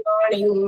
Morning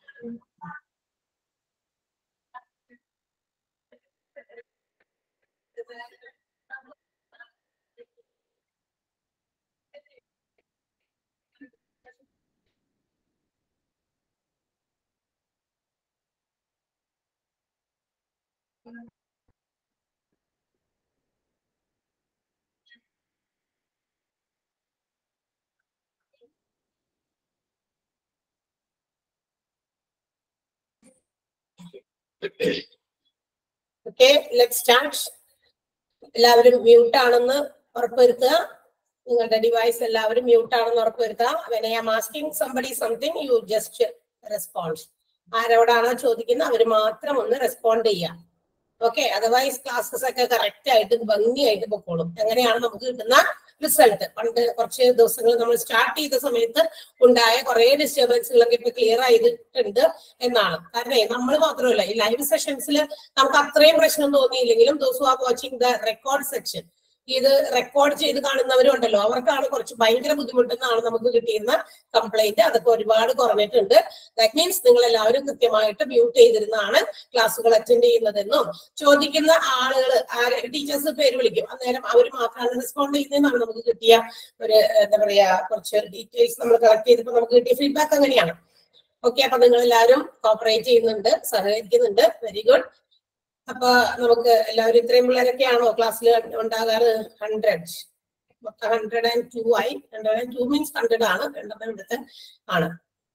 okay let start എല്ലാവരും mute ആണെന്ന് ഉറപ്പുവരുത്തുക നിങ്ങളുടെ ഡിവൈസ് എല്ലാവരും മ്യൂട്ട് ആണെന്ന് ഉറപ്പുവരുത്തുക when I am asking somebody something you just response ആരോടാണോ ചോദിക്കുന്നത് അവർ മാത്രം ഒന്ന് റെസ്പോണ്ട് ചെയ്യുക ഓക്കെ അതർവൈസ് ക്ലാസ്സസ് ഒക്കെ കറക്റ്റ് ആയിട്ട് ഭംഗിയായിട്ട് പൊക്കോളും അങ്ങനെയാണ് നമുക്ക് കിട്ടുന്ന റിസൾട്ട് പണ്ട് കുറച്ച് ദിവസങ്ങൾ നമ്മൾ സ്റ്റാർട്ട് ചെയ്ത സമയത്ത് ഉണ്ടായ കുറെ ഡിസ്റ്റർബൻസുകളൊക്കെ ഇപ്പൊ ക്ലിയർ ചെയ്തിട്ടുണ്ട് എന്നാണ് കാരണം നമ്മൾ മാത്രമല്ല ഈ ലൈവ് സെഷൻസിൽ നമുക്ക് അത്രയും പ്രശ്നം തോന്നിയില്ലെങ്കിലും those are watching the record section ഇത് റെക്കോർഡ് ചെയ്ത് കാണുന്നവരും ഉണ്ടല്ലോ അവർക്കാണ് കുറച്ച് ഭയങ്കര ബുദ്ധിമുട്ടെന്നാണ് നമുക്ക് കിട്ടിയിരുന്ന കംപ്ലൈന്റ് അതൊക്കെ ഒരുപാട് കുറഞ്ഞിട്ടുണ്ട് ദാറ്റ് മീൻസ് നിങ്ങൾ എല്ലാവരും കൃത്യമായിട്ട് മ്യൂട്ട് ചെയ്തിരുന്നാണ് ക്ലാസ്സുകൾ അറ്റൻഡ് ചെയ്യുന്നതെന്നും ചോദിക്കുന്ന ആളുകൾ ആരെ ടീച്ചേഴ്സ് പേര് വിളിക്കും അന്നേരം അവർ മാത്രമാണ് റെസ്പോണ്ട് ചെയ്യുന്നതെന്നാണ് നമുക്ക് കിട്ടിയ ഒരു എന്താ പറയാ കുറച്ച് ഡീറ്റെയിൽസ് നമ്മൾ കളക്ട് ചെയ്തപ്പോൾ നമുക്ക് കിട്ടിയ ഫീഡ്ബാക്ക് അങ്ങനെയാണ് ഓക്കെ അപ്പൊ നിങ്ങൾ എല്ലാവരും കോപ്പറേറ്റ് ചെയ്യുന്നുണ്ട് സഹകരിക്കുന്നുണ്ട് വെരി ഗുഡ് അപ്പൊ നമുക്ക് എല്ലാവരും ഇത്രയും പിള്ളേരൊക്കെയാണോ ക്ലാസ്സിൽ ഉണ്ടാകാറ് ഹൺഡ്രഡ് മൊത്തം ഹൺഡ്രഡ് ആൻഡ് ടു ആയി hundred and two means hundred ആണ് രണ്ടെണ്ണം ഇവിടുത്തെ ആണ്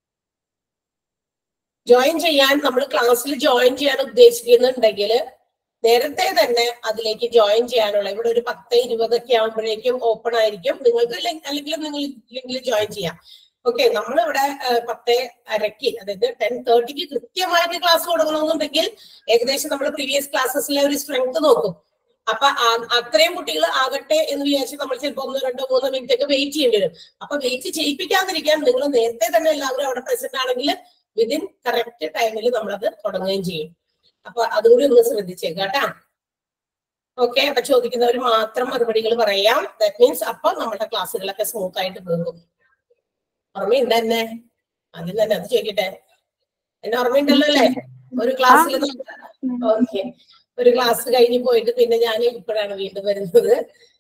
ജോയിൻ ചെയ്യാൻ നമ്മൾ ക്ലാസ്സിൽ ജോയിൻ ചെയ്യാൻ ഉദ്ദേശിക്കുന്നുണ്ടെങ്കിൽ നേരത്തെ തന്നെ അതിലേക്ക് ജോയിൻ ചെയ്യാനുള്ള ഇവിടെ ഒരു പത്ത് ഇരുപതൊക്കെ ആകുമ്പോഴേക്കും ഓപ്പൺ ആയിരിക്കും നിങ്ങൾക്ക് അല്ലെങ്കിൽ നിങ്ങൾ ലിങ്കിൽ ജോയിൻ ചെയ്യാം ഓക്കെ നമ്മളിവിടെ പത്ത് അരയ്ക്ക് അതായത് ടെൻ തേർട്ടിക്ക് കൃത്യമായിട്ട് ക്ലാസ് തുടങ്ങണമെന്നുണ്ടെങ്കിൽ ഏകദേശം നമ്മൾ പ്രീവിയസ് ക്ലാസ്സസിലെ ഒരു സ്ട്രെങ്ത് നോക്കും അപ്പൊ അത്രയും കുട്ടികൾ ആകട്ടെ എന്ന് വിചാരിച്ച് നമ്മൾ ചിലപ്പോൾ ഒന്നോ രണ്ടോ മൂന്നോ മിനിറ്റ് ഒക്കെ വെയിറ്റ് ചെയ്യേണ്ടി വരും അപ്പൊ വെയിറ്റ് ചെയ്യിപ്പിക്കാതിരിക്കാൻ നിങ്ങൾ നേരത്തെ തന്നെ എല്ലാവരും അവിടെ പ്രസന്റ് ആണെങ്കിൽ വിതിൻ കറക്റ്റ് ടൈമിൽ നമ്മളത് തുടങ്ങുകയും ചെയ്യും അപ്പൊ അതുകൂടി ഒന്ന് ശ്രദ്ധിച്ചേക്കാം കേട്ടാ ഓക്കെ അപ്പൊ ചോദിക്കുന്നവർ മാത്രം മറുപടികൾ പറയാം ദാറ്റ് മീൻസ് അപ്പൊ നമ്മുടെ ക്ലാസ്സുകളൊക്കെ സ്മൂത്ത് ആയിട്ട് പോകും ഓർമ്മയുണ്ട് എന്നെ ആദ്യം തന്നെ അത് ചോദിക്കട്ടെ എന്നെ ഓർമ്മയുണ്ടല്ലോ അല്ലേ ഒരു ക്ലാസ്സിൽ ഓക്കെ ഒരു ക്ലാസ് കഴിഞ്ഞ് പോയിട്ട് പിന്നെ ഞാൻ ഇപ്പോഴാണ് വീണ്ടും വരുന്നത്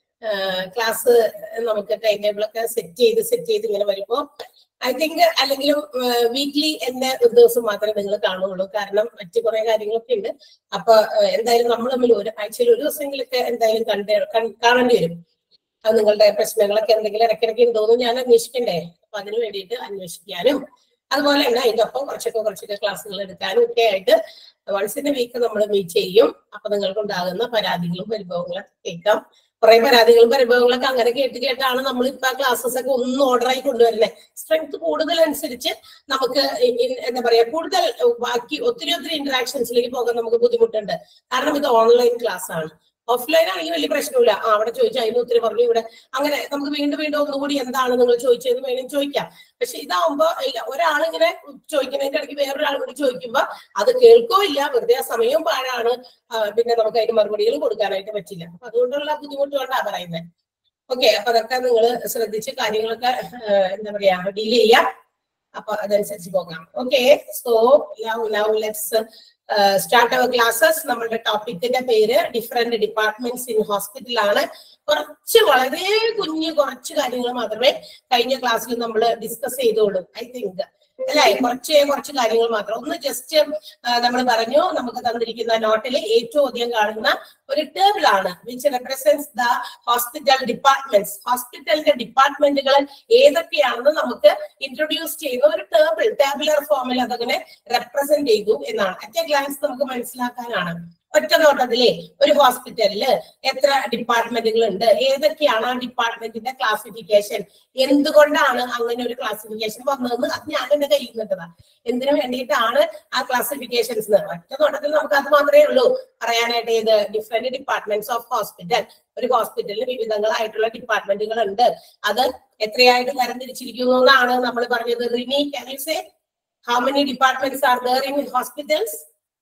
ക്ലാസ് നമുക്ക് ടൈം ടേബിൾ ഒക്കെ സെറ്റ് ചെയ്ത് സെറ്റ് ചെയ്ത് ഇങ്ങനെ വരുമ്പോ ഐ തിങ്ക് അല്ലെങ്കിലും വീക്ക്ലി എന്നെ ഒരു ദിവസം മാത്രമേ നിങ്ങൾ കാണുള്ളൂ കാരണം മറ്റു കുറെ കാര്യങ്ങളൊക്കെ ഉണ്ട് അപ്പൊ എന്തായാലും നമ്മൾ തമ്മിൽ ഒരു ആഴ്ചയിൽ ഒരു ദിവസമെങ്കിലൊക്കെ എന്തായാലും കണ്ട് കാണേണ്ടി വരും അത് നിങ്ങളുടെ പ്രശ്നങ്ങളൊക്കെ എന്തെങ്കിലും ഇടയ്ക്കിടയ്ക്ക് ഉണ്ടോന്ന് ഞാൻ അന്വേഷിക്കണ്ടേ അപ്പൊ അതിന് വേണ്ടിയിട്ട് അന്വേഷിക്കാനും അതുപോലെ തന്നെ അതിന്റെ ഒപ്പം കുറച്ചൊക്കെ കുറച്ചൊക്കെ ക്ലാസ്സുകൾ എടുക്കാനും ഒക്കെ ആയിട്ട് വൺസ് ഇൻ എ വീക്ക് നമ്മൾ മീറ്റ് ചെയ്യും അപ്പൊ നിങ്ങൾക്ക് ഉണ്ടാകുന്ന പരാതികളും പരിഭവങ്ങളും കേൾക്കാം കുറെ പരാതികളും പരിഭവങ്ങളൊക്കെ അങ്ങനെ കേട്ട് കേട്ടാണ് നമ്മൾ ഇപ്പൊ ക്ലാസ്സസ് ഒക്കെ ഒന്ന് ഓർഡർ ആയി കൊണ്ടുവരുന്നത് സ്ട്രെങ്ത് കൂടുതൽ അനുസരിച്ച് നമുക്ക് എന്താ പറയാ കൂടുതൽ ബാക്കി ഒത്തിരി ഒത്തിരി ഇന്ററാക്ഷൻസിലേക്ക് പോകാൻ നമുക്ക് ബുദ്ധിമുട്ടുണ്ട് കാരണം ഇത് ഓൺലൈൻ ക്ലാസ് ആണ് ഓഫ്ലൈൻ ആണെങ്കിൽ വലിയ പ്രശ്നമില്ല ആ അവിടെ ചോദിച്ചാൽ അതിന് ഒത്തിരി പറഞ്ഞു ഇവിടെ അങ്ങനെ നമുക്ക് വീണ്ടും വീണ്ടും ഒന്നുകൂടി എന്താണ് നിങ്ങൾ ചോദിച്ചതെന്ന് വേണമെങ്കിൽ ചോദിക്കാം പക്ഷെ ഇതാവുമ്പോ ഇല്ല ഒരാളിങ്ങനെ ചോദിക്കുന്നതിന്റെ ഇടയ്ക്ക് വേറൊരാൾ കൂടി ചോദിക്കുമ്പോ അത് കേൾക്കോ ഇല്ല വെറുതെ ആ സമയവും പാഴാണ് പിന്നെ നമുക്ക് അതിന് മറുപടികൾ കൊടുക്കാനായിട്ട് പറ്റില്ല അപ്പൊ അതുകൊണ്ടുള്ള ബുദ്ധിമുട്ട് കൊണ്ടാ പറയുന്നത് ഓക്കെ അപ്പൊ അതൊക്കെ നിങ്ങൾ ശ്രദ്ധിച്ച് കാര്യങ്ങളൊക്കെ എന്താ പറയാ ഡീൽ ചെയ്യാം അപ്പൊ അതനുസരിച്ച് പോകാം okay so love love let's start our classes നമ്മുടെ ടോപ്പിക്കിന്റെ പേര് ഡിഫറെന്റ് ഡിപ്പാർട്ട്മെന്റ്സ് ഇൻ ഹോസ്പിറ്റൽ ആണ് കുറച്ച് വളരെ കുഞ്ഞു കുറച്ച് കാര്യങ്ങൾ മാത്രമേ കഴിഞ്ഞ ക്ലാസ്സിൽ നമ്മൾ ഡിസ്കസ് ചെയ്തോളൂ ഐ തിങ്ക് അല്ലെ കുറച്ച് കുറച്ച് കാര്യങ്ങൾ മാത്രം ഒന്ന് ജസ്റ്റ് നമ്മൾ പറഞ്ഞു നമുക്ക് തന്നിരിക്കുന്ന നോട്ടിൽ ഏറ്റവും അധികം കാണുന്ന ഒരു ടേബിൾ ആണ് which represents the hospital departments ഹോസ്പിറ്റലിന്റെ ഡിപ്പാർട്ട്മെന്റുകൾ ഏതൊക്കെയാണെന്ന് നമുക്ക് ഇൻട്രൊഡ്യൂസ് ചെയ്യുന്ന ഒരു ടേബിൾ ടേബിളർ ഫോമിൽ അതങ്ങനെ റെപ്രസെന്റ് ചെയ്തു എന്നാണ് അറ്റ് എ ഗ്ലാൻസ് നമുക്ക് മനസ്സിലാക്കാനാണ് ഒറ്റ നോട്ടത്തിലെ ഒരു ഹോസ്പിറ്റലില് എത്ര ഡിപ്പാർട്ട്മെന്റുകൾ ഉണ്ട് ഏതൊക്കെയാണ് ആ ഡിപ്പാർട്ട്മെന്റിന്റെ ക്ലാസിഫിക്കേഷൻ എന്തുകൊണ്ടാണ് അങ്ങനെ ഒരു ക്ലാസിഫിക്കേഷൻ വന്നതെന്ന് അത് ഞാൻ എന്റെ കയ്യിൽ നിന്നിട്ടതാണ് എന്തിനു വേണ്ടിയിട്ടാണ് ആ ക്ലാസിഫിക്കേഷൻസ് ഒറ്റ നോട്ടത്തിൽ നമുക്ക് അത് മാത്രമേ ഉള്ളൂ പറയാനായിട്ട് ഏത് ഡിഫറെന്റ് ഡിപ്പാർട്ട്മെന്റ്സ് ഓഫ് ഹോസ്പിറ്റൽ ഒരു ഹോസ്പിറ്റലിൽ വിവിധങ്ങളായിട്ടുള്ള ഡിപ്പാർട്ട്മെന്റുകൾ ഉണ്ട് അത് എത്രയായിട്ട് തരംതിരിച്ചിരിക്കുന്നു എന്നാണ് നമ്മൾ പറഞ്ഞത് Rini can you say how many departments are there in hospitals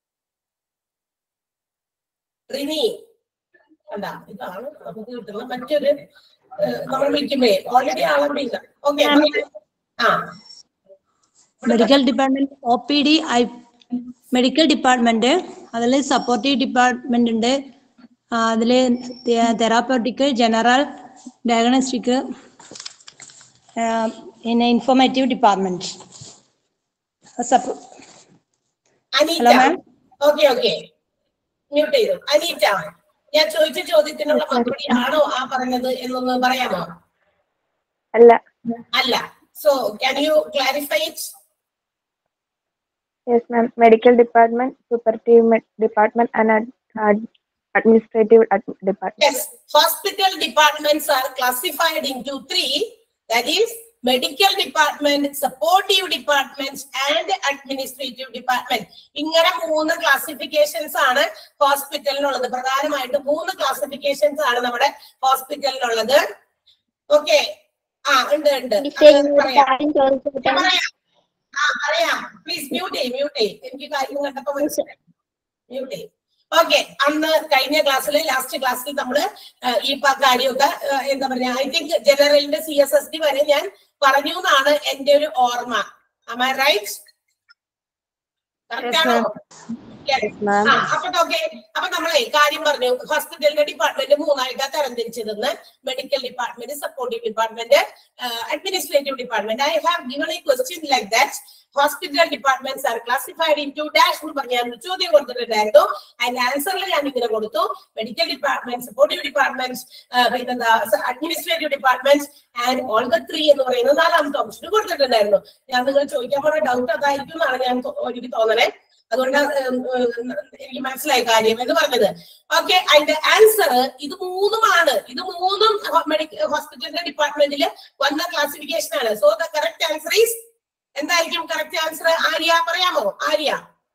Rini കണ്ടാ ഇതാണ് നമുക്ക് കിട്ടുന്ന മറ്റൊരു നമ്മൾ വിളിക്കുമ്പേ ഓൾറെഡി ആളവിടെ ഇല്ല ഓക്കെ ആ medical department O P D I medical department അതിൽ സപ്പോർട്ടീവ് ഡിപ്പാർട്ട്മെന്റ് ഉണ്ട് അതിൽ തെറാപ്പറ്റിക് ജനറൽ ഡയഗ്നോസ്റ്റിക് പിന്നെ informative department Aneeta Hello, ma'am. Okay okay mute ചെയ്തു അനീറ്റ ഞാൻ ചോദിച്ച ചോദ്യത്തിനുള്ള മറുപടി ആണോ ആ പറഞ്ഞത് എന്നൊന്ന് പറയാമോ അല്ല അല്ല so can you clarify it yes ma'am medical department supportive department and administrative department Yes, hospital departments are classified into three. That is medical department, supportive departments and administrative department. ഇങ്ങനെ മൂന്ന് ക്ലാസിഫിക്കേഷൻസ് ആണ് ഹോസ്പിറ്റലിനുള്ളത് പ്രധാനമായിട്ട് മൂന്ന് classifications ആണ് നമ്മുടെ ഹോസ്പിറ്റലിനുള്ളത് okay ആ ഉണ്ട് ഉണ്ട് അത് പറയാം. ഞാൻ പറയാം. ആ പറയാം പ്ലീസ് മ്യൂട്ട് ചെയ്യും മ്യൂട്ട് ചെയ്യും എനിക്ക് കാര്യം കണ്ടപ്പോ മനസ്സിലായി മ്യൂട്ട് ചെയ്യും ഓക്കെ അന്ന് കഴിഞ്ഞ ക്ലാസ്സിൽ ലാസ്റ്റ് ക്ലാസ്സിൽ നമ്മള് ആ, ഈ പ- കാര്യമൊക്കെ ആ, എന്താ പറയാ ഐ തിങ്ക് ജനറലിന്റെ സി എസ് എസ് ഡി വരെ ഞാൻ പറഞ്ഞു എന്നാണ് എന്റെ ഒരു ഓർമ്മ റൈറ്റ് കറക്റ്റ് ആണോ Yes. മാം ആ, അപ്പൊ ഓക്കെ അപ്പൊ നമ്മളെ കാര്യം പറഞ്ഞു ഹോസ്പിറ്റലിന്റെ ഡിപ്പാർട്ട്മെന്റ് മൂന്നായിട്ടാണ് തരംതിരിച്ചതെന്ന് medical department supportive department administrative department I have given a question like that hospital departments are classified into dash എന്ന് പറഞ്ഞ ഞാൻ ഒരു ചോദ്യം കൊടുത്തിട്ടുണ്ടായിരുന്നു അതിന്റെ ആൻസറിൽ ഞാൻ ഇങ്ങനെ കൊടുത്തു മെഡിക്കൽ ഡിപ്പാർട്ട്മെന്റ് സപ്പോർട്ടീവ് ഡിപ്പാർട്ട്മെന്റ് പിന്നെന്താ administrative department and all the three എന്ന് പറയുന്ന നാലാമത്തെ ഓപ്ഷൻ കൊടുത്തിട്ടുണ്ടായിരുന്നു ഞാൻ നിങ്ങൾ ചോദിക്കാൻ പോണ ഡൗട്ട് അതായിരിക്കും എന്നാണ് ഞാൻ തോ- എനിക്ക് തോന്നണേ അതുകൊണ്ട് ഉം, ഉം, എനിക്ക് മനസ്സിലായി കാര്യം എന്ന് പറഞ്ഞത് ഓക്കെ അതിന്റെ ആൻസർ ഇത് മൂന്നുമാണ് ഇത് മൂന്നും മെഡിക്കൽ ഹോസ്പിറ്റലിന്റെ ഡിപ്പാർട്ട്മെന്റിൽ വന്ന ക്ലാസിഫിക്കേഷൻ ആണ് so the correct answer is എന്തായിരിക്കും കറക്റ്റ് ആൻസർ ആര്യ പറയാമോ Arya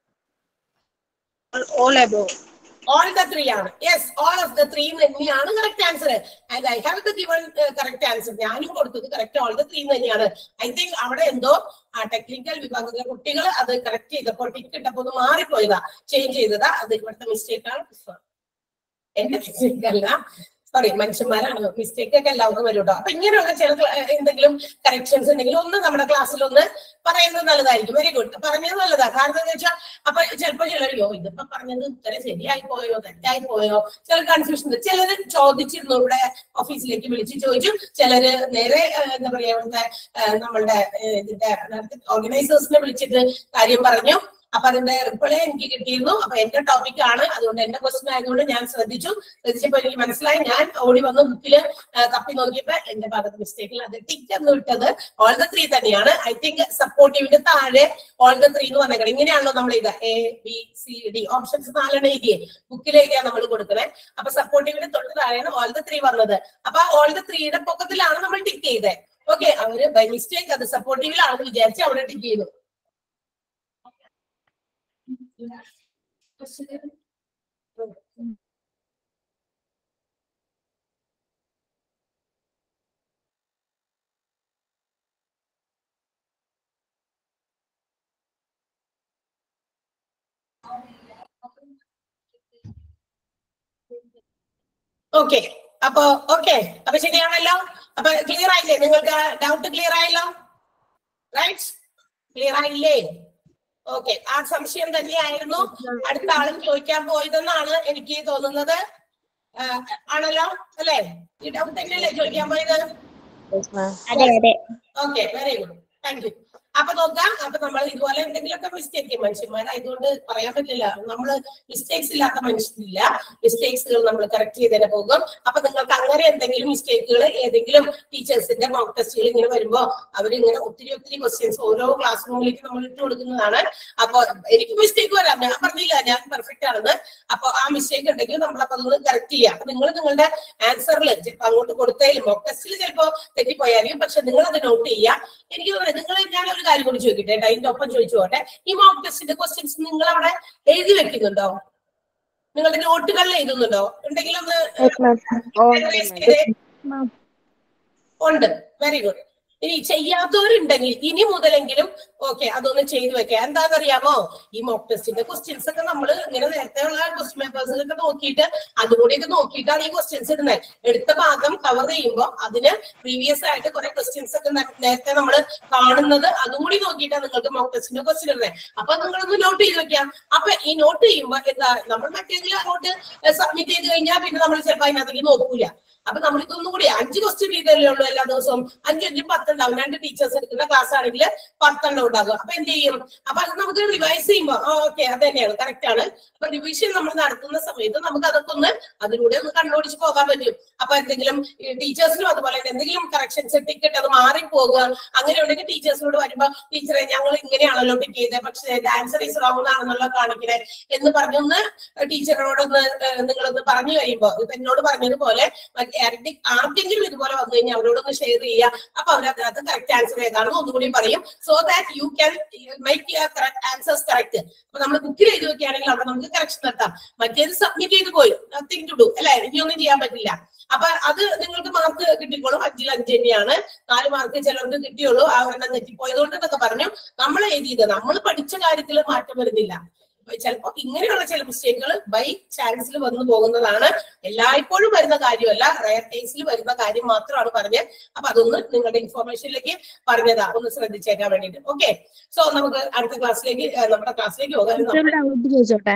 all above. All the three ആണ് yes all of the three തന്നെയാണ് correct answer and I have the given correct answer ഞാനും കൊടുത്തത് കറക്റ്റ് ഓൾ ദ ത്രീ തന്നെയാണ് I think അവിടെ എന്തോ ആ ടെക്നിക്കൽ വിഭാഗത്തിലെ കുട്ടികൾ അത് കറക്റ്റ് ചെയ്തപ്പോൾ ടിക്ക് ഇട്ടപ്പോൾ ഒന്ന് മാറിപ്പോയതാ ചേഞ്ച് ചെയ്തതാ അത് ഇവിടുത്തെ മിസ്റ്റേക്ക് ആണ് എന്റെ മിസ്റ്റേക്ക് അല്ല സോറി മനുഷ്യന്മാരാണ് മിസ്റ്റേക്ക് ഒക്കെ എല്ലാവർക്കും വരും കേട്ടോ അപ്പൊ ഇങ്ങനെയുള്ള ചില ക്ല- എന്തെങ്കിലും കറക്ഷൻസ് ഉണ്ടെങ്കിൽ ഒന്ന് നമ്മുടെ ക്ലാസ്സിൽ ഒന്ന് പറയുന്നത് നല്ലതായിരിക്കും വെരി ഗുഡ് പറഞ്ഞത് നല്ലതാ കാരണം എന്താ വെച്ചാൽ അപ്പൊ ചിലപ്പോ ചിലരോ ഇതിപ്പോ പറഞ്ഞത് ഉത്തരം ശരിയായി പോയോ തെറ്റായി പോയോ ചില കൺഫ്യൂഷൻ ഉണ്ട് ചിലര് ചോദിച്ചിരുന്നു ഇവിടെ ഓഫീസിലേക്ക് വിളിച്ച് ചോദിച്ചു ചിലര് നേരെ ആ, എന്താ പറയാ ഇവിടുത്തെ ആ, നമ്മളുടെ ആ, ഇതിന്റെ ഓർഗനൈസേഴ്സിനെ വിളിച്ചിട്ട് കാര്യം പറഞ്ഞു അപ്പൊ അതിന്റെ റിപ്ലൈ എനിക്ക് കിട്ടിയിരുന്നു അപ്പൊ എന്റെ ടോപ്പിക് ആണ് അതുകൊണ്ട് എന്റെ ക്വസ്റ്റൻ ആയതുകൊണ്ട് ഞാൻ ശ്രദ്ധിച്ചു ശ്രദ്ധിച്ചപ്പോ എനിക്ക് മനസ്സിലായി ഞാൻ ഓടി വന്ന് ബുക്കില് തപ്പി നോക്കിയപ്പോ എന്റെ ഭാഗത്ത് മിസ്റ്റേക്കിൽ അത് ടിക്ക് എന്ന് വിട്ടത് ഓൾ ദ ത്രീ തന്നെയാണ് ഐ തിങ്ക് സപ്പോർട്ടീവിന്റെ താഴെ ഓൾ ദ ത്രീ എന്ന് പറഞ്ഞേക്കണം ഇങ്ങനെയാണല്ലോ നമ്മൾ ഇത് A B C D options നാലെണ്ണം എഴുതിയേ ബുക്കിലേക്കാണ് നമ്മൾ കൊടുക്കുന്നത് അപ്പൊ സപ്പോർട്ടീവിന്റെ തൊട്ട് താഴെയാണ് ഓൾ ദ ത്രീ വന്നത് അപ്പൊ ഓൾ ദ ത്രീയുടെ പൊക്കത്തിലാണ് നമ്മൾ ടിക്ക് ചെയ്തത് ഓക്കെ അവര് ബൈ മിസ്റ്റേക്ക് അത് സപ്പോർട്ടീവിലാണെന്ന് വിചാരിച്ച് അവിടെ ടിക്ക് ചെയ്തു ഓക്കെ അപ്പൊ ഓക്കെ അപ്പൊ ശരിയാണല്ലോ അപ്പൊ ക്ലിയർ ആയില്ലേ നിങ്ങൾക്ക് ഡൗട്ട് ക്ലിയർ ആയല്ലോ റൈറ്റ് ക്ലിയർ ആയില്ലേ ഓക്കെ ആ സംശയം തന്നെയായിരുന്നു അടുത്ത ആളും ചോദിക്കാൻ പോയതെന്നാണ് എനിക്ക് തോന്നുന്നത് ആ, ആണല്ലോ അല്ലേ ഈ ഡൗട്ട് തന്നെയല്ലേ ചോദിക്കാൻ പോയത് യെസ് മാം അതെ അതെ okay very good thank you അപ്പൊ നോക്കാം അപ്പൊ നമ്മൾ ഇതുപോലെ എന്തെങ്കിലുമൊക്കെ മിസ്റ്റേക്ക് മനുഷ്യന്മാരായതുകൊണ്ട് പറയാൻ പറ്റില്ല നമ്മള് മിസ്റ്റേക്സ് ഇല്ലാത്ത മനുഷ്യരില്ല മിസ്റ്റേക്സുകൾ നമ്മൾ കറക്റ്റ് ചെയ്ത് തന്നെ പോകും അപ്പൊ നിങ്ങൾക്ക് അങ്ങനെ എന്തെങ്കിലും മിസ്റ്റേക്കുകൾ ഏതെങ്കിലും ടീച്ചേഴ്സിന്റെ മോക്ക് ടെസ്റ്റുകൾ ഇങ്ങനെ വരുമ്പോ അവരിങ്ങനെ ഒത്തിരി ഒത്തിരി ക്വസ്റ്റ്യൻസ് ഓരോ ക്ലാസ് റൂമിലേക്ക് നമ്മൾ ഇട്ട് കൊടുക്കുന്നതാണ് അപ്പൊ എനിക്ക് മിസ്റ്റേക്ക് വരാം ഞാൻ പറഞ്ഞില്ല ഞാൻ പെർഫെക്റ്റ് ആണെന്ന് അപ്പൊ ആ മിസ്റ്റേക്ക് ഉണ്ടെങ്കിൽ നമ്മൾ അപ്പൊ അത് കറക്റ്റ് ചെയ്യാം അപ്പൊ നിങ്ങൾ നിങ്ങളുടെ ആൻസറിൽ ചിലപ്പോൾ അങ്ങോട്ട് കൊടുത്തതിൽ മോക്ക് ടെസ്റ്റിൽ ചിലപ്പോ തെറ്റിപ്പോയായിരിക്കും പക്ഷെ നിങ്ങൾ അത് നോട്ട് ചെയ്യുക എനിക്ക് തോന്നുന്നത് നിങ്ങൾ ഞാൻ ഒരു കാര്യം കൂടി ചോദിക്കട്ടെ കേട്ടോ അതിന്റെ ഒപ്പം ചോദിച്ചു പോട്ടെ ഈ മോക്ക് ടെസ്റ്റിന്റെ ക്വസ്റ്റ്യൻസ് നിങ്ങൾ അവിടെ എഴുതി വെക്കുന്നുണ്ടോ നിങ്ങളുടെ നോട്ടുകളിൽ എഴുതുന്നുണ്ടോ ഉണ്ടെങ്കിൽ ഒന്ന് യെസ് മാം analyze ചെയ്തേ. ഉണ്ട് വെരി ഗുഡ് ഇനി ചെയ്യാത്തവരുണ്ടെങ്കിൽ ഇനി മുതലെങ്കിലും ഓക്കെ അതൊന്ന് ചെയ്തു വെക്കാം എന്താണെന്നറിയാമോ ഈ മോക്ക് ടെസ്റ്റിന്റെ ക്വസ്റ്റ്യൻസ് ഒക്കെ നമ്മൾ ഇങ്ങനെ നേരത്തെ ഉള്ള ക്വസ്റ്റ്യൻ പേപ്പേഴ്സിലൊക്കെ നോക്കിയിട്ട് അതുകൂടിയൊക്കെ നോക്കിയിട്ടാണ് ഈ ക്വസ്റ്റ്യൻസ് ഇടുന്നത് എടുത്ത ഭാഗം കവർ ചെയ്യുമ്പോൾ അതിന് പ്രീവിയസ് ആയിട്ട് കുറെ ക്വസ്റ്റ്യൻസ് ഒക്കെ നേ- നേരത്തെ നമ്മൾ കാണുന്നത് അതും കൂടി നോക്കിയിട്ടാണ് നിങ്ങൾക്ക് മോക്ക് ടെസ്റ്റിന്റെ ക്വസ്റ്റ്യൻ ഇടുന്നത് അപ്പൊ നിങ്ങളൊന്ന് നോട്ട് ചെയ്ത് വെക്കാം അപ്പൊ ഈ നോട്ട് ചെയ്യുമ്പോൾ എന്താ നമ്മൾ മറ്റേതിൽ അങ്ങോട്ട് സബ്മിറ്റ് ചെയ്ത് കഴിഞ്ഞാൽ പിന്നെ നമ്മൾ ചിലപ്പോൾ അതിനകത്തേക്ക് നോക്കൂല അപ്പൊ നമ്മൾ ഇതൊന്നും കൂടി അഞ്ച് ക്വസ്റ്റ്യൻ വീതമല്ലേ ഉള്ളൂ എല്ലാ ദിവസവും അഞ്ചഞ്ചും പത്തുണ്ടാവും രണ്ട് ടീച്ചേഴ്സ് എടുക്കുന്ന ക്ലാസ് ആണെങ്കിൽ പത്തെണ്ണം ഉണ്ടാകും അപ്പൊ എന്ത് ചെയ്യും അപ്പൊ അത് നമുക്ക് റിവൈസ് ചെയ്യുമ്പോൾ ഓക്കെ അത് തന്നെയാണ് കറക്റ്റ് ആണ് അപ്പൊ റിവിഷൻ നമ്മൾ നടത്തുന്ന സമയത്ത് നമുക്ക് അതൊക്കെ ഒന്ന് അതിലൂടെ ഒന്ന് കണ്ണോടിച്ച് പോകാൻ പറ്റും അപ്പൊ എന്തെങ്കിലും ടീച്ചേഴ്സിനും അതുപോലെ തന്നെ എന്തെങ്കിലും കറക്ഷൻസ് ടിക്കറ്റ് അത് മാറിപ്പോകുക അങ്ങനെ ഉണ്ടെങ്കിൽ ടീച്ചേഴ്സിനോട് വരുമ്പോ ടീച്ചറെ ഞങ്ങൾ ഇങ്ങനെയാണല്ലോ ടിക്ക് ചെയ്തത് പക്ഷേ ആൻസർ ഈസ് റോങ് ആണെന്നുള്ള കാണിക്കണേ എന്ന് പറഞ്ഞൊന്ന് ടീച്ചറിനോടൊന്ന് ഏഹ് നിങ്ങളൊന്ന് പറഞ്ഞു കഴിയുമ്പോ ഇപ്പൊ എന്നോട് പറഞ്ഞതുപോലെ മറ്റ് ആരുടെ- ആർക്കെങ്കിലും ഇതുപോലെ വന്നു കഴിഞ്ഞാൽ അവരോടൊന്ന് ഷെയർ ചെയ്യുക അപ്പൊ അവർ അതിനകത്ത് കറക്റ്റ് ആൻസർ ഏതാണെന്ന് ഒന്നുകൂടി പറയും so that you can make answers correct അപ്പൊ നമ്മൾ ബുക്കിൽ എഴുതി വെക്കുകയാണെങ്കിൽ അവിടെ നമുക്ക് കറക്ഷൻ നടത്താം മറ്റേത് സബ്മിറ്റ് ചെയ്ത് പോയി നത്തിങ് ടു ഡു അല്ലെ ഇനിയൊന്നും ചെയ്യാൻ പറ്റില്ല അപ്പൊ അത് നിങ്ങൾക്ക് മാർക്ക് കിട്ടിക്കോളും അഞ്ചിൽ അഞ്ച് തന്നെയാണ് നാല് മാർക്ക് ചിലർക്ക് കിട്ടിയുള്ളൂ ആ ഒരെണ്ണം തെറ്റിപ്പോയതുകൊണ്ട് എന്നൊക്കെ പറഞ്ഞു നമ്മൾ എഴുതിയത് നമ്മൾ പഠിച്ച കാര്യത്തിൽ മാറ്റം വരുന്നില്ല ചിലപ്പോ ഇങ്ങനെയുള്ള ചില മിസ്റ്റേക്കുകൾ ബൈ ചാൻസിൽ വന്നു പോകുന്നതാണ് എല്ലായ്പ്പോഴും വരുന്ന കാര്യമല്ല റയർ കേസിൽ വരുന്ന കാര്യം മാത്രമാണ് പറഞ്ഞത് അപ്പൊ അതൊന്ന് നിങ്ങളുടെ ഇൻഫോർമേഷനിലേക്ക് പറഞ്ഞതാ ഒന്ന് ശ്രദ്ധിച്ചേക്കാൻ വേണ്ടിയിട്ട് ഓക്കെ സോ നമുക്ക് അടുത്ത ക്ലാസ്സിലേക്ക് ഏഹ്, നമ്മുടെ ക്ലാസ്സിലേക്ക് പോകാം ഒരു ഡൗട്ട് ചോദിച്ചോട്ടെ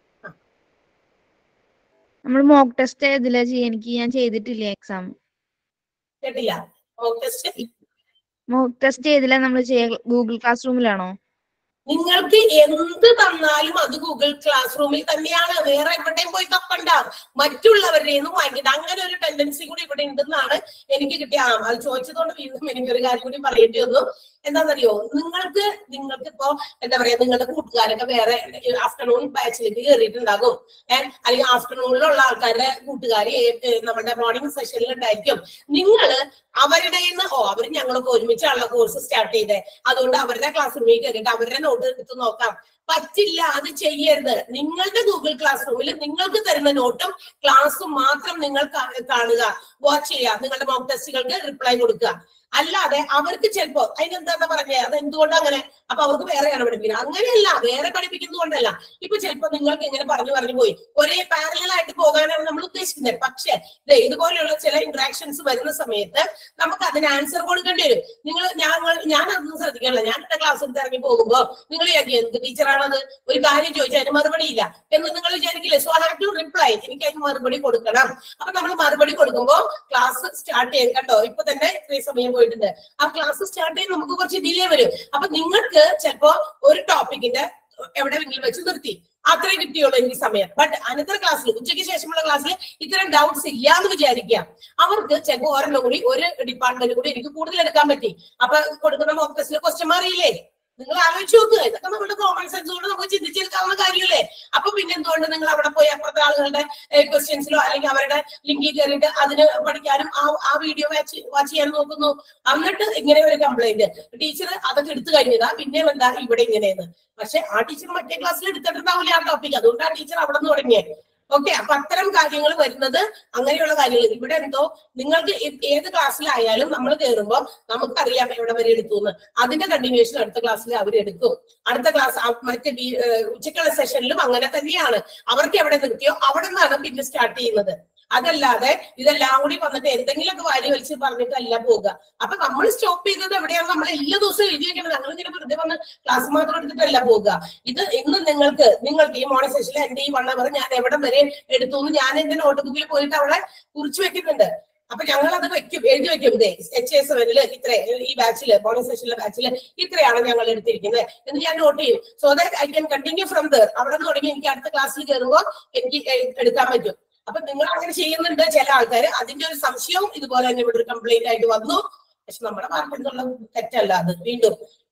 നമ്മൾ മോക്ക് ടെസ്റ്റ് ഏതിലാ ചെയ്യാ എനിക്ക് ഞാൻ ചെയ്തിട്ടില്ല എക്സാം കേട്ടില്ല മോക്ക് ടെസ്റ്റ് മോക്ക് ടെസ്റ്റ് ഏതിലാ നമ്മൾ ചെയ്യാ ഗൂഗിൾ ക്ലാസ് റൂമിലാണോ നിങ്ങൾക്ക് എന്ത് തന്നാലും അത് ഗൂഗിൾ ക്ലാസ് റൂമിൽ തന്നെയാണ് വേറെ എവിടെയും പോയി തപ്പണ്ട മറ്റുള്ളവരുടെ നിന്ന് വാങ്ങിക്കണ്ട അങ്ങനെ ഒരു ടെൻഡൻസി കൂടി ഇവിടെ ഉണ്ടെന്നാണ് എനിക്ക് കിട്ടിയ ആ അത് ചോദിച്ചതുകൊണ്ട് വീണ്ടും എനിക്കൊരു കാര്യം കൂടി പറയേണ്ടി വന്നു എന്താണെന്നറിയോ നിങ്ങൾക്ക് നിങ്ങൾക്ക് ഇപ്പോ എന്താ പറയാ നിങ്ങളുടെ കൂട്ടുകാരൊക്കെ വേറെ ആഫ്റ്റർനൂൺ ബാച്ചിലേക്ക് കയറിയിട്ടുണ്ടാകും ഏഹ് അല്ലെങ്കിൽ ആഫ്റ്റർനൂണിലുള്ള ആൾക്കാരുടെ കൂട്ടുകാർ നമ്മുടെ മോർണിംഗ് സെഷനിൽ ഉണ്ടായിരിക്കും നിങ്ങൾ അവരുടെ കയ്യിൽ നിന്ന് ഓ അവർ ഞങ്ങളൊക്കെ ഒരുമിച്ചാണല്ലോ കോഴ്സ് സ്റ്റാർട്ട് ചെയ്തത് അതുകൊണ്ട് അവരുടെ ക്ലാസ് റൂമിൽ കയറിയിട്ട് അവരുടെ നോട്ട് എടുത്ത് നോക്കാം പറ്റില്ല അത് ചെയ്യരുത് നിങ്ങളുടെ ഗൂഗിൾ ക്ലാസ് റൂമിൽ നിങ്ങൾക്ക് തരുന്ന നോട്ടും ക്ലാസ്സും മാത്രം നിങ്ങൾ കാ- കാണുക വാച്ച് ചെയ്യുക നിങ്ങളുടെ മോക്ക് ടെസ്റ്റുകൾക്ക് റിപ്ലൈ കൊടുക്കുക അല്ലാതെ അവർക്ക് ചിലപ്പോ അതിനെന്താ പറഞ്ഞത് അത് എന്തുകൊണ്ട് അങ്ങനെ അപ്പൊ അവർക്ക് വേറെയാണ് പഠിപ്പിക്കുന്നത് അങ്ങനെയല്ല വേറെ പഠിപ്പിക്കുന്നതുകൊണ്ടല്ല ഇപ്പൊ ചിലപ്പോ നിങ്ങൾക്ക് ഇങ്ങനെ പറഞ്ഞു പറഞ്ഞു പോയി ഒരേ പാരലൽ ആയിട്ട് പോകാനാണ് നമ്മൾ ഉദ്ദേശിക്കുന്നത് പക്ഷെ ദേ ഇതുപോലെയുള്ള ചില ഇന്ററാക്ഷൻസ് വരുന്ന സമയത്ത് നമുക്ക് അതിന് ആൻസർ കൊടുക്കേണ്ടി വരും നിങ്ങൾ ഞങ്ങൾ ഞാൻ അതൊന്നും ശ്രദ്ധിക്കാനില്ല ഞാൻ എന്റെ ക്ലാസ് എടുത്ത് ഇറങ്ങി പോകുമ്പോ നിങ്ങൾ വിചാരിക്കും എന്ത് ടീച്ചറാണത് ഒരു കാര്യം ചോദിച്ചാൽ അതിന് മറുപടി ഇല്ല എന്ന് നിങ്ങൾ വിചാരിക്കില്ലേ സോ ഹാവ് ടു റിപ്ലൈ എനിക്ക് അതിന് മറുപടി കൊടുക്കണം അപ്പൊ നമ്മൾ മറുപടി കൊടുക്കുമ്പോൾ ക്ലാസ് സ്റ്റാർട്ട് ചെയ്യും കണ്ടോ ഇപ്പൊ തന്നെ ഇത്രയും സമയം പോയിട്ടുണ്ട് ആ ക്ലാസ് സ്റ്റാർട്ട് ചെയ്യാൻ നമുക്ക് കുറച്ച് ഡിലേ വരും അപ്പൊ നിങ്ങൾക്ക് ചിലപ്പോ ഒരു ടോപ്പിക്കിന്റെ എവിടെയെങ്കിലും വെച്ച് നിർത്തി അത്രേ കിട്ടിയുള്ളൂ എനിക്ക് സമയം ബട്ട് അനന്തര ക്ലാസ്സിൽ ഉച്ചയ്ക്ക് ശേഷമുള്ള ക്ലാസ്സിൽ ഇത്തരം ഡൗട്ട്സ് ഇല്ല എന്ന് വിചാരിക്കുക അവർക്ക് ചിലപ്പോൾ ഒരെണ്ണം കൂടി ഒരു ഡിപ്പാർട്ട്മെന്റ് കൂടി എനിക്ക് കൂടുതൽ എടുക്കാൻ പറ്റി അപ്പൊ കൊടുക്കുന്ന മോക്ക് ടെസ്റ്റിൽ ക്വസ്റ്റ്യൻ മാറിയില്ലേ നിങ്ങൾ ആലോചിച്ച് നോക്കുക ഇതൊക്കെ നമ്മുടെ കോമൺ സെൻസ് കൊണ്ട് നമുക്ക് ചിന്തിച്ചെടുക്കാവുന്ന കാര്യമല്ലേ അപ്പൊ പിന്നെ എന്തുകൊണ്ട് നിങ്ങൾ അവിടെ പോയി അപ്പുറത്തെ ആളുകളുടെ ക്വസ്റ്റ്യൻസിലോ അല്ലെങ്കിൽ അവരുടെ ലിങ്കിൽ കയറിയിട്ട് അതിന് പഠിക്കാനും ആ ആ വീഡിയോ വാച്ച് വാച്ച് ചെയ്യാൻ നോക്കുന്നു എന്നിട്ട് ഇങ്ങനെ ഒരു കംപ്ലൈന്റ് ടീച്ചർ അതൊക്കെ എടുത്തു കഴിഞ്ഞതാ പിന്നെ എന്താ ഇവിടെ ഇങ്ങനെയെന്ന് പക്ഷെ ആ ടീച്ചർ മറ്റേ ക്ലാസ്സിൽ എടുത്തിട്ടുണ്ടാവില്ല ആ ടോപ്പിക് അതുകൊണ്ട് ആ ടീച്ചർ അവിടെ നിന്ന് തുടങ്ങിയത് ഓക്കെ അപ്പൊ അത്തരം കാര്യങ്ങൾ വരുന്നത് അങ്ങനെയുള്ള കാര്യങ്ങൾ ഇവിടെ എന്തോ നിങ്ങൾക്ക് ഏ- ഏത് ക്ലാസ്സിലായാലും നമ്മൾ കയറുമ്പോൾ നമുക്കറിയാം എവിടെ വരെ എടുത്തു എന്ന് അതിന്റെ കണ്ടിന്യൂഷൻ അടുത്ത ക്ലാസ്സിൽ അവർ എടുക്കും അടുത്ത ക്ലാസ് മറ്റേ ബി- ഏഹ് ഉച്ചക്കുള്ള സെഷനിലും അങ്ങനെ തന്നെയാണ് അവർക്ക് എവിടെ നിർത്തിയോ അവിടെ നിന്നാണ് പിന്നെ സ്റ്റാർട്ട് ചെയ്യുന്നത് അതല്ലാതെ ഇതെല്ലാം കൂടി വന്നിട്ട് എന്തെങ്കിലുമൊക്കെ വാരി വലിച്ച് പറഞ്ഞിട്ടല്ല പോകുക അപ്പൊ നമ്മൾ സ്റ്റോപ്പ് ചെയ്തത് എവിടെയാണ് നമ്മൾ എല്ലാ ദിവസവും എഴുതി വെക്കണം ഞങ്ങൾ ഇങ്ങനെ വെറുതെ വന്ന് ക്ലാസ് മാത്രം എടുത്തിട്ടല്ല പോകുക ഇത് ഇന്ന് നിങ്ങൾക്ക് നിങ്ങൾക്ക് ഈ മോർണിംഗ് സെഷനിൽ എന്റെ ഈ വൺ അവർ ഞാൻ എവിടെ വരെ എടുത്തു എന്ന് ഞാൻ എന്റെ നോട്ട് ബുക്കിൽ പോയിട്ട് അവിടെ കുറിച്ച് വെക്കുന്നുണ്ട് അപ്പൊ ഞങ്ങൾ അത് വെക്കും എഴുതി വെക്കും ഇതേ എച്ച് എസ് സെവനില് ഇത്ര ഈ ബാച്ചില് മോർണിംഗ് സെഷനിലെ ബാച്ചില് ഇത്രയാണ് ഞങ്ങൾ എടുത്തിരിക്കുന്നത് എന്ന് ഞാൻ നോട്ട് ചെയ്യും so that I can continue from there അവിടെ നിന്ന് തുടങ്ങി എനിക്ക് അടുത്ത ക്ലാസ്സിൽ കയറുമ്പോൾ എനിക്ക് എ- എടുക്കാൻ പറ്റും അപ്പൊ നിങ്ങൾ അങ്ങനെ ചെയ്യുന്നുണ്ട് ചില ആൾക്കാർ അതിന്റെ ഒരു സംശയവും ഇതുപോലെ തന്നെ ഇവിടെ ഒരു കംപ്ലൈന്റ് ആയിട്ട് വന്നു പക്ഷെ നമ്മുടെ ഭാഗത്തു നിന്നുള്ള തെറ്റല്ല അത് വീണ്ടും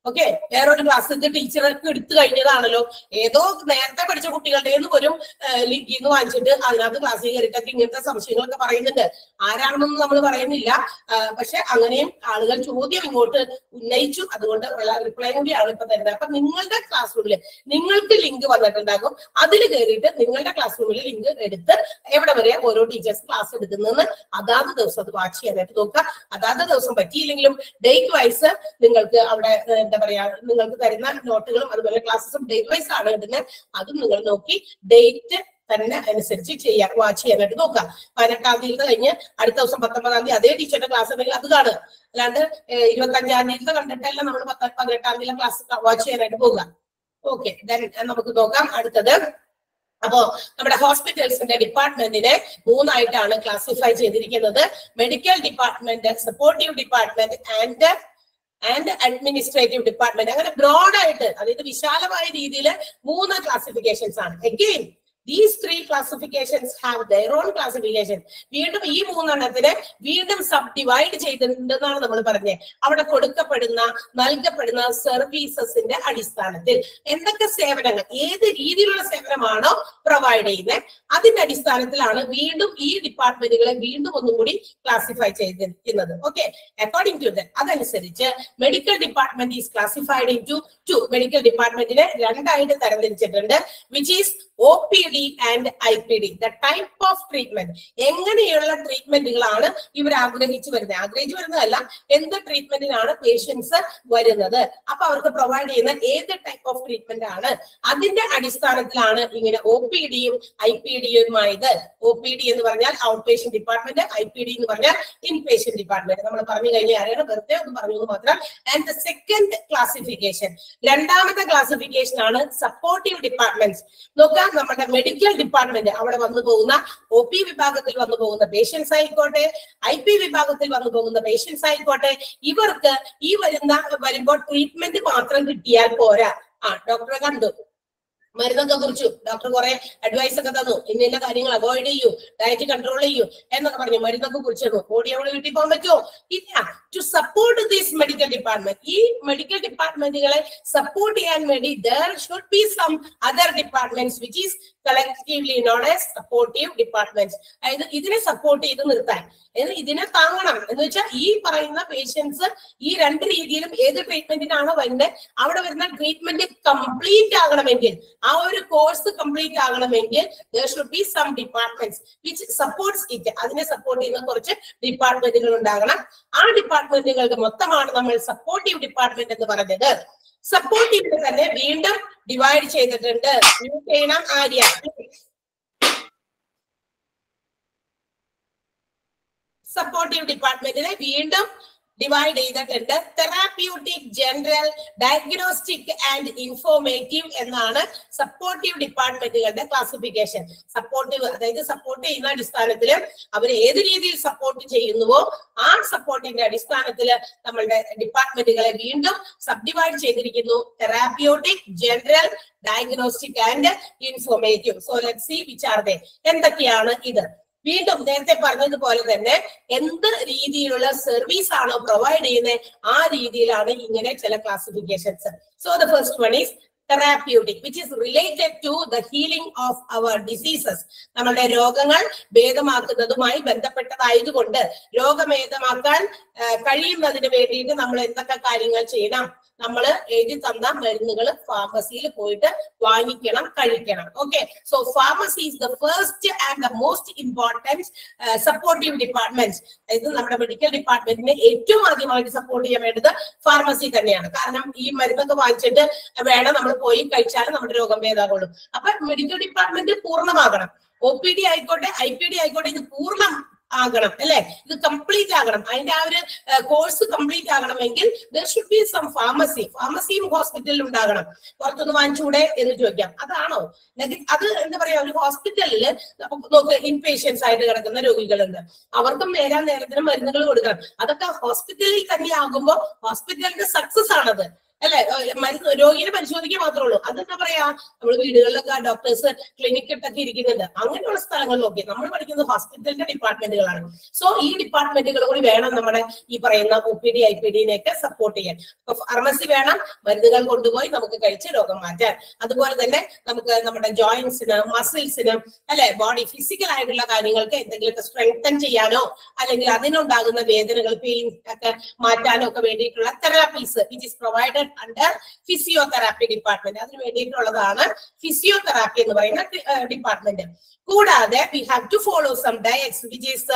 ഓക്കെ വേറൊരു ക്ലാസ്സിൽ ടീച്ചർക്ക് എടുത്തു കഴിഞ്ഞതാണല്ലോ ഏതോ നേരത്തെ പഠിച്ച കുട്ടികളുടെ നിന്ന് ഒരു ലിങ്കിൽ നിന്ന് വാങ്ങിച്ചിട്ട് അതിനകത്ത് ക്ലാസ്സിൽ കയറിയിട്ടൊക്കെ ഇങ്ങനത്തെ സംശയങ്ങളൊക്കെ പറയുന്നുണ്ട് ആരാണെന്നൊന്നും നമ്മൾ പറയുന്നില്ല ആ, പക്ഷെ അങ്ങനെയും ആളുകൾ ചോദ്യം ഇങ്ങോട്ട് ഉന്നയിച്ചു അതുകൊണ്ട് റിപ്ലൈ കൂടിയാണ് ഇപ്പൊ തരുന്നത് അപ്പൊ നിങ്ങളുടെ ക്ലാസ് റൂമിൽ നിങ്ങൾക്ക് ലിങ്ക് വന്നിട്ടുണ്ടാകും അതിൽ കയറിയിട്ട് നിങ്ങളുടെ ക്ലാസ് റൂമിൽ ലിങ്ക് എടുത്ത് എവിടെ വരെ ഓരോ ടീച്ചേഴ്സ് ക്ലാസ് എടുക്കുന്നതെന്ന് അതാത് ദിവസം അത് വാച്ച് ചെയ്യാനായിട്ട് നോക്കുക അതാത് ദിവസം പറ്റിയില്ലെങ്കിലും ഡേറ്റ് വൈസ് നിങ്ങൾക്ക് അവിടെ ഏഹ്, എന്താ പറയാ നിങ്ങൾക്ക് തരുന്ന നോട്ടുകളും അതുപോലെ ക്ലാസ്സസും ഡേറ്റ് വൈസ് ആണ് ഇടുന്നത് അതും നിങ്ങൾ നോക്കി ഡേറ്റ് തന്നെ അനുസരിച്ച് ചെയ്യാൻ വാച്ച് ചെയ്യാനായിട്ട് നോക്കുക പതിനെട്ടാം തീയതി കഴിഞ്ഞ് അടുത്ത ദിവസം പത്തൊമ്പതാം തീയതി അതേ ടീച്ചറുടെ ക്ലാസ് ഉണ്ടെങ്കിൽ അത് കാണുക അല്ലാണ്ട് ഏഹ്, ഇരുപത്തഞ്ചാം തീയതി കണ്ടിട്ടല്ല നമ്മൾ പത്ത് പതിനെട്ടാം തീയതി ക്ലാസ് വാച്ച് ചെയ്യാനായിട്ട് പോകുക ഓക്കെ നമുക്ക് നോക്കാം അടുത്തത് അപ്പോ നമ്മുടെ ഹോസ്പിറ്റൽസിന്റെ ഡിപ്പാർട്ട്മെന്റിനെ മൂന്നായിട്ടാണ് ക്ലാസിഫൈ ചെയ്തിരിക്കുന്നത് medical department supportive department and and administrative department അങ്ങനെ ബ്രോഡ് ആയിട്ട് അതായത് വിശാലമായ രീതിയിൽ മൂന്ന് ക്ലാസിഫിക്കേഷൻസ് ആണ് again these three classifications have their own classification വീണ്ടും ഈ മൂന്നെണ്ണത്തിനെ വീണ്ടും സബ് ഡിവൈഡ് ചെയ്തിട്ടുണ്ടെന്നാണ് നമ്മൾ പറഞ്ഞത് അവിടെ കൊടുക്കപ്പെടുന്ന നൽകപ്പെടുന്ന സർവീസസിന്റെ അടിസ്ഥാനത്തിൽ എന്തൊക്കെ സേവനങ്ങൾ ഏത് രീതിയിലുള്ള സേവനമാണോ പ്രൊവൈഡ് ചെയ്യുന്നത് അതിന്റെ അടിസ്ഥാനത്തിലാണ് വീണ്ടും ഈ ഡിപ്പാർട്ട്മെന്റുകളെ വീണ്ടും ഒന്നും കൂടി ക്ലാസിഫൈ ചെയ്തിരിക്കുന്നത് ഓക്കെ അക്കോർഡിംഗ് ടു ദ അതനുസരിച്ച് medical department is classified into two medical ഡിപ്പാർട്ട്മെന്റിനെ രണ്ടായിട്ട് തരംതിരിച്ചിട്ടുണ്ട് which is O P D and I P D the type of treatment എങ്ങനെയുള്ള ട്രീറ്റ്മെന്റുകളാണ് ഇവർ ആഗ്രഹിച്ചു വരുന്നത് ആഗ്രഹിച്ചു വരുന്നതല്ല എന്ത് ട്രീറ്റ്മെന്റിനാണ് പേഷ്യൻസ് വരുന്നത് അപ്പൊ അവർക്ക് പ്രൊവൈഡ് ചെയ്യുന്ന ഏത് ടൈപ്പ് ഓഫ് ട്രീറ്റ്മെന്റ് ആണ് അതിന്റെ അടിസ്ഥാനത്തിലാണ് ഇങ്ങനെ ഒ പി ഡിയും ഐ പി ഡിയുമായത് ഒ പി ഡി എന്ന് പറഞ്ഞാൽ out patient department I P D എന്ന് പറഞ്ഞാൽ ഇൻ പേഷ്യന്റ് ഡിപ്പാർട്ട്മെന്റ് നമ്മൾ പറഞ്ഞു കഴിഞ്ഞാൽ ആരെയാണ് വെറുതെ ഒന്ന് പറഞ്ഞു എന്ന് മാത്രം ആൻഡ് ദ സെക്കൻഡ് ക്ലാസിഫിക്കേഷൻ രണ്ടാമത്തെ ക്ലാസിഫിക്കേഷൻ ആണ് സപ്പോർട്ടീവ് ഡിപ്പാർട്ട്മെന്റ്സ് നോക്കാം നമ്മുടെ മെഡിക്കൽ ഡിപ്പാർട്ട്മെന്റ് അവിടെ വന്നു പോകുന്ന ഒ പി വിഭാഗത്തിൽ വന്നു പോകുന്ന പേഷ്യൻസ് ആയിക്കോട്ടെ ഐ പി വിഭാഗത്തിൽ വന്നു പോകുന്ന പേഷ്യൻസ് ആയിക്കോട്ടെ ഇവർക്ക് ഈ വരുന്ന വരുമ്പോൾ ട്രീറ്റ്മെന്റ് മാത്രം കിട്ടിയാൽ പോരാ ആ ഡോക്ടറെ കണ്ടു മരുന്നൊക്കെ കുറിച്ചു ഡോക്ടർ കുറെ അഡ്വൈസ് ഒക്കെ തന്നു ഇന്ന ഇന്ന കാര്യങ്ങൾ അവോയ്ഡ് ചെയ്യൂ ഡയറ്റ് കൺട്രോൾ ചെയ്യൂ എന്നൊക്കെ പറഞ്ഞു മരുന്നൊക്കെ കുറിച്ചു തന്നു ഓടി അവിടെ വീട്ടിൽ പോകാൻ പറ്റുമോ ഇല്ല to support these medical department ഈ മെഡിക്കൽ ഡിപ്പാർട്ട്മെന്റുകളെ സപ്പോർട്ട് ചെയ്യാൻ വേണ്ടി there should be some other departments which is collectively known as supportive departments അതായത് ഇതിനെ സപ്പോർട്ട് ചെയ്ത് നിർത്താൻ എന്ന് ഇതിനെ താങ്ങണം എന്ന് വെച്ചാൽ ഈ പറയുന്ന പേഷ്യൻസ് ഈ രണ്ട് രീതിയിലും ഏത് ട്രീറ്റ്മെന്റിനാണോ വരുന്നത് അവിടെ വരുന്ന ട്രീറ്റ്മെന്റ് കംപ്ലീറ്റ് ആകണമെങ്കിൽ ആ ഒരു കോഴ്സ് കംപ്ലീറ്റ് ആകണമെങ്കിൽ there should be some departments which supports it അതിനെ സപ്പോർട്ട് ചെയ്യുന്ന കുറച്ച് ഡിപ്പാർട്ട്മെന്റുകൾ ഉണ്ടാകണം ആ ഡിപ്പാർട്ട്മെന്റുകളുടെ മൊത്തമാണ് നമ്മൾ സപ്പോർട്ടീവ് ഡിപ്പാർട്ട്മെന്റ് എന്ന് പറഞ്ഞത് സപ്പോർട്ടീവിനെ തന്നെ വീണ്ടും ഡിവൈഡ് ചെയ്തിട്ടുണ്ട് യൂസ് ചെയ്യണം ആര്യ സപ്പോർട്ടീവ് ഡിപ്പാർട്ട്മെന്റിനെ വീണ്ടും ഡിവൈഡ് ചെയ്തിട്ടുണ്ട് therapeutic general diagnostic and informative എന്നാണ് സപ്പോർട്ടീവ് ഡിപ്പാർട്ട്മെന്റുകളുടെ ക്ലാസിഫിക്കേഷൻ സപ്പോർട്ടീവ് അതായത് സപ്പോർട്ട് ചെയ്യുന്ന അടിസ്ഥാനത്തിൽ അവർ ഏത് രീതിയിൽ സപ്പോർട്ട് ചെയ്യുന്നുവോ ആ സപ്പോർട്ടിന്റെ അടിസ്ഥാനത്തിൽ നമ്മളുടെ ഡിപ്പാർട്ട്മെന്റുകളെ വീണ്ടും സബ് ഡിവൈഡ് ചെയ്തിരിക്കുന്നു therapeutic general diagnostic and informative so let see which are they എന്തൊക്കെയാണ് ഇത് വീണ്ടും നേരത്തെ പറഞ്ഞതുപോലെ തന്നെ എന്ത് രീതിയിലുള്ള സർവീസ് ആണോ പ്രൊവൈഡ് ചെയ്യുന്നത് ആ രീതിയിലാണ് ഇങ്ങനെ ചില classifications so the first one is therapeutic which is related to the healing of our diseases നമ്മുടെ രോഗങ്ങൾ ഭേദമാക്കുന്നതുമായി ബന്ധപ്പെട്ടതായതുകൊണ്ട് രോഗഭേദമാക്കാൻ ആ, കഴിയുന്നതിന് വേണ്ടിയിട്ട് നമ്മൾ എന്തൊക്കെ കാര്യങ്ങൾ ചെയ്യണം നമ്മൾ എഴുതി തന്ന മരുന്നുകൾ ഫാർമസിയിൽ പോയിട്ട് വാങ്ങിക്കണം കഴിക്കണം okay so pharmacy is the first and the most important supportive department അതായത് നമ്മുടെ മെഡിക്കൽ ഡിപ്പാർട്ട്മെന്റിനെ ഏറ്റവും ആദ്യമായിട്ട് സപ്പോർട്ട് ചെയ്യാൻ വേണ്ടത് ഫാർമസി തന്നെയാണ് കാരണം ഈ മരുന്നൊക്കെ വാങ്ങിച്ചിട്ട് വേണം നമ്മൾ പോയി കഴിച്ചാൽ നമ്മുടെ രോഗം ഭേദമാകുള്ളൂ അപ്പൊ മെഡിക്കൽ ഡിപ്പാർട്ട്മെന്റ് പൂർണ്ണമാകണം ഒ പി ഡി ആയിക്കോട്ടെ ഐ പി ഡി ആയിക്കോട്ടെ ഇത് പൂർണ്ണം ആകണം അല്ലെ ഇത് കംപ്ലീറ്റ് ആകണം അതിന്റെ ആ ഒരു കോഴ്സ് കംപ്ലീറ്റ് ആകണമെങ്കിൽ there should be some pharmacy ഫാർമസിയും ഹോസ്പിറ്റലിൽ ഉണ്ടാകണം പുറത്തുനിന്ന് വാങ്ങിച്ചൂടെ എന്ന് ചോദിക്കാം അതാണോ നെഗ- അത് എന്താ പറയാ ഒരു ഹോസ്പിറ്റലിൽ നമുക്ക് നോക്ക് ഇൻ പേഷ്യൻസ് ആയിട്ട് കിടക്കുന്ന രോഗികളുണ്ട് അവർക്കും നേരാൻ നേരത്തിന് മരുന്നുകൾ കൊടുക്കണം അതൊക്കെ ഹോസ്പിറ്റലിൽ തന്നെ ആകുമ്പോൾ ഹോസ്പിറ്റലിന്റെ സക്സസ് ആണത് അല്ലെ മരുന്ന് രോഗിയെ പരിശോധിക്കുക മാത്രമേ ഉള്ളൂ അതെന്താ പറയാ നമ്മൾ വീടുകളിലൊക്കെ ഡോക്ടേഴ്സ് ക്ലിനിക് ഇട്ടൊക്കെ ഇരിക്കുന്നുണ്ട് അങ്ങനെയുള്ള സ്ഥലങ്ങളിലൊക്കെ നമ്മൾ പഠിക്കുന്നത് ഹോസ്പിറ്റലിന്റെ ഡിപ്പാർട്ട്മെന്റുകളാണ് സോ ഈ ഡിപ്പാർട്ട്മെന്റുകൾ കൂടി വേണം നമ്മുടെ ഈ പറയുന്ന O P D I P ഡിനെയൊക്കെ സപ്പോർട്ട് ചെയ്യാൻ അപ്പൊ ഫാർമസി വേണം മരുന്നുകൾ കൊണ്ടുപോയി നമുക്ക് കഴിച്ച് രോഗം മാറ്റാൻ അതുപോലെ തന്നെ നമുക്ക് നമ്മുടെ ജോയിന്റ്സിന് മസിൽസിന് അല്ലെ ബോഡി ഫിസിക്കൽ ആയിട്ടുള്ള കാര്യങ്ങൾക്ക് എന്തെങ്കിലുമൊക്കെ സ്ട്രെങ്തൻ ചെയ്യാനോ അല്ലെങ്കിൽ അതിനുണ്ടാകുന്ന വേദനകൾ പെയിൻ ഒക്കെ മാറ്റാനോ ഒക്കെ വേണ്ടിയിട്ടുള്ള therapies which is provided under physiotherapy department അതിന് വേണ്ടിയിട്ടുള്ളതാണ് ഫിസിയോതെറാപ്പി എന്ന് പറയുന്ന ഡിപ്പാർട്ട്മെന്റ് കൂടാതെ we have to follow some diets which is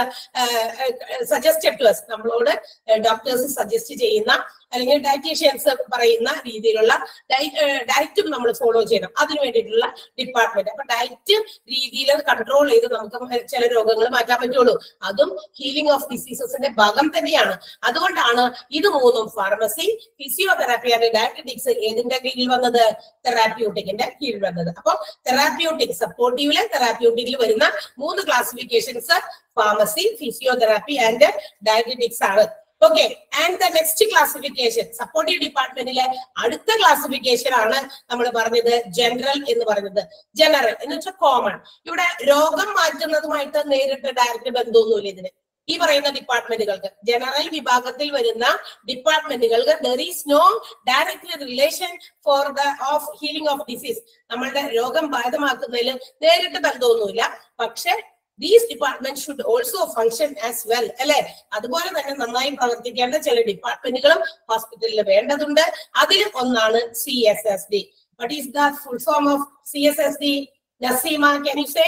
suggested to us നമ്മളോട് ഡോക്ടേഴ്സ് സജസ്റ്റ് ചെയ്യുന്ന അല്ലെങ്കിൽ ഡയറ്റീഷ്യൻസ് പറയുന്ന രീതിയിലുള്ള ഡയറ്റും നമ്മൾ ഫോളോ ചെയ്യണം അതിന് വേണ്ടിയിട്ടുള്ള ഡിപ്പാർട്ട്മെന്റ് അപ്പൊ ഡയറ്റ് രീതിയിൽ കൺട്രോൾ ചെയ്ത് നമുക്ക് ചില രോഗങ്ങൾ മാറ്റാൻ പറ്റുള്ളൂ അതും ഹീലിംഗ് ഓഫ് ഡിസീസസിന്റെ ഭാഗം തന്നെയാണ് അതുകൊണ്ടാണ് ഇത് മൂന്നും ഫാർമസി ഫിസിയോതെറാപ്പി ആൻഡ് ഡയറ്ററ്റിക്സ് ഏതിന്റെ കീഴിൽ വന്നത് തെറാപ്യൂട്ടിക്കിന്റെ കീഴിൽ വന്നത് അപ്പൊ തെറാപ്യൂട്ടിക് സപ്പോർട്ടീവില് തെറാപ്യൂട്ടിക്കിൽ വരുന്ന മൂന്ന് classifications pharmacy physiotherapy and dietetics ആണ് okay and the next classification supportive ഡിപ്പാർട്ട്മെന്റിലെ അടുത്ത ക്ലാസിഫിക്കേഷൻ ആണ് നമ്മൾ പറഞ്ഞത് ജനറൽ എന്ന് പറയുന്നത് ജനറൽ എന്ന് വെച്ചാൽ കോമൺ ഇവിടെ രോഗം മാറ്റുന്നതുമായിട്ട് നേരിട്ട് ഡയറക്റ്റ് ബന്ധമൊന്നുമില്ല ഇതിന് ഈ പറയുന്ന ഡിപ്പാർട്ട്മെന്റുകൾക്ക് ജനറൽ വിഭാഗത്തിൽ വരുന്ന ഡിപ്പാർട്ട്മെന്റുകൾക്ക് there is no direct relation for the of healing of disease നമ്മളുടെ രോഗം ഭേദമാക്കുന്നതിൽ നേരിട്ട് ബന്ധമൊന്നുമില്ല പക്ഷെ these department should also function as well അല്ലെ അതുപോലെ തന്നെ നന്നായി പ്രവർത്തിക്കേണ്ട ചില ഡിപ്പാർട്ട്മെന്റുകളും ഹോസ്പിറ്റലിൽ വേണ്ടതുണ്ട് അതിൽ ഒന്നാണ് C S S D what is the full form of C S S D Nasima can you say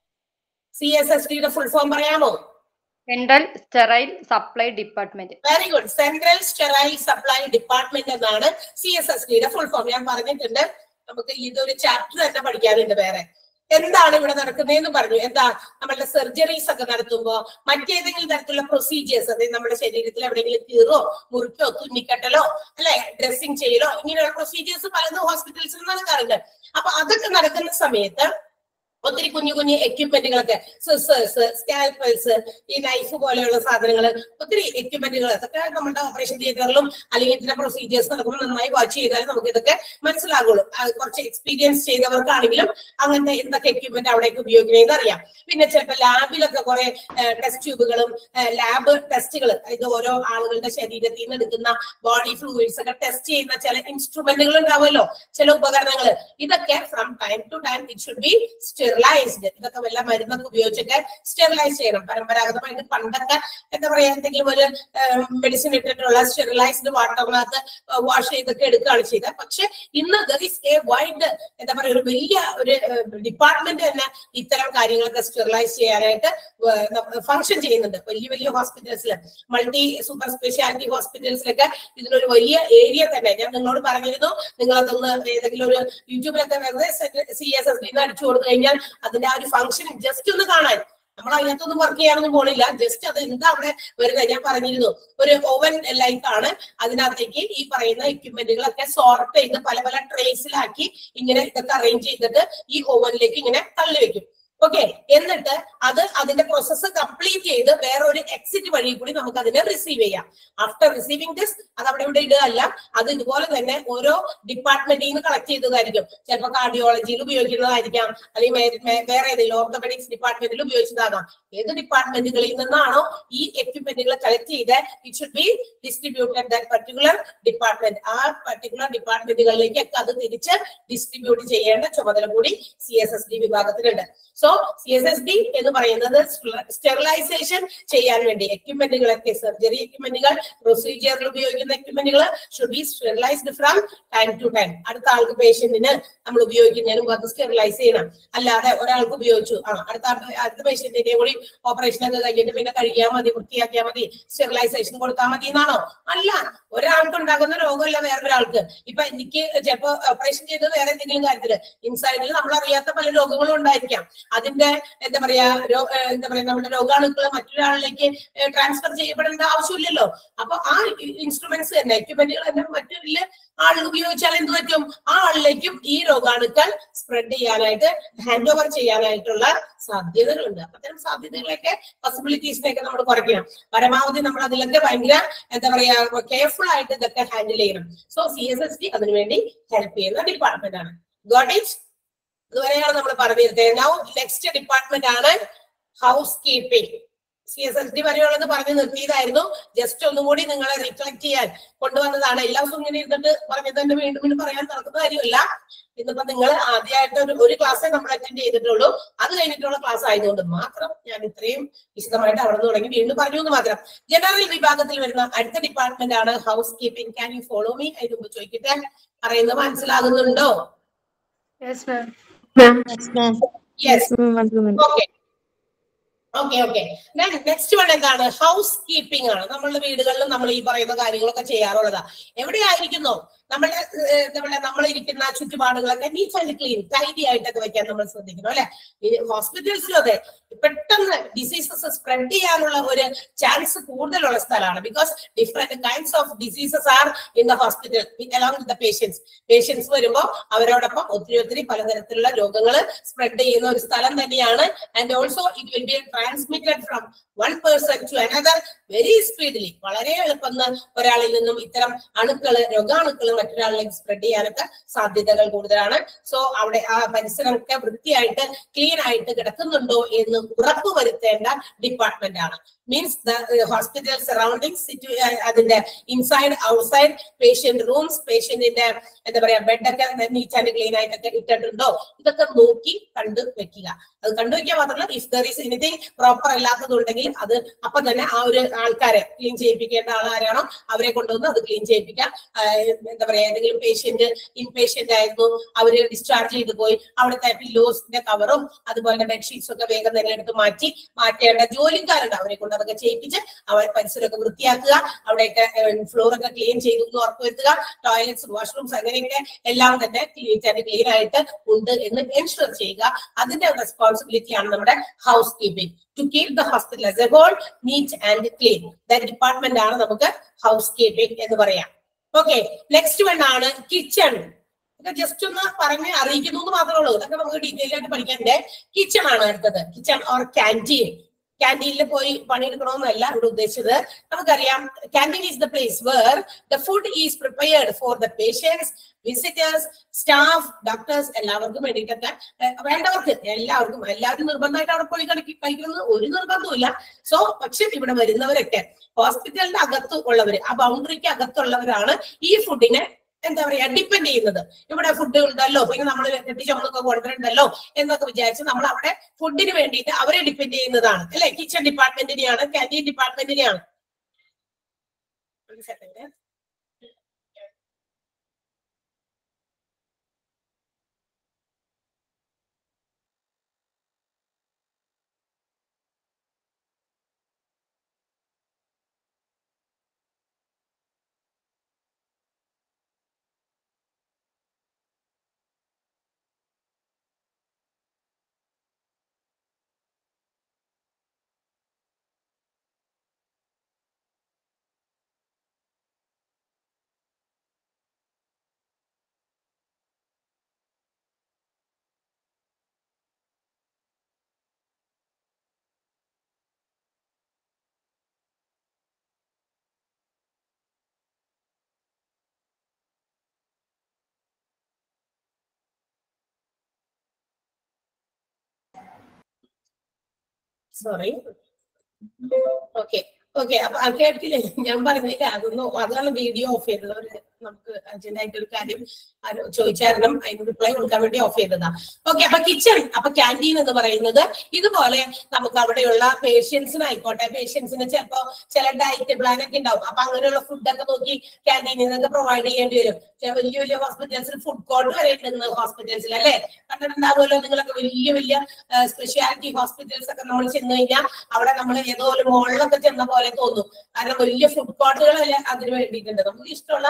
C S S ഡിയുടെ ഫുൾ ഫോം പറയാമോ central sterile supply department very good central sterile supply department എന്നാണ് C S S ഡിയുടെ full form ഞാൻ പറഞ്ഞിട്ടുണ്ട് നമുക്ക് ഇതൊരു chapter തന്നെ പഠിക്കാനുണ്ട് വേറെ എന്താണ് ഇവിടെ നടക്കുന്നതെന്ന് പറഞ്ഞു എന്താ നമ്മളുടെ സർജറീസ് ഒക്കെ നടത്തുമ്പോ മറ്റേതെങ്കിലും തരത്തിലുള്ള പ്രൊസീജിയേഴ്സ് അതായത് നമ്മുടെ ശരീരത്തിൽ എവിടെയെങ്കിലും കീറോ മുറിക്കോ തുന്നിക്കെട്ടലോ അല്ലെ ഡ്രസ്സിങ് ചെയ്യലോ ഇങ്ങനെയുള്ള പ്രൊസീജിയേഴ്സ് പലതും ഹോസ്പിറ്റൽസിൽ നടക്കാറുണ്ട് അപ്പൊ അതൊക്കെ നടക്കുന്ന സമയത്ത് ഒത്തിരി കുഞ്ഞു കുഞ്ഞു എക്യുപ്മെന്റുകളൊക്കെ സിസേഴ്സ് സ്കാൽപ്പൽസ് ഈ നൈഫ് പോലെയുള്ള സാധനങ്ങൾ ഒത്തിരി എക്യുപ്മെന്റുകൾ അതൊക്കെ നമ്മുടെ ഓപ്പറേഷൻ തിയേറ്ററിലും അല്ലെങ്കിൽ ഇതിന്റെ പ്രൊസീജിയേഴ്സ് നടക്കുമ്പോൾ നന്നായി വാച്ച് ചെയ്താൽ നമുക്ക് ഇതൊക്കെ മനസ്സിലാകുള്ളൂ അത് കുറച്ച് എക്സ്പീരിയൻസ് ചെയ്തവർക്കാണെങ്കിലും അങ്ങനത്തെ എന്തൊക്കെ എക്യുപ്മെന്റ് അവിടേക്ക് ഉപയോഗിക്കണമെന്ന് അറിയാം പിന്നെ ചിലപ്പോൾ ലാബിലൊക്കെ കുറെ ടെസ്റ്റ് ട്യൂബുകളും ലാബ് ടെസ്റ്റുകൾ ഇത് ഓരോ ആളുകളുടെ ശരീരത്തിൽ നിന്ന് എടുക്കുന്ന ബോഡി ഫ്ലൂയിഡ്സ് ഒക്കെ ടെസ്റ്റ് ചെയ്യുന്ന ചില ഇൻസ്ട്രുമെന്റുകൾ ഉണ്ടാവുമല്ലോ ചില ഉപകരണങ്ങൾ ഇതൊക്കെ from time to time it should be sterilized ഇതൊക്കെ വല്ല മരുന്നൊക്കെ ഉപയോഗിച്ചിട്ട് സ്റ്റെറിലൈസ് ചെയ്യണം പരമ്പരാഗതമായിട്ട് പണ്ടൊക്കെ എന്താ പറയാ എന്തെങ്കിലും ഒരു മെഡിസിൻ ഇട്ടിട്ടുള്ള സ്റ്റെറിലൈസ്ഡ് വാട്ടറിനകത്ത് വാഷ് ചെയ്തൊക്കെ എടുക്കുകയാണ് ചെയ്തത് പക്ഷെ ഇന്ന് ദർ ഇസ് എ വൈഡ് എന്താ പറയാ ഒരു വലിയ ഒരു ഡിപ്പാർട്ട്മെന്റ് തന്നെ ഇത്തരം കാര്യങ്ങളൊക്കെ സ്റ്റെറിലൈസ് ചെയ്യാനായിട്ട് ഫങ്ഷൻ ചെയ്യുന്നുണ്ട് വലിയ വലിയ ഹോസ്പിറ്റൽസിൽ മൾട്ടി സൂപ്പർ സ്പെഷ്യാലിറ്റി ഹോസ്പിറ്റൽസിലൊക്കെ ഇതിനൊരു വലിയ ഏരിയ തന്നെ ഞാൻ നിങ്ങളോട് പറഞ്ഞിരുന്നു നിങ്ങൾ അതൊന്ന് ഏതെങ്കിലും ഒരു യൂട്യൂബിലൊക്കെ വെറുതെ സി എസ് എസ് അടിച്ചു കൊടുത്തു കഴിഞ്ഞാൽ അതിന്റെ ആ ഒരു ഫംഗ്ഷൻ ജസ്റ്റ് ഒന്ന് കാണാൻ നമ്മൾ അതിനകത്തൊന്നും വർക്ക് ചെയ്യാനൊന്നും പോണില്ല ജസ്റ്റ് അത് എന്താ അവിടെ വരുന്നത് ഞാൻ പറഞ്ഞിരുന്നു ഒരു ഓവൻ ലൈഫ് ആണ് അതിനകത്തേക്ക് ഈ പറയുന്ന എക്യുപ്മെന്റുകളൊക്കെ സോർട്ട് ചെയ്ത് പല പല ട്രേസിലാക്കി ഇങ്ങനെ ഇതൊക്കെ അറേഞ്ച് ചെയ്തിട്ട് ഈ ഓവനിലേക്ക് ഇങ്ങനെ തള്ളി വെക്കും ഓക്കെ എന്നിട്ട് അത് അതിന്റെ പ്രോസസ്സ് കംപ്ലീറ്റ് ചെയ്ത് വേറെ ഒരു എക്സിറ്റ് വഴി കൂടി നമുക്ക് അതിനെ റിസീവ് ചെയ്യാം ആഫ്റ്റർ റിസീവിംഗ് ദിസ് അത് അവിടെ ഇവിടെ ഇടുകയല്ല അത് ഇതുപോലെ തന്നെ ഓരോ ഡിപ്പാർട്ട്മെന്റിൽ നിന്ന് കളക്ട് ചെയ്തതായിരിക്കും ചിലപ്പോൾ കാർഡിയോളജിയിൽ ഉപയോഗിക്കുന്നതായിരിക്കാം അല്ലെങ്കിൽ വേ- വേ- വേറെ ഏതെങ്കിലും ഓർത്തോപെഡിക്സ് ഡിപ്പാർട്ട്മെന്റിൽ ഉപയോഗിച്ചതാകാം ഏത് ഡിപ്പാർട്ട്മെന്റുകളിൽ നിന്നാണോ ഈ എക്യുപ്മെന്റുകൾ കളക്ട് ചെയ്ത് it should be distributed that particular department ആ പർട്ടിക്കുലർ ഡിപ്പാർട്ട്മെന്റുകളിലേക്ക് അത് തിരിച്ച് ഡിസ്ട്രിബ്യൂട്ട് ചെയ്യേണ്ട ചുമതല കൂടി സി എസ് എസ് ഡി വിഭാഗത്തിലുണ്ട് so C S S D എന്ന് പറയുന്നത് സ്റ്റെറിലൈസേഷൻ ചെയ്യാൻ വേണ്ടി എക്യുപ്മെന്റുകളൊക്കെ സർജറി എക്യുപ്മെന്റുകൾ പ്രൊസീജിയറിൽ ഉപയോഗിക്കുന്ന എക്യുപ്മെന്റുകൾ should be sterilized from time to time അടുത്ത ആൾക്ക് പേഷ്യന്റിന് നമ്മൾ ഉപയോഗിക്കുന്നതിന് മുമ്പ് അത് സ്റ്റെറിലൈസ് ചെയ്യണം അല്ലാതെ ഒരാൾക്ക് ഉപയോഗിച്ചു ആ അടുത്ത ആൾക്ക് അടുത്ത പേഷ്യന്റിന്റെ കൂടി ഓപ്പറേഷൻ ഒക്കെ കഴിഞ്ഞിട്ട് പിന്നെ കഴിയാൽ മതി വൃത്തിയാക്കിയാൽ മതി സ്റ്റെറിലൈസേഷൻ കൊടുത്താൽ മതി എന്നാണോ അല്ല ഒരാൾക്ക് ഉണ്ടാകുന്ന രോഗമല്ല വേറൊരാൾക്ക് ഇപ്പൊ എനിക്ക് ചിലപ്പോ ഓപ്പറേഷൻ ചെയ്തത് വേറെ എന്തെങ്കിലും കാര്യത്തില് ഇൻസൈഡിൽ നമ്മൾ അറിയാത്ത പല രോഗങ്ങളും ഉണ്ടായിരിക്കാം അത് അതിന്റെ എന്താ പറയാ രോ- ഏഹ് എന്താ പറയാ നമ്മുടെ രോഗാണുക്കൾ മറ്റൊരാളിലേക്ക് ട്രാൻസ്ഫർ ചെയ്യപ്പെടേണ്ട ആവശ്യമില്ലല്ലോ അപ്പൊ ആ ഇൻസ്ട്രുമെന്റ്സ് തന്നെ എക്യുപ്മെന്റുകൾ തന്നെ മറ്റൊരു ആൾ ഉപയോഗിച്ചാൽ എന്ത് പറ്റും ആ ആളിലേക്കും ഈ രോഗാണുക്കൾ സ്പ്രെഡ് ചെയ്യാനായിട്ട് ഹാൻഡ് ഓവർ ചെയ്യാനായിട്ടുള്ള സാധ്യതകളുണ്ട് അത്തരം സാധ്യതകളൊക്കെ പോസിബിലിറ്റീസിനെയൊക്കെ നമ്മൾ കുറയ്ക്കണം പരമാവധി നമ്മൾ അതിലൊക്കെ ഭയങ്കര എന്താ പറയാ കെയർഫുൾ ആയിട്ട് ഇതൊക്കെ ഹാൻഡിൽ ചെയ്യണം so C S S T അതിനുവേണ്ടി ഹെൽപ്പ് ചെയ്യുന്ന ഡിപ്പാർട്ട്മെന്റ് ആണ് ഗോട്ട് ഇറ്റ് ഇതുവരെയാണ് നമ്മൾ പറഞ്ഞിരുന്നത് നൗ നെക്സ്റ്റ് ഡിപ്പാർട്ട്മെന്റ് ആണ് housekeeping C S S D വരെയുള്ളത് പറഞ്ഞു നിർത്തിയതായിരുന്നു ജസ്റ്റ് ഒന്നും കൂടി നിങ്ങളെ റിഫ്ലക്ട് ചെയ്യാൻ കൊണ്ടുവന്നതാണ് എല്ലാ ദിവസവും ഇങ്ങനെ ഇരുന്നിട്ട് പറഞ്ഞത് തന്നെ വീണ്ടും വീണ്ടും പറയാൻ നടക്കുന്ന കാര്യമല്ല ഇന്നിപ്പോ നിങ്ങൾ ആദ്യമായിട്ട് ഒരു ഒരു ക്ലാസ്സേ നമ്മൾ അറ്റൻഡ് ചെയ്തിട്ടുള്ളൂ അത് കഴിഞ്ഞിട്ടുള്ള ക്ലാസ് ആയതുകൊണ്ട് മാത്രം ഞാൻ ഇത്രയും വിശദമായിട്ട് അവിടെ നിന്ന് തുടങ്ങി വീണ്ടും പറഞ്ഞു എന്ന് മാത്രം ജനറൽ വിഭാഗത്തിൽ വരുന്ന അടുത്ത ഡിപ്പാർട്ട്മെന്റ് ആണ് housekeeping can you follow me അതിന് മുമ്പ് ചോദിക്കട്ടെ പറയുന്നത് മനസ്സിലാകുന്നുണ്ടോ yes okay okay okay next one എന്താണ് ഹൗസ് കീപ്പിംഗ് ആണ് നമ്മളുടെ വീടുകളിലും നമ്മൾ ഈ പറയുന്ന കാര്യങ്ങളൊക്കെ ചെയ്യാറുള്ളതാ എവിടെയായിരിക്കുന്നോ നമ്മുടെ ഏഹ്, എന്താ പറയാ നമ്മൾ ഇരിക്കുന്ന ചുറ്റുപാടുകളൊക്കെ നീറ്റ് ആൻഡ് ക്ലീൻ ടൈഡി ആയിട്ടൊക്കെ വെക്കാൻ നമ്മൾ ശ്രദ്ധിക്കണം അല്ലെ ഹോസ്പിറ്റൽസിലും അതെ പെട്ടെന്ന് ഡിസീസസ് സ്പ്രെഡ് ചെയ്യാനുള്ള ഒരു ചാൻസ് കൂടുതലുള്ള സ്ഥലമാണ് because different kinds of diseases are in the hospital along with the patients patients വരുമ്പോൾ അവരോടൊപ്പം ഒത്തിരി ഒത്തിരി പലതരത്തിലുള്ള രോഗങ്ങൾ സ്പ്രെഡ് ചെയ്യുന്ന ഒരു സ്ഥലം തന്നെയാണ് and also it will be transmitted from one person to another very speedily വളരെ എളുപ്പം ഒരാളിൽ നിന്നും ഇത്തരം അണുക്കള് രോഗാണുക്കൾ മറ്റൊരാളിലേക്ക് സ്പ്രെഡ് ചെയ്യാനൊക്കെ സാധ്യതകൾ കൂടുതലാണ് സോ അവിടെ ആ പരിസരമൊക്കെ വൃത്തിയായിട്ട് ക്ലീൻ ആയിട്ട് കിടക്കുന്നുണ്ടോ എന്ന് ഉറപ്പുവരുത്തേണ്ട ഡിപ്പാർട്ട്മെന്റ് ആണ് മീൻസ് ദ ഹോസ്പിറ്റൽ സറൗണ്ടിങ്സ് അതിന്റെ ഇൻസൈഡ് ഔട്ട്സൈഡ് പേഷ്യന്റ് റൂംസ് പേഷ്യന്റിന്റെ എന്താ പറയാ ബെഡൊക്കെ നീറ്റ് ആൻഡ് ക്ലീൻ ആയിട്ടൊക്കെ ഇട്ടിട്ടുണ്ടോ ഇതൊക്കെ നോക്കി കണ്ടു വെക്കുക അത് കണ്ടു വെക്കുക മാത്രമല്ല if there is anything proper അല്ലാത്തതുണ്ടെങ്കിൽ അത് അപ്പൊ തന്നെ ആ ഒരു ആൾക്കാരെ ക്ലീൻ ചെയ്യിപ്പിക്കേണ്ട ആളാരാണോ അവരെ കൊണ്ടുവന്ന് അത് ക്ലീൻ ചെയ്യിപ്പിക്കാം ആഹ് എന്താ പറയാ ഏതെങ്കിലും പേഷ്യന്റ് ഇൻപേഷ്യന്റ് ആയിരുന്നു അവര് ഡിസ്ചാർജ് ചെയ്തു പോയി അവിടുത്തെ പില്ലോസിന്റെ കവറും അതുപോലെ ബെഡ്ഷീറ്റ്സും ഒക്കെ വേഗം തന്നെ എടുത്ത് മാറ്റി മാറ്റേണ്ട ജോലിക്കാരുണ്ട് അവരെ കൊണ്ട് അതൊക്കെ ചെയ്യിപ്പിച്ച് അവർ പരിസരമൊക്കെ വൃത്തിയാക്കുക അവിടെയൊക്കെ ഫ്ലോർ ഒക്കെ ക്ലീൻ ചെയ്തു എന്ന് ഉറപ്പുവരുത്തുക ടോയ്ലറ്റ്സ് വാഷ്റൂംസ് അങ്ങനെയൊക്കെ എല്ലാം തന്നെ ക്ലീൻ ആൻഡ് ക്ലീൻ ആയിട്ട് ഉണ്ട് എന്ന് എൻഷുർ ചെയ്യുക അതിന്റെ റെസ്പോൺസിബിലിറ്റി ആണ് നമ്മുടെ housekeeping to keep the hospital as a whole neat and clean the department ആണ് നമുക്ക് ഹൗസ് കീപ്പിംഗ് എന്ന് പറയാം ഓക്കെ നെക്സ്റ്റ് വൺ ആണ് കിച്ചൺ ഇതൊക്കെ ജസ്റ്റ് ഒന്ന് പറഞ്ഞ് അറിയിക്കുന്നു എന്ന് മാത്രമേ ഉള്ളൂ ഇതൊക്കെ നമുക്ക് ഡീറ്റെയിൽ ആയിട്ട് പഠിക്കാനുണ്ട് കിച്ചൺ ആണ് അടുത്തത് കിച്ചൺ ഓർ ക്യാൻറ്റീൻ ക്യാൻറ്റീനിൽ പോയി പണിയെടുക്കണമെന്നല്ല ഇവിടെ ഉദ്ദേശിച്ചത് നമുക്കറിയാം canteen is the place where the food is prepared for the patients visitors staff doctors എല്ലാവർക്കും വേണ്ടിയിട്ടൊക്കെ ഏഹ്, വേണ്ടവർക്ക് എല്ലാവർക്കും എല്ലാവരും നിർബന്ധമായിട്ട് അവിടെ പോയി കളിക്കി കഴിക്കുന്നത് ഒരു നിർബന്ധവുമില്ല സോ പക്ഷെ ഇവിടെ വരുന്നവരൊക്കെ ഹോസ്പിറ്റലിന്റെ അകത്ത് ഉള്ളവര് ആ ബൗണ്ടറിക്ക് അകത്തുള്ളവരാണ് ഈ ഫുഡിനെ എന്താ പറയാ ഡിപ്പെൻഡ് ചെയ്യുന്നത് ഇവിടെ ഫുഡ് ഉണ്ടല്ലോ പിന്നെ നമ്മൾ കെട്ടിച്ചൊന്നൊക്കെ കൊണ്ടുവരണ്ടല്ലോ എന്നൊക്കെ വിചാരിച്ച് നമ്മൾ അവിടെ ഫുഡിന് വേണ്ടിയിട്ട് അവരെ ഡിപ്പെൻഡ് ചെയ്യുന്നതാണ് അല്ലെ കിച്ചൺ ഡിപ്പാർട്ട്മെന്റിനെയാണ് കാന്റീൻ ഡിപ്പാർട്ട്മെന്റിനെയാണ് ഒരു സെക്കൻഡ് സോറി ഓക്കെ ഓക്കെ അപ്പൊ അത് കേട്ടില്ലേ ഞാൻ പറഞ്ഞില്ല അതൊന്നും അതാണ് വീഡിയോ ഓഫ് ചെയ്തത് ഒരു നമുക്ക് അർജന്റ് ആയിട്ട് ഒരു കാര്യം ആരോ ചോദിച്ചായിരുന്നു അതിന് റിപ്ലൈ കൊടുക്കാൻ വേണ്ടി ഓഫ് ചെയ്തതാ ഓക്കെ അപ്പൊ കിച്ചൺ അപ്പൊ ക്യാൻറ്റീൻ എന്ന് പറയുന്നത് ഇതുപോലെ നമുക്ക് അവിടെയുള്ള പേഷ്യൻസിനായിക്കോട്ടെ പേഷ്യൻസിന് ചിലപ്പോ ചില ഡയറ്റ് പ്ലാൻ ഒക്കെ ഉണ്ടാവും അപ്പൊ അങ്ങനെയുള്ള ഫുഡൊക്കെ നോക്കി ക്യാൻറ്റീനിൽ നിന്നൊക്കെ പ്രൊവൈഡ് ചെയ്യേണ്ടി വരും ചില വലിയ വലിയ ഹോസ്പിറ്റൽസിൽ ഫുഡ് കോർട്ട് വരെ ഉണ്ട് ഹോസ്പിറ്റൽസിൽ അല്ലെ കണ്ടിട്ടുണ്ടാവുമല്ലോ നിങ്ങളൊക്കെ വലിയ വലിയ സ്പെഷ്യാലിറ്റി ഹോസ്പിറ്റൽസ് ഒക്കെ നമ്മൾ ചെന്ന് കഴിഞ്ഞാൽ അവിടെ നമ്മൾ ഏതോ ഒരു മോളിലൊക്കെ ചെന്ന പോലെ തോന്നും കാരണം വലിയ ഫുഡ് കോർട്ടുകൾ അതിന് വേണ്ടിയിട്ടുണ്ട് നമുക്ക് ഇഷ്ടമുള്ള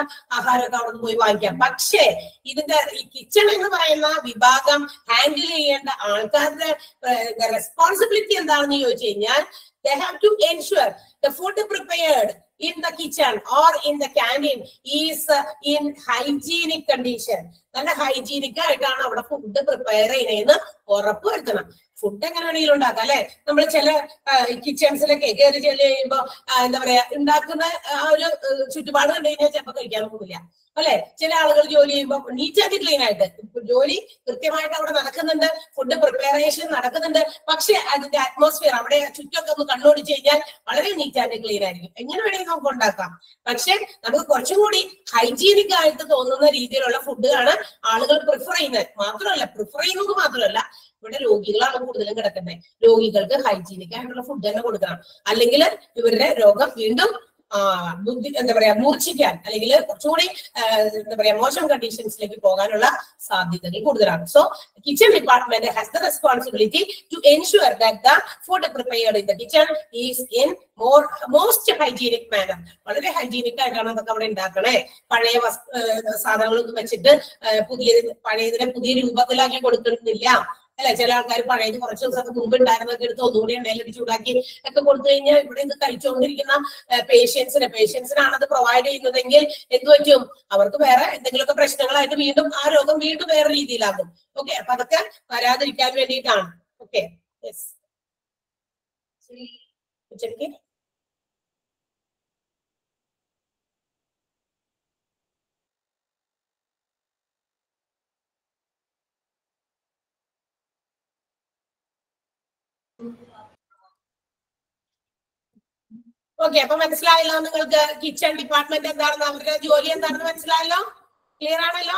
ആഹാരമൊക്കെ അവിടെ പോയി വാങ്ങിക്കാം പക്ഷേ ഇതിന്റെ ഈ കിച്ചൺ എന്ന് പറയുന്ന വിഭാഗം ഹാൻഡിൽ ചെയ്യേണ്ട ആൾക്കാരുടെ റെസ്പോൺസിബിലിറ്റി എന്താണെന്ന് ചോദിച്ചു കഴിഞ്ഞാൽ they have to ensure the food prepared in the kitchen or in the canteen is uh, in hygienic condition നല്ല ഹൈജീനിക് ആയിട്ടാണ് അവിടെ ഫുഡ് പ്രിപ്പയർ ചെയ്യുന്നതെന്ന് ഉറപ്പ് വരുത്തണം ഫുഡ് എങ്ങനെ വേണമെങ്കിലും ഉണ്ടാക്കാം അല്ലെ നമ്മൾ ചില കിച്ചൺസിലൊക്കെ കയറി ചെല്ല് കഴിയുമ്പോ ആ, എന്താ പറയാ ഉണ്ടാക്കുന്ന ആ ഒരു ഏഹ്, ചുറ്റുപാട് കണ്ടു കഴിഞ്ഞാൽ ചിലപ്പോൾ കഴിക്കാൻ പോകില്ല അല്ലെ ചില ആളുകൾ ജോലി ചെയ്യുമ്പോൾ നീറ്റ് ആൻഡ് ക്ലീൻ ആയിട്ട് ജോലി കൃത്യമായിട്ട് അവിടെ നടക്കുന്നുണ്ട് ഫുഡ് പ്രിപ്പറേഷൻ നടക്കുന്നുണ്ട് പക്ഷെ അതിന്റെ അറ്റ്മോസ്ഫിയർ അവിടെ ചുറ്റൊക്കെ ഒന്ന് കണ്ണോടിച്ച് കഴിഞ്ഞാൽ വളരെ നീറ്റ് ആൻഡ് ക്ലീൻ ആയിരിക്കും എങ്ങനെ വേണമെങ്കിൽ നമുക്ക് ഉണ്ടാക്കാം പക്ഷെ നമുക്ക് കുറച്ചും കൂടി ഹൈജീനിക് ആയിട്ട് തോന്നുന്ന രീതിയിലുള്ള ഫുഡാണ് ആളുകൾ പ്രിഫർ ചെയ്യുന്നത് മാത്രമല്ല പ്രിഫർ ചെയ്യുന്നത് മാത്രമല്ല ഇവിടെ രോഗികളാണ് കൂടുതലും കിടക്കുന്നത് രോഗികൾക്ക് ഹൈജീനിക് ആയിട്ടുള്ള ഫുഡ് തന്നെ കൊടുക്കണം അല്ലെങ്കിൽ ഇവരുടെ രോഗം വീണ്ടും ആ, ബുദ്ധി എന്താ പറയാ മൂർച്ഛിക്കാൻ അല്ലെങ്കിൽ കുറച്ചുകൂടി ആ, എന്താ പറയാ മോശം കണ്ടീഷൻസിലേക്ക് പോകാനുള്ള സാധ്യതകൾ കൂടുതലാണ് so kitchen department has the responsibility to ensure that the food prepared in the kitchen is in more most hygienic manner വളരെ ഹൈജീനിക് ആയിട്ടാണ് അതൊക്കെ അവിടെ ഉണ്ടാക്കണേ പഴയ വസ് ഏഹ് സാധനങ്ങളൊന്നും വെച്ചിട്ട് ഏഹ് പുതിയ പഴയതിനെ പുതിയ രൂപത്തിലാക്കി കൊടുക്കുന്നില്ല അല്ല ചില ആൾക്കാർ പഴയത് കുറച്ച് ദിവസമൊക്കെ മുമ്പ് ഉണ്ടായിരുന്നൊക്കെ എടുത്ത് ഒന്നുകൂടി എണ്ണയിലിട്ട് ചൂടാക്കി ഒക്കെ കൊടുത്തു കഴിഞ്ഞാൽ ഇവിടെ ഇത് കഴിച്ചുകൊണ്ടിരിക്കുന്ന പേഷ്യൻസിന് പേഷ്യൻസിനാണ് അത് പ്രൊവൈഡ് ചെയ്യുന്നതെങ്കിൽ എന്ത് പറ്റും അവർക്ക് വേറെ എന്തെങ്കിലുമൊക്കെ പ്രശ്നങ്ങളായിട്ട് വീണ്ടും ആ രോഗം വീണ്ടും വേറെ രീതിയിലാകും ഓക്കെ അപ്പൊ അതൊക്കെ വരാതിരിക്കാൻ വേണ്ടിയിട്ടാണ് ഓക്കെ യെസ് ഉച്ചയ്ക്ക് ഓക്കെ അപ്പൊ മനസ്സിലായല്ലോ നിങ്ങൾക്ക് കിച്ചൺ ഡിപ്പാർട്ട്മെന്റ് എന്താണെന്ന് അവരുടെ ജോലി എന്താണെന്ന് മനസ്സിലായല്ലോ ക്ലിയർ ആണല്ലോ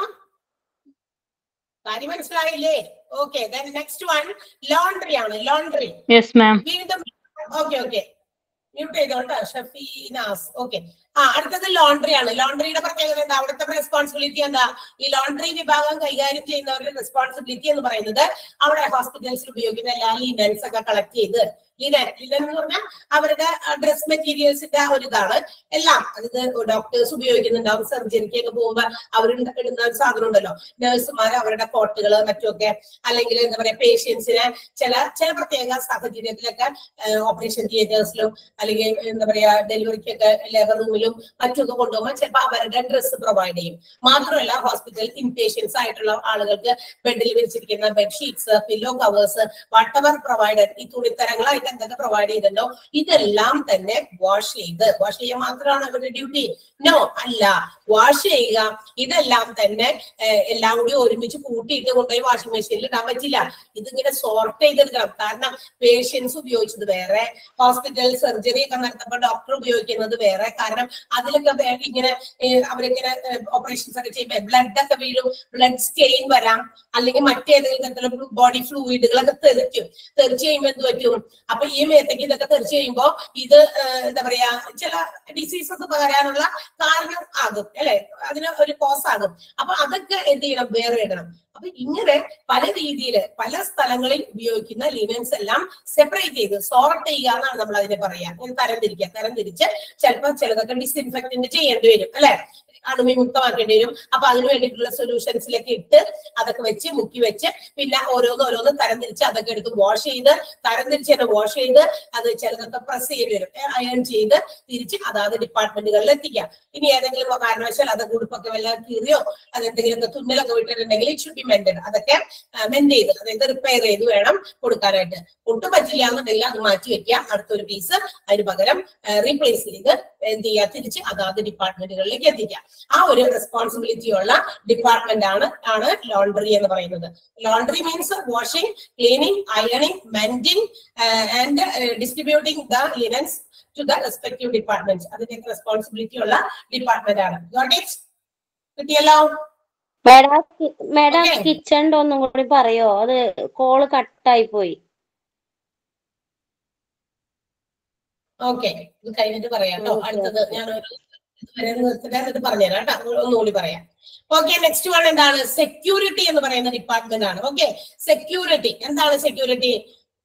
കാര്യം മനസ്സിലായില്ലേ ഓക്കെ നെക്സ്റ്റ് വൺ ലോണ്ടറി ആണ് ലോണ്ടറി യെസ് മാം വീണ്ടും ഓക്കെ ഓക്കെ മ്യൂട്ട് ചെയ്തോട്ടോ ഷഫീനാസ് ഓക്കെ ആ അടുത്തത് ലോണ്ടറി ആണ് ലോണ്ടറിയുടെ പ്രത്യേകത എന്താ അവിടുത്തെ റെസ്പോൺസിബിലിറ്റി എന്താ ഈ ലോണ്ടറി വിഭാഗം കൈകാര്യം ചെയ്യുന്നവരുടെ റെസ്പോൺസിബിലിറ്റി എന്ന് പറയുന്നത് അവിടെ ഹോസ്പിറ്റൽസിൽ ഉപയോഗിക്കുന്ന എല്ലാ ലിനൻസ് ഒക്കെ കളക്ട് ചെയ്ത് ലിനൻ ലിനൻ എന്ന് പറഞ്ഞാൽ അവരുടെ ഡ്രസ് മെറ്റീരിയൽസിന്റെ ഒരു ഇതാണ് എല്ലാം അതായത് ഡോക്ടേഴ്സ് ഉപയോഗിക്കുന്നുണ്ടാവും സർജറിക്കൊക്കെ പോകുമ്പോ അവർ ഇടുന്ന ഒരു സാധനം ഉണ്ടല്ലോ നഴ്സുമാർ അവരുടെ കോട്ടുകൾ മറ്റുമൊക്കെ അല്ലെങ്കിൽ എന്താ പറയാ പേഷ്യൻസിനെ ചില ചില പ്രത്യേക സാഹചര്യത്തിലൊക്കെ ഓപ്പറേഷൻ തിയേറ്റേഴ്സിലും അല്ലെങ്കിൽ എന്താ പറയാ ഡെലിവറിക്കൊക്കെ ലേബർ റൂമിലും മറ്റൊക്കെ കൊണ്ടുപോകുമ്പോൾ ചിലപ്പോൾ അവരുടെ ഡ്രസ്സ് പ്രൊവൈഡ് ചെയ്യും മാത്രമല്ല ഹോസ്പിറ്റൽ ഇൻപേഷ്യൻസ് ആയിട്ടുള്ള ആളുകൾക്ക് ബെഡിൽ വെച്ചിരിക്കുന്ന bedsheets pillow covers whatever provided ഈ തുണിത്തരങ്ങളായിട്ട് എന്തൊക്കെ പ്രൊവൈഡ് ചെയ്തല്ലോ ഇതെല്ലാം തന്നെ വാഷ് ചെയ്ത് വാഷ് ചെയ്യാൻ മാത്രമാണ് അവരുടെ ഡ്യൂട്ടി നോ അല്ല വാഷ് ചെയ്യുക ഇതെല്ലാം തന്നെ ഏഹ്, എല്ലാം കൂടി ഒരുമിച്ച് കൂട്ടിയിട്ട് കൊണ്ടുപോയി വാഷിംഗ് മെഷീനിൽ ഇടാൻ പറ്റില്ല ഇതിങ്ങനെ സോർട്ട് ചെയ്തെടുക്കണം കാരണം പേഷ്യൻസ് ഉപയോഗിച്ചത് വേറെ ഹോസ്പിറ്റൽ സർജറി ഒക്കെ നടത്തുമ്പോൾ ഡോക്ടർ ഉപയോഗിക്കുന്നത് വേറെ കാരണം അതിലൊക്കെ വേ- ഇങ്ങനെ ഏഹ്, അവരിങ്ങനെ ഓപ്പറേഷൻസ് ഒക്കെ ചെയ്യുമ്പോൾ ബ്ലഡ് ഒക്കെ വീഴും ബ്ലഡ് സ്റ്റെയിൻ വരാം അല്ലെങ്കിൽ മറ്റേതെങ്കിലും തരത്തിലുള്ള ബോഡി ഫ്ലൂയിഡുകളൊക്കെ തെറിക്കും തെറിച്ച് കഴിയുമ്പോൾ എന്ത് പറ്റും അപ്പൊ ഈ മേത്തേക്ക് ഇതൊക്കെ തെറിച്ച് കഴിയുമ്പോൾ ഇത് ഏഹ്, എന്താ പറയാ ചില ഡിസീസസ് പകരാനുള്ള കാരണം ആകും അല്ലെ അതിന് ഒരു കോസ് ആകും അപ്പൊ അതൊക്കെ എന്ത് ചെയ്യണം വേറെ ഇടണം അപ്പൊ ഇങ്ങനെ പല രീതിയിൽ പല സ്ഥലങ്ങളിൽ ഉപയോഗിക്കുന്ന ലിനൻസ് എല്ലാം സെപ്പറേറ്റ് ചെയ്ത് സോർട്ട് ചെയ്യുക എന്നാണ് നമ്മൾ അതിനെ പറയാ ഇങ്ങനെ തരംതിരിക്കുക തരംതിരിച്ച് ചിലപ്പോൾ ചിലതൊക്കെ ഡിസ്ഇൻഫെക്റ്റന്റ് ചെയ്യേണ്ടി വരും അല്ലെ അണുവിമുക്തമാക്കേണ്ടി വരും അപ്പൊ അതിന് വേണ്ടിയിട്ടുള്ള സൊല്യൂഷൻസിലേക്ക് ഇട്ട് അതൊക്കെ വെച്ച് മുക്കി വെച്ച് പിന്നെ ഓരോന്ന് ഓരോന്ന് തരംതിരിച്ച് അതൊക്കെ എടുത്ത് വാഷ് ചെയ്ത് തരംതിരിച്ച് തന്നെ വാഷ് ചെയ്ത് അത് ചിലതൊക്കെ പ്രസ് ചെയ്ത് വരും അയൺ ചെയ്ത് തിരിച്ച് അതാത് ഡിപ്പാർട്ട്മെന്റുകളിൽ എത്തിക്കാം ഇനി ഏതെങ്കിലും കാരണവശാൽ അത് ഉടുപ്പൊക്കെ വല്ല കീറിയോ അതെന്തെങ്കിലുമൊക്കെ തുന്നലൊക്കെ വിട്ടിട്ടുണ്ടെങ്കിൽ ഇറ്റ് ഷുഡ് ബി മെന്റഡ് അതൊക്കെ മെന്റ് ചെയ്ത് അതായത് റിപ്പയർ ചെയ്ത് വേണം കൊടുക്കാനായിട്ട് ഒട്ടും പറ്റില്ല എന്നുണ്ടെങ്കിൽ അത് മാറ്റി വെക്കുക അടുത്തൊരു പീസ് അതിന് പകരം റീപ്ലേസ് ചെയ്ത് എന്ത് ചെയ്യുക തിരിച്ച് അതാത് ഡിപ്പാർട്ട്മെന്റുകളിലേക്ക് എത്തിക്കുക ആ ഒരു റെസ്പോൺസിബിലിറ്റി ഉള്ള ഡിപ്പാർട്ട്മെന്റ് ആണ് ആണ് ലോണ്ടറി എന്ന് പറയുന്നത് ലോണ്ടറി മീൻസ് വാഷിംഗ് ക്ലീനിങ് അയണിങ് mending and distributing the linens to the respective department അതിന്റെ റെസ്പോൺസിബിലിറ്റി ഉള്ള ഡിപ്പാർട്ട്മെന്റ് ആണ് Got it? കിട്ടിയല്ലോ മേഡം മേഡം Okay. കിച്ചണിന്റെ ഒന്നും കൂടി പറയോ അത് കോള് കട്ടായി പോയി ഓക്കെ ഇത് കഴിഞ്ഞിട്ട് പറയാം കേട്ടോ Okay, അടുത്തത് okay. ഞാൻ ഒരു ഇതുവരെ നിർത്തിട്ട് എന്നിട്ട് പറഞ്ഞുതരാം കേട്ടോ ഒന്നുകൂടി പറയാം ഓക്കെ നെക്സ്റ്റ് വൺ എന്താണ് സെക്യൂരിറ്റി എന്ന് പറയുന്ന ഡിപ്പാർട്ട്മെന്റ് ആണ് ഓക്കെ സെക്യൂരിറ്റി എന്താണ് സെക്യൂരിറ്റി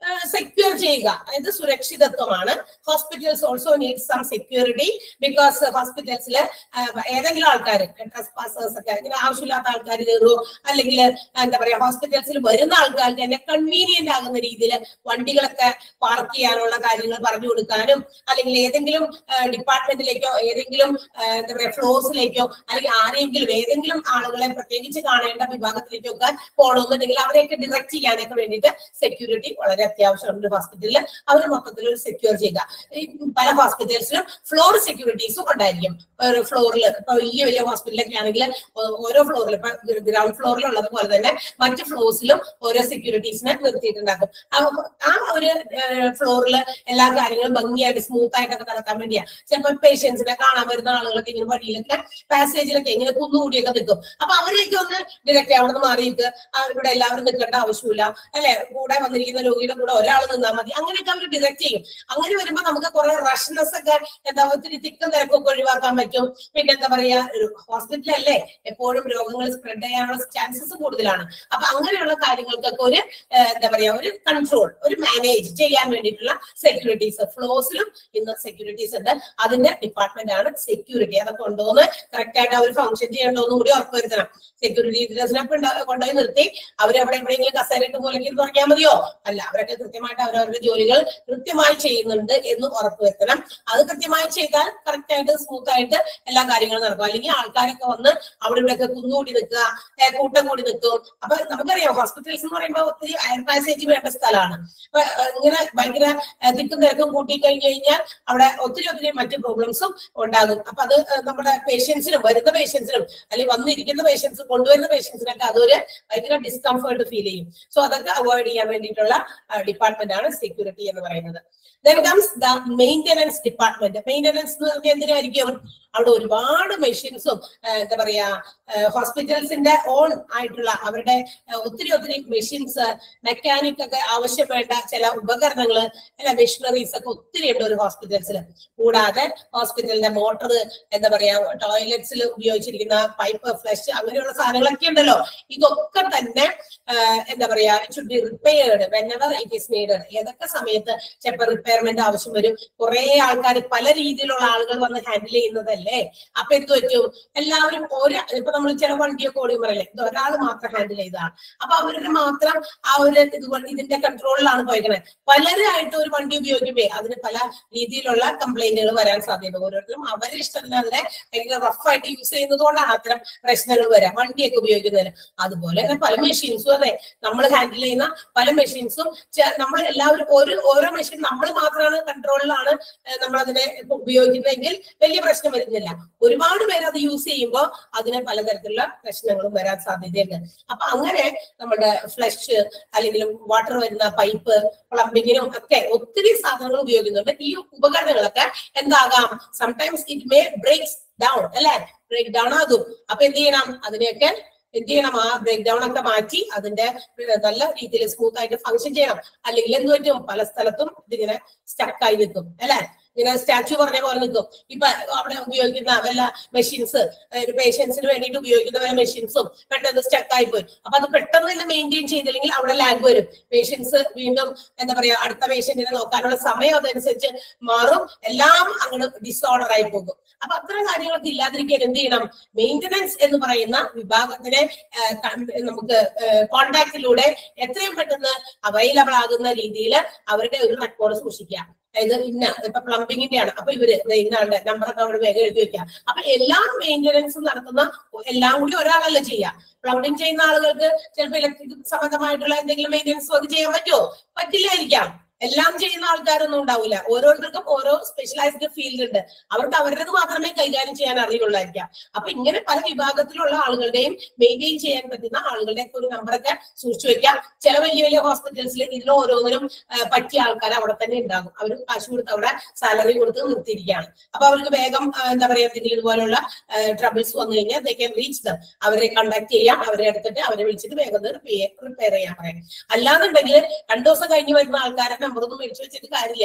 സെക്യൂർ ചെയ്യുക അതായത് സുരക്ഷിതത്വമാണ് hospitals also need some security because ഹോസ്പിറ്റൽസിൽ ഏതെങ്കിലും ആൾക്കാർ ട്രസ്പാസേഴ്സ് ഒക്കെ ഇങ്ങനെ ആവശ്യമില്ലാത്ത ആൾക്കാർ കയറുമോ അല്ലെങ്കിൽ എന്താ പറയാ ഹോസ്പിറ്റൽസിൽ വരുന്ന ആൾക്കാർക്ക് തന്നെ കൺവീനിയന്റ് ആകുന്ന രീതിയിൽ വണ്ടികളൊക്കെ പാർക്ക് ചെയ്യാനുള്ള കാര്യങ്ങൾ പറഞ്ഞു കൊടുക്കാനും അല്ലെങ്കിൽ ഏതെങ്കിലും ഡിപ്പാർട്ട്മെന്റിലേക്കോ ഏതെങ്കിലും ആ, എന്താ പറയാ ഫ്ലോർസിലേക്കോ അല്ലെങ്കിൽ ആരെങ്കിലും ഏതെങ്കിലും ആളുകളെ പ്രത്യേകിച്ച് കാണേണ്ട വിഭാഗത്തിലേക്കോ ഒക്കെ പോകണമെന്നുണ്ടെങ്കിൽ അവരെയൊക്കെ ഡിറക്ട് ചെയ്യാനൊക്കെ വേണ്ടിയിട്ട് സെക്യൂരിറ്റി വളരെ അത്യാവശ്യമാണ് ഒരു ഹോസ്പിറ്റലിൽ അവർ മൊത്തത്തിൽ ഒരു സെക്യൂർ ചെയ്യുക ഈ പല ഹോസ്പിറ്റൽസിലും ഫ്ലോർ സെക്യൂരിറ്റീസും ഉണ്ടായിരിക്കും ഒരു ഫ്ലോറിൽ ഇപ്പൊ വലിയ വലിയ ഹോസ്പിറ്റലൊക്കെ ആണെങ്കിൽ ഓ- ഓരോ ഫ്ലോറിൽ ഇപ്പൊ ഗ്രൗണ്ട് ഫ്ലോറിൽ ഉള്ളത് പോലെ തന്നെ മറ്റ് ഫ്ലോർസിലും ഓരോ സെക്യൂരിറ്റീസിനെ നിർത്തിയിട്ടുണ്ടാക്കും ആ- ആ ഒരു ഫ്ലോറിൽ എല്ലാ കാര്യങ്ങളും ഭംഗിയായിട്ട് സ്മൂത്ത് ആയിട്ടൊക്കെ നടത്താൻ വേണ്ടിയാ ചിലപ്പോൾ പേഷ്യൻസിനെ കാണാൻ വരുന്ന ആളുകളൊക്കെ ഇങ്ങനെ വഴിയിലൊക്കെ പാസേജിലൊക്കെ ഇങ്ങനെ കുന്നുകൂടിയൊക്കെ നിൽക്കും അപ്പൊ അവരെയൊക്കെ ഒന്ന് ഡിറക്റ്റ് അവിടെ നിന്ന് മാറിയിട്ട് ആ, ഇവിടെ എല്ലാവരും നിൽക്കേണ്ട ആവശ്യമില്ല അല്ലെ കൂടെ വന്നിരിക്കുന്ന രോഗിയുടെ കൂടെ ഒരാൾ നിന്നാൽ മതി അങ്ങനെയൊക്കെ അവർ ഡിറക്റ്റ് ചെയ്യും അങ്ങനെ വരുമ്പോ നമുക്ക് കുറെ റഷ്നെസ് ഒക്കെ എന്താ ഒത്തിരി തിക്കും തിരക്കൊക്കെ ഒഴിവാക്കാൻ പറ്റും പിന്നെ എന്താ പറയാ ഒരു ഹോസ്പിറ്റലല്ലേ എപ്പോഴും രോഗങ്ങൾ സ്പ്രെഡ് ചെയ്യാനുള്ള ചാൻസസ് കൂടുതലാണ് അപ്പൊ അങ്ങനെയുള്ള കാര്യങ്ങൾക്കൊക്കെ ഒരു ഏഹ്, എന്താ പറയാ ഒരു കൺട്രോൾ ഒരു മാനേജ് ചെയ്യാൻ വേണ്ടിയിട്ടുള്ള സെക്യൂരിറ്റീസ് ഫ്ലോസിലും ഇന്ന് സെക്യൂരിറ്റീസ് ഉണ്ട് അതിന്റെ ഡിപ്പാർട്ട്മെന്റ് ആണ് സെക്യൂരിറ്റി അതൊക്കെ കൊണ്ടുവന്ന് കറക്റ്റ് ആയിട്ട് അവർ ഫംഗ്ഷൻ ചെയ്യേണ്ടതെന്നും കൂടി ഉറപ്പുവരുത്തണം സെക്യൂരിറ്റി ഡ്രസ്സിനൊക്കെ കൊണ്ടുപോയി നിർത്തി അവരെവിടെ എവിടെയെങ്കിലും കസേരയിട്ട് പോലെങ്കിൽ തുടങ്ങിയാൽ മതിയോ അല്ല അവരൊക്കെ കൃത്യമായിട്ട് അവരവരുടെ ജോലികൾ കൃത്യമായി ചെയ്യുന്നുണ്ട് എന്ന് ഉറപ്പുവരുത്തണം അത് കൃത്യമായി ചെയ്താൽ കറക്റ്റ് ആയിട്ട് സ്മൂത്ത് ആയിട്ട് എല്ലാ കാര്യങ്ങളും നടക്കും അല്ലെങ്കിൽ ആൾക്കാരൊക്കെ വന്ന് അവിടെ ഇവിടെയൊക്കെ കുന്നുകൂടി നിൽക്കുക ഏ, കൂട്ടം കൂടി നിൽക്കും അപ്പൊ നമുക്കറിയാം ഹോസ്പിറ്റൽസ് എന്ന് പറയുമ്പോൾ ഒത്തിരി അയർ പാസേജ് വേണ്ട സ്ഥലമാണ് അപ്പൊ ഏ, ഇങ്ങനെ ഭയങ്കര ഏ, തിക്കും തിരക്കും കൂട്ടി കഴിഞ്ഞു കഴിഞ്ഞാൽ അവിടെ ഒത്തിരി ഒത്തിരി മറ്റു പ്രോബ്ലംസും ഉണ്ടാകും അപ്പൊ അത് ഏ, നമ്മുടെ പേഷ്യൻസിനും വരുന്ന പേഷ്യൻസിനും അല്ലെങ്കിൽ വന്നിരിക്കുന്ന പേഷ്യൻസ് കൊണ്ടുവരുന്ന പേഷ്യൻസിനൊക്കെ അതൊരു ഭയങ്കര ഡിസ്കംഫേർട്ട് ഫീൽ ചെയ്യും സോ അതൊക്കെ അവോയ്ഡ് ചെയ്യാൻ വേണ്ടിയിട്ടുള്ള ഡിപ്പാർട്ട്മെന്റ് ആണ് സെക്യൂരിറ്റി എന്ന് പറയുന്നത് then comes the maintenance department maintenance എന്ന് പറഞ്ഞാൽ എന്തിനായിരിക്കും അവിടെ ഒരുപാട് മെഷീൻസും എന്താ പറയാ ഹോസ്പിറ്റൽസിന്റെ ഓൺ ആയിട്ടുള്ള അവരുടെ ആ, ഒത്തിരി ഒത്തിരി മെഷീൻസ് മെക്കാനിക് ഒക്കെ ആവശ്യം വേണ്ട ചില ഉപകരണങ്ങൾ അല്ല മെഷീനറീസ് ഒക്കെ ഒത്തിരി ഉണ്ട് ഒരു ഹോസ്പിറ്റൽസിൽ കൂടാതെ ഹോസ്പിറ്റലിന്റെ മോട്ടർ എന്താ പറയാ ടോയ്ലറ്റ്സിൽ ഉപയോഗിച്ചിരിക്കുന്ന പൈപ്പ് ഫ്ലഷ് അങ്ങനെയുള്ള സാധനങ്ങളൊക്കെ ഉണ്ടല്ലോ ഇതൊക്കെ തന്നെ ആ, എന്താ പറയാ should be repaired whenever it is needed ഏതൊക്കെ സമയത്ത് ചിലപ്പോൾ റിപ്പയർമെന്റ് ആവശ്യം വരും കുറെ ആൾക്കാർ പല രീതിയിലുള്ള ആളുകൾ വന്ന് ഹാൻഡിൽ ചെയ്യുന്നതല്ലേ അപ്പൊ എന്ത് പറ്റും എല്ലാവരും ഒരു ഇപ്പൊ നമ്മൾ ചില വണ്ടിയൊക്കെ ഓടിയുമ്പോഴല്ലേ ഇത് ഒരാൾ മാത്രം ഹാൻഡിൽ ചെയ്തതാണ് അപ്പൊ അവരുടെ മാത്രം ആ ഒരു ഇത് കൊണ്ട് ഇതിന്റെ കൺട്രോളിലാണ് പോയിരിക്കുന്നത് പലരായിട്ട് ഒരു വണ്ടി ഉപയോഗിക്കുമ്പോ അതിന് പല രീതിയിലുള്ള കംപ്ലൈന്റുകൾ വരാൻ സാധ്യത ഓരോരുത്തരും അവരുടെ ഇഷ്ടത്തിന് അതിനെ ഭയങ്കര റഫായിട്ട് യൂസ് ചെയ്യുന്നത് കൊണ്ടാണ് അത്തരം പ്രശ്നങ്ങൾ വരാം വണ്ടിയൊക്കെ ഉപയോഗിക്കുന്നതിന് അതുപോലെ തന്നെ പല മെഷീൻസും അതെ നമ്മൾ ഹാൻഡിൽ ചെയ്യുന്ന പല മെഷീൻസും നമ്മൾ എല്ലാവരും ഒരു ഓരോ മെഷീൻ നമ്മൾ മാത്രമാണ് കൺട്രോളിലാണ് നമ്മൾ അതിനെ ഉപയോഗിക്കുന്നതെങ്കിൽ വലിയ പ്രശ്നം വരുന്നില്ല ഒരുപാട് പേര് അത് യൂസ് ചെയ്യുമ്പോൾ അതിന് പലതരത്തിലുള്ള പ്രശ്നങ്ങളും വരാൻ സാധ്യതയുണ്ട് അപ്പൊ അങ്ങനെ നമ്മുടെ ഫ്ലഷ് അല്ലെങ്കിൽ വാട്ടർ വരുന്ന പൈപ്പ് പ്ലംബിങ്ങിനും ഒക്കെ ഒത്തിരി സാധനങ്ങൾ ഉപയോഗിക്കുന്നുണ്ട് ഈ ഉപകരണങ്ങളൊക്കെ എന്താകാം sometimes it may breaks down അല്ലെ ബ്രേക്ക് ഡൗൺ ആകും അപ്പൊ എന്ത് ചെയ്യണം അതിനെയൊക്കെ എന്ത് ചെയ്യണം ആ ബ്രേക്ക് ഡൗൺ ഒക്കെ മാറ്റി അതിന്റെ ഏർ നല്ല രീതിയിൽ സ്മൂത്ത് ആയിട്ട് ഫങ്ഷൻ ചെയ്യണം അല്ലെങ്കിൽ എന്ത് പറ്റും പല സ്ഥലത്തും ഇതിങ്ങനെ സ്റ്റക്കായി നിൽക്കും അല്ലെ ഇങ്ങനെ സ്റ്റാച്ചു പറഞ്ഞ പോലെ നിൽക്കും ഇപ്പൊ അവിടെ ഉപയോഗിക്കുന്ന വല്ല മെഷീൻസ് പേഷ്യൻസിന് വേണ്ടിയിട്ട് ഉപയോഗിക്കുന്ന വല്ല മെഷീൻസും പെട്ടെന്ന് സ്റ്റക്കായി പോയി അപ്പൊ അത് പെട്ടെന്ന് തന്നെ മെയിൻറ്റെയിൻ ചെയ്തില്ലെങ്കിൽ അവിടെ ലാഗ് വരും പേഷ്യൻസ് വീണ്ടും എന്താ പറയാ അടുത്ത പേഷ്യന്റിനെ നോക്കാനുള്ള സമയം അതനുസരിച്ച് മാറും എല്ലാം അങ്ങോട്ട് ഡിസോർഡർ ആയി പോകും അപ്പൊ അത്തരം കാര്യങ്ങളൊക്കെ ഇല്ലാതിരിക്കാൻ എന്ത് ചെയ്യണം മെയിന്റനൻസ് എന്ന് പറയുന്ന വിഭാഗത്തിനെ ആ, കണ്ട് നമുക്ക് കോണ്ടാക്റ്റിലൂടെ എത്രയും പെട്ടെന്ന് അവൈലബിൾ ആകുന്ന രീതിയിൽ അവരുടെ ഒരു റെക്കോർഡ് സൂക്ഷിക്കുക അതായത് ഇന്ന ഇപ്പൊ പ്ലംബിങ്ങിന്റെ ആണ് അപ്പൊ ഇവര് ദേ ഇന്ന ആളുടെ നമ്പറൊക്കെ അവിടെ വേഗം എഴുതി വെക്കുക അപ്പൊ എല്ലാ മെയിന്റനൻസും നടത്തുന്ന എല്ലാം കൂടി ഒരാളല്ല ചെയ്യുക പ്ലംബിംഗ് ചെയ്യുന്ന ആളുകൾക്ക് ചിലപ്പോൾ ഇലക്ട്രിക് സംബന്ധമായിട്ടുള്ള എന്തെങ്കിലും മെയിന്റനൻസ് വർക്ക് ചെയ്യാൻ പറ്റുമോ പറ്റില്ലായിരിക്കാം എല്ലാം ചെയ്യുന്ന ആൾക്കാരൊന്നും ഉണ്ടാവില്ല ഓരോരുത്തർക്കും ഓരോ സ്പെഷ്യലൈസ്ഡ് ഫീൽഡ് ഉണ്ട് അവർക്ക് അവരുടേത് മാത്രമേ കൈകാര്യം ചെയ്യാൻ അറിയുള്ളായിരിക്കാം അപ്പൊ ഇങ്ങനെ പല വിഭാഗത്തിലുള്ള ആളുകളുടെയും മെയിൻറ്റെയിൻ ചെയ്യാൻ പറ്റുന്ന ആളുകളുടെ ഒരു നമ്പറൊക്കെ സൂക്ഷിച്ചു വെക്കാം ചില വലിയ വലിയ ഹോസ്പിറ്റൽസിൽ ഇതിന് ഓരോന്നിനും ആ, പറ്റിയ ആൾക്കാർ അവിടെ തന്നെ ഉണ്ടാകും അവർ കാശ് കൊടുത്ത് അവിടെ സാലറി കൊടുത്ത് നിർത്തിയിരിക്കുകയാണ് അപ്പൊ അവർക്ക് വേഗം ആ, എന്താ പറയാ എന്തെങ്കിലും ഇതുപോലുള്ള ട്രബിൾസ് വന്നു കഴിഞ്ഞാൽ ദേ ക്യാൻ റീച്ച് ദം അവരെ കണ്ടാക്ട് ചെയ്യാം അവരെ എടുത്തിട്ട് അവരെ വിളിച്ചിട്ട് വേഗം റിപ്പയർ ചെയ്യാൻ പറയാം അല്ലാന്നുണ്ടെങ്കിൽ രണ്ടു ദിവസം കഴിഞ്ഞ് വരുന്ന ആൾക്കാരെ നമ്പറൊന്നും മേടിച്ചു വെച്ചിട്ട് കാര്യമില്ല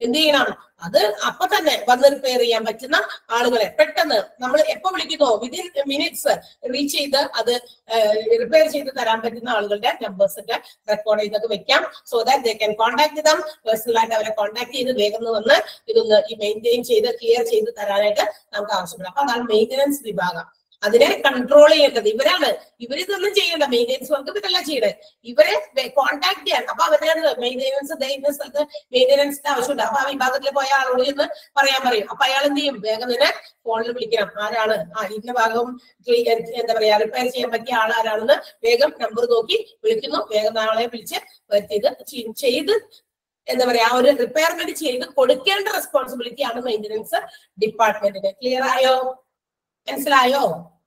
എന്ത് ചെയ്യണം അത് അപ്പൊ തന്നെ വന്ന് റിപ്പയർ ചെയ്യാൻ പറ്റുന്ന ആളുകളെ പെട്ടെന്ന് നമ്മൾ എപ്പോ വിളിക്കുന്നോ വിതിൻ മിനിറ്റ്സ് റീച്ച് ചെയ്ത് അത് റിപ്പയർ ചെയ്ത് തരാൻ പറ്റുന്ന ആളുകളുടെ നമ്പേഴ്സ് ഒക്കെ റെക്കോർഡ് ചെയ്തൊക്കെ വെക്കാം so that they can contact them personal ആയിട്ട് അവരെ കോൺടാക്ട് ചെയ്ത് വേഗം വന്ന് ഇതൊന്ന് ഈ മെയിൻറ്റെയിൻ ചെയ്ത് ക്ലിയർ ചെയ്ത് തരാനായിട്ട് നമുക്ക് ആവശ്യപ്പെടും അപ്പൊ അതാണ് മെയിൻ്റനൻസ് വിഭാഗം അതിനെ കൺട്രോൾ ചെയ്യേണ്ടത് ഇവരാണ് ഇവരിതൊന്നും ചെയ്യേണ്ട മെയിൻ്റെനൻസ് വർക്ക് ഇവരല്ല ചെയ്യണേ ഇവരെ കോൺടാക്ട് ചെയ്യാൻ അപ്പൊ അവരാണ് മെയിൻ്റെനൻസ് ഇന്ന സ്ഥലത്ത് മെയിൻ്റെനൻസിന്റെ ആവശ്യമുണ്ട് അപ്പൊ ആ വിഭാഗത്തിൽ പോയ ആളോട് എന്ന് പറയാൻ പറയും അപ്പൊ അയാൾ എന്ത് ചെയ്യും വേഗം തന്നെ ഫോണിൽ വിളിക്കണം ആരാണ് ആ ഇന്ന ഭാഗം ക്ലീ- എന്താ പറയാ റിപ്പയർ ചെയ്യാൻ പറ്റിയ ആൾ ആരാണെന്ന് വേഗം നമ്പർ നോക്കി വിളിക്കുന്നു വേഗം ആളെ വിളിച്ച് വരുത്തിയത് ചെയ്- ചെയ്ത് എന്താ പറയാ ആ ഒരു റിപ്പയർമെന്റ് ചെയ്ത് കൊടുക്കേണ്ട റെസ്പോൺസിബിലിറ്റി ആണ് മെയിൻ്റെനൻസ് ഡിപ്പാർട്ട്മെന്റിന് ക്ലിയർ ആയോ മനസ്സിലായോ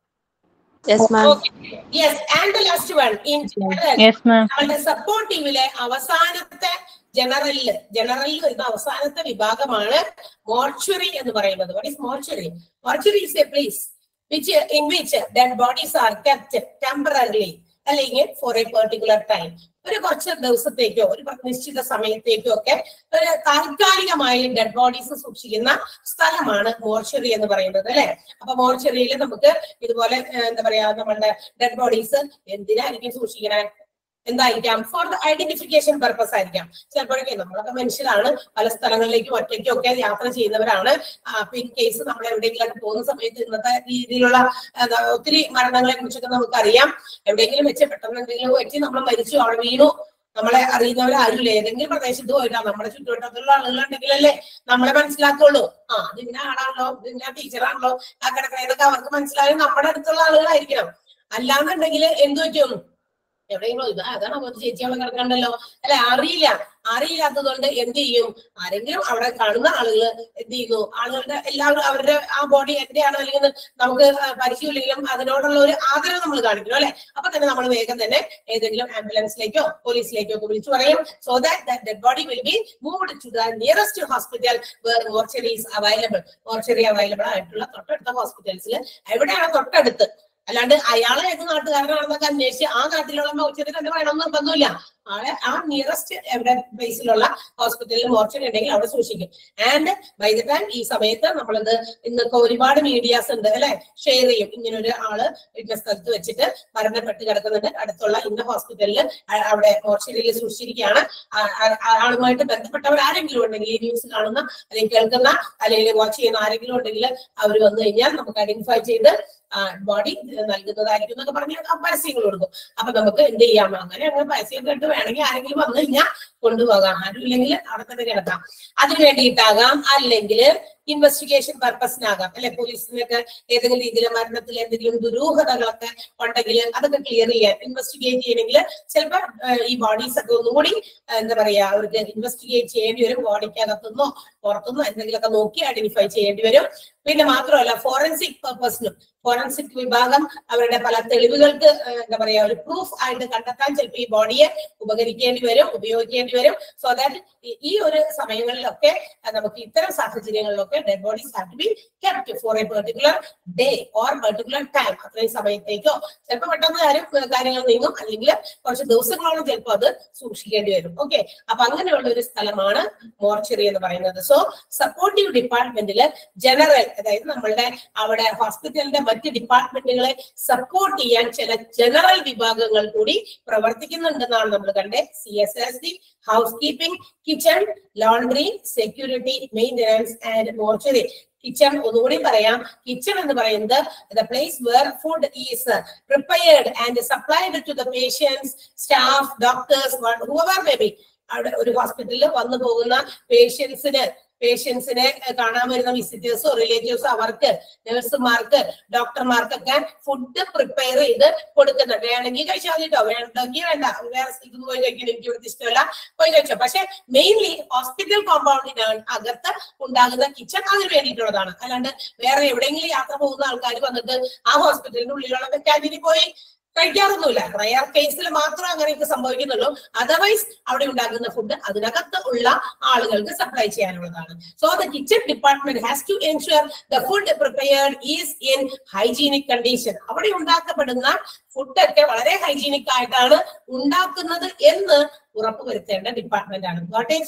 yes ma'am yes and last one in general yes ma'am നമ്മളുടെ സപ്പോർട്ടീവിലെ അവസാനത്തെ ജനറലില് ജനറലിൽ വരുന്ന അവസാനത്തെ വിഭാഗമാണ് മോർച്വറി എന്ന് പറയുന്നത് what is mortuary mortuary is a place which in which dead bodies are kept temporarily അല്ലെങ്കിൽ ഫോർ എ പെർട്ടിക്കുലർ ടൈം ഒരു കുറച്ച് ദിവസത്തേക്കോ ഒരു നിശ്ചിത സമയത്തേക്കോ ഒക്കെ ഒരു താൽക്കാലികമായി ഡെഡ് ബോഡീസ് സൂക്ഷിക്കുന്ന സ്ഥലമാണ് മോർച്ചറി എന്ന് പറയുന്നത് അല്ലെ അപ്പൊ മോർച്ചറിയിൽ നമുക്ക് ഇതുപോലെ ഏഹ്, എന്താ പറയാ നമ്മളുടെ ഡെഡ് ബോഡീസ് എന്തിനായിരിക്കും സൂക്ഷിക്കണേ എന്തായിരിക്കാം ഫോർ ദ ഐഡന്റിഫിക്കേഷൻ പർപ്പസ് ആയിരിക്കാം ചിലപ്പോഴൊക്കെ നമ്മളൊക്കെ മനുഷ്യരാണ് പല സ്ഥലങ്ങളിലേക്കും ഒറ്റയ്ക്കൊക്കെ യാത്ര ചെയ്യുന്നവരാണ് അപ്പൊ ഇൻ കേസ് നമ്മൾ എവിടെയെങ്കിലൊക്കെ പോകുന്ന സമയത്ത് ഇന്നത്തെ രീതിയിലുള്ള എന്താ, ഒത്തിരി മരണങ്ങളെ കുറിച്ചൊക്കെ നമുക്കറിയാം എവിടെയെങ്കിലും വെച്ച് പെട്ടെന്ന് എന്തെങ്കിലും വെച്ച് നമ്മൾ മരിച്ചു അവിടെ വീണു നമ്മളെ അറിയുന്നവരാരില്ല ഏതെങ്കിലും പ്രദേശത്ത് പോയിട്ടാ നമ്മുടെ ചുറ്റുവട്ടത്തുള്ള ആളുകളുണ്ടെങ്കിലല്ലേ നമ്മളെ മനസ്സിലാക്കുള്ളൂ ആ ഇത് ഇന്ന ആളാണല്ലോ ഇത് ഇന്ന ടീച്ചറാണല്ലോ ആ കിടക്കണേതൊക്കെ അവർക്ക് മനസ്സിലായാലും നമ്മുടെ അടുത്തുള്ള ആളുകളായിരിക്കണം അല്ലാന്നുണ്ടെങ്കിൽ എന്ത് പറ്റും എവിടെയെങ്കിലും ഇത് അതാണ് ഒരു ചേച്ചി അവിടെ കിടക്കണ്ടല്ലോ അല്ലെ അറിയില്ല അറിയില്ലാത്തതുകൊണ്ട് എന്ത് ചെയ്യും ആരെങ്കിലും അവിടെ കാണുന്ന ആളുകൾ എന്ത് ചെയ്യുന്നു ആളുകളുടെ എല്ലാവരും അവരുടെ ആ ബോഡി എന്റെയാണോ അല്ലെങ്കിൽ നമുക്ക് പരിചയമില്ലെങ്കിലും അതിനോടുള്ള ഒരു ആദരവ് നമ്മൾ കാണിക്കണം അല്ലെ അപ്പൊ തന്നെ നമ്മൾ വേഗം തന്നെ ഏതെങ്കിലും ആംബുലൻസിലേക്കോ പോലീസിലേക്കോ ഒക്കെ വിളിച്ചു പറയും so that dead body will be moved to the nearest hospital where mortuary is available mortuary available ആയിട്ടുള്ള തൊട്ടടുത്ത ഹോസ്പിറ്റൽസിൽ എവിടെയാണ് തൊട്ടടുത്ത് അല്ലാണ്ട് അയാളെ ഏത് നാട്ടുകാരനാണെന്നൊക്കെ അന്വേഷിച്ച് ആ നാട്ടിലുള്ള മോർച്ചറി തന്നെ വേണമെന്ന് നിർബന്ധമില്ല ആളെ ആ നിയറസ്റ്റ് എവിടെ ബേസിലുള്ള ഹോസ്പിറ്റലിൽ മോർച്ചറി ഉണ്ടെങ്കിൽ അവിടെ സൂക്ഷിക്കും ആൻഡ് ബൈ ദ ടൈം ഈ സമയത്ത് നമ്മളത് ഇന്നൊക്കെ ഒരുപാട് മീഡിയാസ് ഉണ്ട് അല്ലെ ഷെയർ ചെയ്യും ഇങ്ങനെ ഒരു ആള് ഇന്ന സ്ഥലത്ത് വെച്ചിട്ട് മരണപ്പെട്ട് കിടക്കുന്നുണ്ട് അടുത്തുള്ള ഇന്ന ഹോസ്പിറ്റലിൽ അവിടെ മോർച്ചറിയിൽ സൂക്ഷിച്ചിരിക്കുകയാണ് ആ- ആ- ആ ആളുമായിട്ട് ബന്ധപ്പെട്ടവർ ആരെങ്കിലും ഉണ്ടെങ്കിൽ ഈ ന്യൂസ് കാണുന്ന അല്ലെങ്കിൽ കേൾക്കുന്ന അല്ലെങ്കിൽ വാച്ച് ചെയ്യുന്ന ആരെങ്കിലും ഉണ്ടെങ്കിൽ അവർ വന്നു കഴിഞ്ഞാൽ നമുക്ക് ഐഡന്റിഫൈ ചെയ്ത് ബോഡി നൽകുന്നതായിരിക്കും എന്നൊക്കെ പറഞ്ഞ് ആ പരസ്യങ്ങൾ കൊടുക്കും അപ്പൊ നമുക്ക് എന്ത് ചെയ്യാം അങ്ങനെ അങ്ങനെ പരസ്യം കണ്ട് വേണമെങ്കിൽ ആരെങ്കിലും വന്നു കഴിഞ്ഞാൽ കൊണ്ടുപോകാം ആരും ഇല്ലെങ്കിൽ അവിടെ തന്നെ കിടക്കാം അതിന് വേണ്ടിയിട്ടാകാം അല്ലെങ്കിൽ ഇൻവെസ്റ്റിഗേഷൻ പർപ്പസിനാകാം അല്ലെ പോലീസിനൊക്കെ ഏതെങ്കിലും രീതിയിൽ മരണത്തിൽ എന്തെങ്കിലും ദുരൂഹതകളൊക്കെ ഉണ്ടെങ്കിൽ അതൊക്കെ ക്ലിയർ ചെയ്യാൻ ഇൻവെസ്റ്റിഗേറ്റ് ചെയ്യണമെങ്കിൽ ചിലപ്പോൾ ഈ ബോഡീസ് ഒക്കെ ഒന്നുകൂടി ആ, എന്താ പറയാ അവർക്ക് ഇൻവെസ്റ്റിഗേറ്റ് ചെയ്യേണ്ടി വരും ബോഡിക്ക് അകത്തുനിന്നോ പുറത്തുനിന്നോ എന്തെങ്കിലുമൊക്കെ നോക്കി ഐഡന്റിഫൈ ചെയ്യേണ്ടി വരും പിന്നെ മാത്രമല്ല ഫോറൻസിക് പർപ്പസിനും ഫോറൻസിക് വിഭാഗം അവരുടെ പല തെളിവുകൾക്ക് ആ, എന്താ പറയാ ഒരു പ്രൂഫ് ആയിട്ട് കണ്ടെത്താൻ ചിലപ്പോൾ ഈ ബോഡിയെ ഉപകരിക്കേണ്ടി വരും ഉപയോഗിക്കേണ്ടി വരും സോ ദാറ്റ് ഈ ഒരു സമയങ്ങളിലൊക്കെ ആ, നമുക്ക് ഇത്തരം സാഹചര്യങ്ങളിലൊക്കെ dead bodies have to be kept for a particular day or particular time അത്രയും സമയത്തേക്കോ ചിലപ്പോൾ പെട്ടെന്ന് കാര്യം കാര്യങ്ങൾ നീങ്ങും അല്ലെങ്കിൽ കുറച്ച് ദിവസങ്ങളോളം ചിലപ്പോൾ അത് സൂക്ഷിക്കേണ്ടി വരും ഓക്കെ അപ്പൊ അങ്ങനെയുള്ള ഒരു സ്ഥലമാണ് മോർച്ചറി എന്ന് പറയുന്നത് സോ സപ്പോർട്ടീവ് ഡിപ്പാർട്ട്മെന്റില് ജനറൽ അതായത് നമ്മളുടെ അവിടെ ഹോസ്പിറ്റലിന്റെ മറ്റ് ഡിപ്പാർട്ട്മെന്റുകളെ സപ്പോർട്ട് ചെയ്യാൻ ചില ജനറൽ വിഭാഗങ്ങൾ കൂടി പ്രവർത്തിക്കുന്നുണ്ടെന്നാണ് നമ്മൾ കണ്ടേ C S S D housekeeping kitchen laundry security maintenance and mortuary kitchen ഒന്നുകൂടി പറയാം കിച്ചൺ എന്ന് പറയുന്നത് the place where food is prepared and supplied to the patients staff doctors whoever may be അവിടെ ഒരു ഹോസ്പിറ്റലിൽ വന്നു പോകുന്ന പേഷ്യൻസിന് പേഷ്യൻസിനെ കാണാൻ വരുന്ന വിസിറ്റേഴ്സോ റിലേറ്റീവ്സോ അവർക്ക് നഴ്സുമാർക്ക് ഡോക്ടർമാർക്കൊക്കെ ഫുഡ് പ്രിപ്പയർ ചെയ്ത് കൊടുക്കുന്നുണ്ട് വേണമെങ്കിൽ കഴിച്ചാൽ മതി കേട്ടോ വേണ്ടെങ്കിൽ വേണ്ട വേറെ സ്ഥലത്ത് പോയി കഴിക്കണം എനിക്ക് ഇവിടുത്തെ ഇഷ്ടമല്ല പോയി കഴിച്ചോ പക്ഷെ മെയിൻലി ഹോസ്പിറ്റൽ കോമ്പൗണ്ടിനാണ് അകത്ത് ഉണ്ടാകുന്ന കിച്ചൺ അതിന് വേണ്ടിയിട്ടുള്ളതാണ് അല്ലാണ്ട് വേറെ എവിടെയെങ്കിലും യാത്ര പോകുന്ന ആൾക്കാർ വന്നിട്ട് ആ ഹോസ്പിറ്റലിന്റെ ഉള്ളിലുള്ള ക്യാൻറ്റീനിൽ പോയി കഴിക്കാറൊന്നുമില്ല റയർ കേസിൽ മാത്രം അങ്ങനെയൊക്കെ സംഭവിക്കുന്നുള്ളൂ അതർവൈസ് അവിടെ ഉണ്ടാക്കുന്ന ഫുഡ് അതിനകത്ത് ഉള്ള ആളുകൾക്ക് സപ്ലൈ ചെയ്യാനുള്ളതാണ് so the kitchen department has to ensure the food prepared is in hygienic condition അവിടെ ഉണ്ടാക്കപ്പെടുന്ന ഫുഡൊക്കെ വളരെ ഹൈജീനിക് ആയിട്ടാണ് ഉണ്ടാക്കുന്നത് എന്ന് ഉറപ്പുവരുത്തേണ്ട ഡിപ്പാർട്ട്മെന്റ് ആണ് വാട്ട് ഈസ്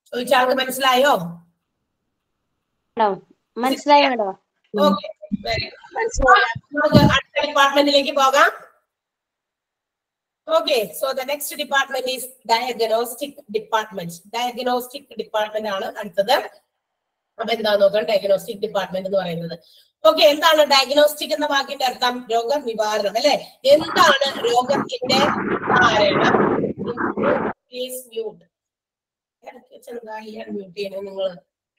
ചോദിച്ച ആൾക്ക് മനസ്സിലായോ മേഡം മനസ്സിലായി മേഡം ഓക്കെ നമുക്ക് അടുത്ത ഡിപ്പാർട്ട്മെന്റിലേക്ക് പോകാം okay so the next department is diagnostic department diagnostic department ആണ് അടുത്തത് അപ്പൊ എന്താ നോക്കാം ഡയഗ്നോസ്റ്റിക് ഡിപ്പാർട്ട്മെന്റ് എന്ന് പറയുന്നത് ഓക്കെ എന്താണ് ഡയഗ്നോസ്റ്റിക് എന്ന വാക്കിന്റെ അർത്ഥം രോഗനിവാരണം അല്ലെ എന്താണ് രോഗത്തിന്റെ കാരണം പ്ലീസ് മ്യൂട്ട് ചെറുതായി മ്യൂട്ട് ചെയ്യണേ നിങ്ങള്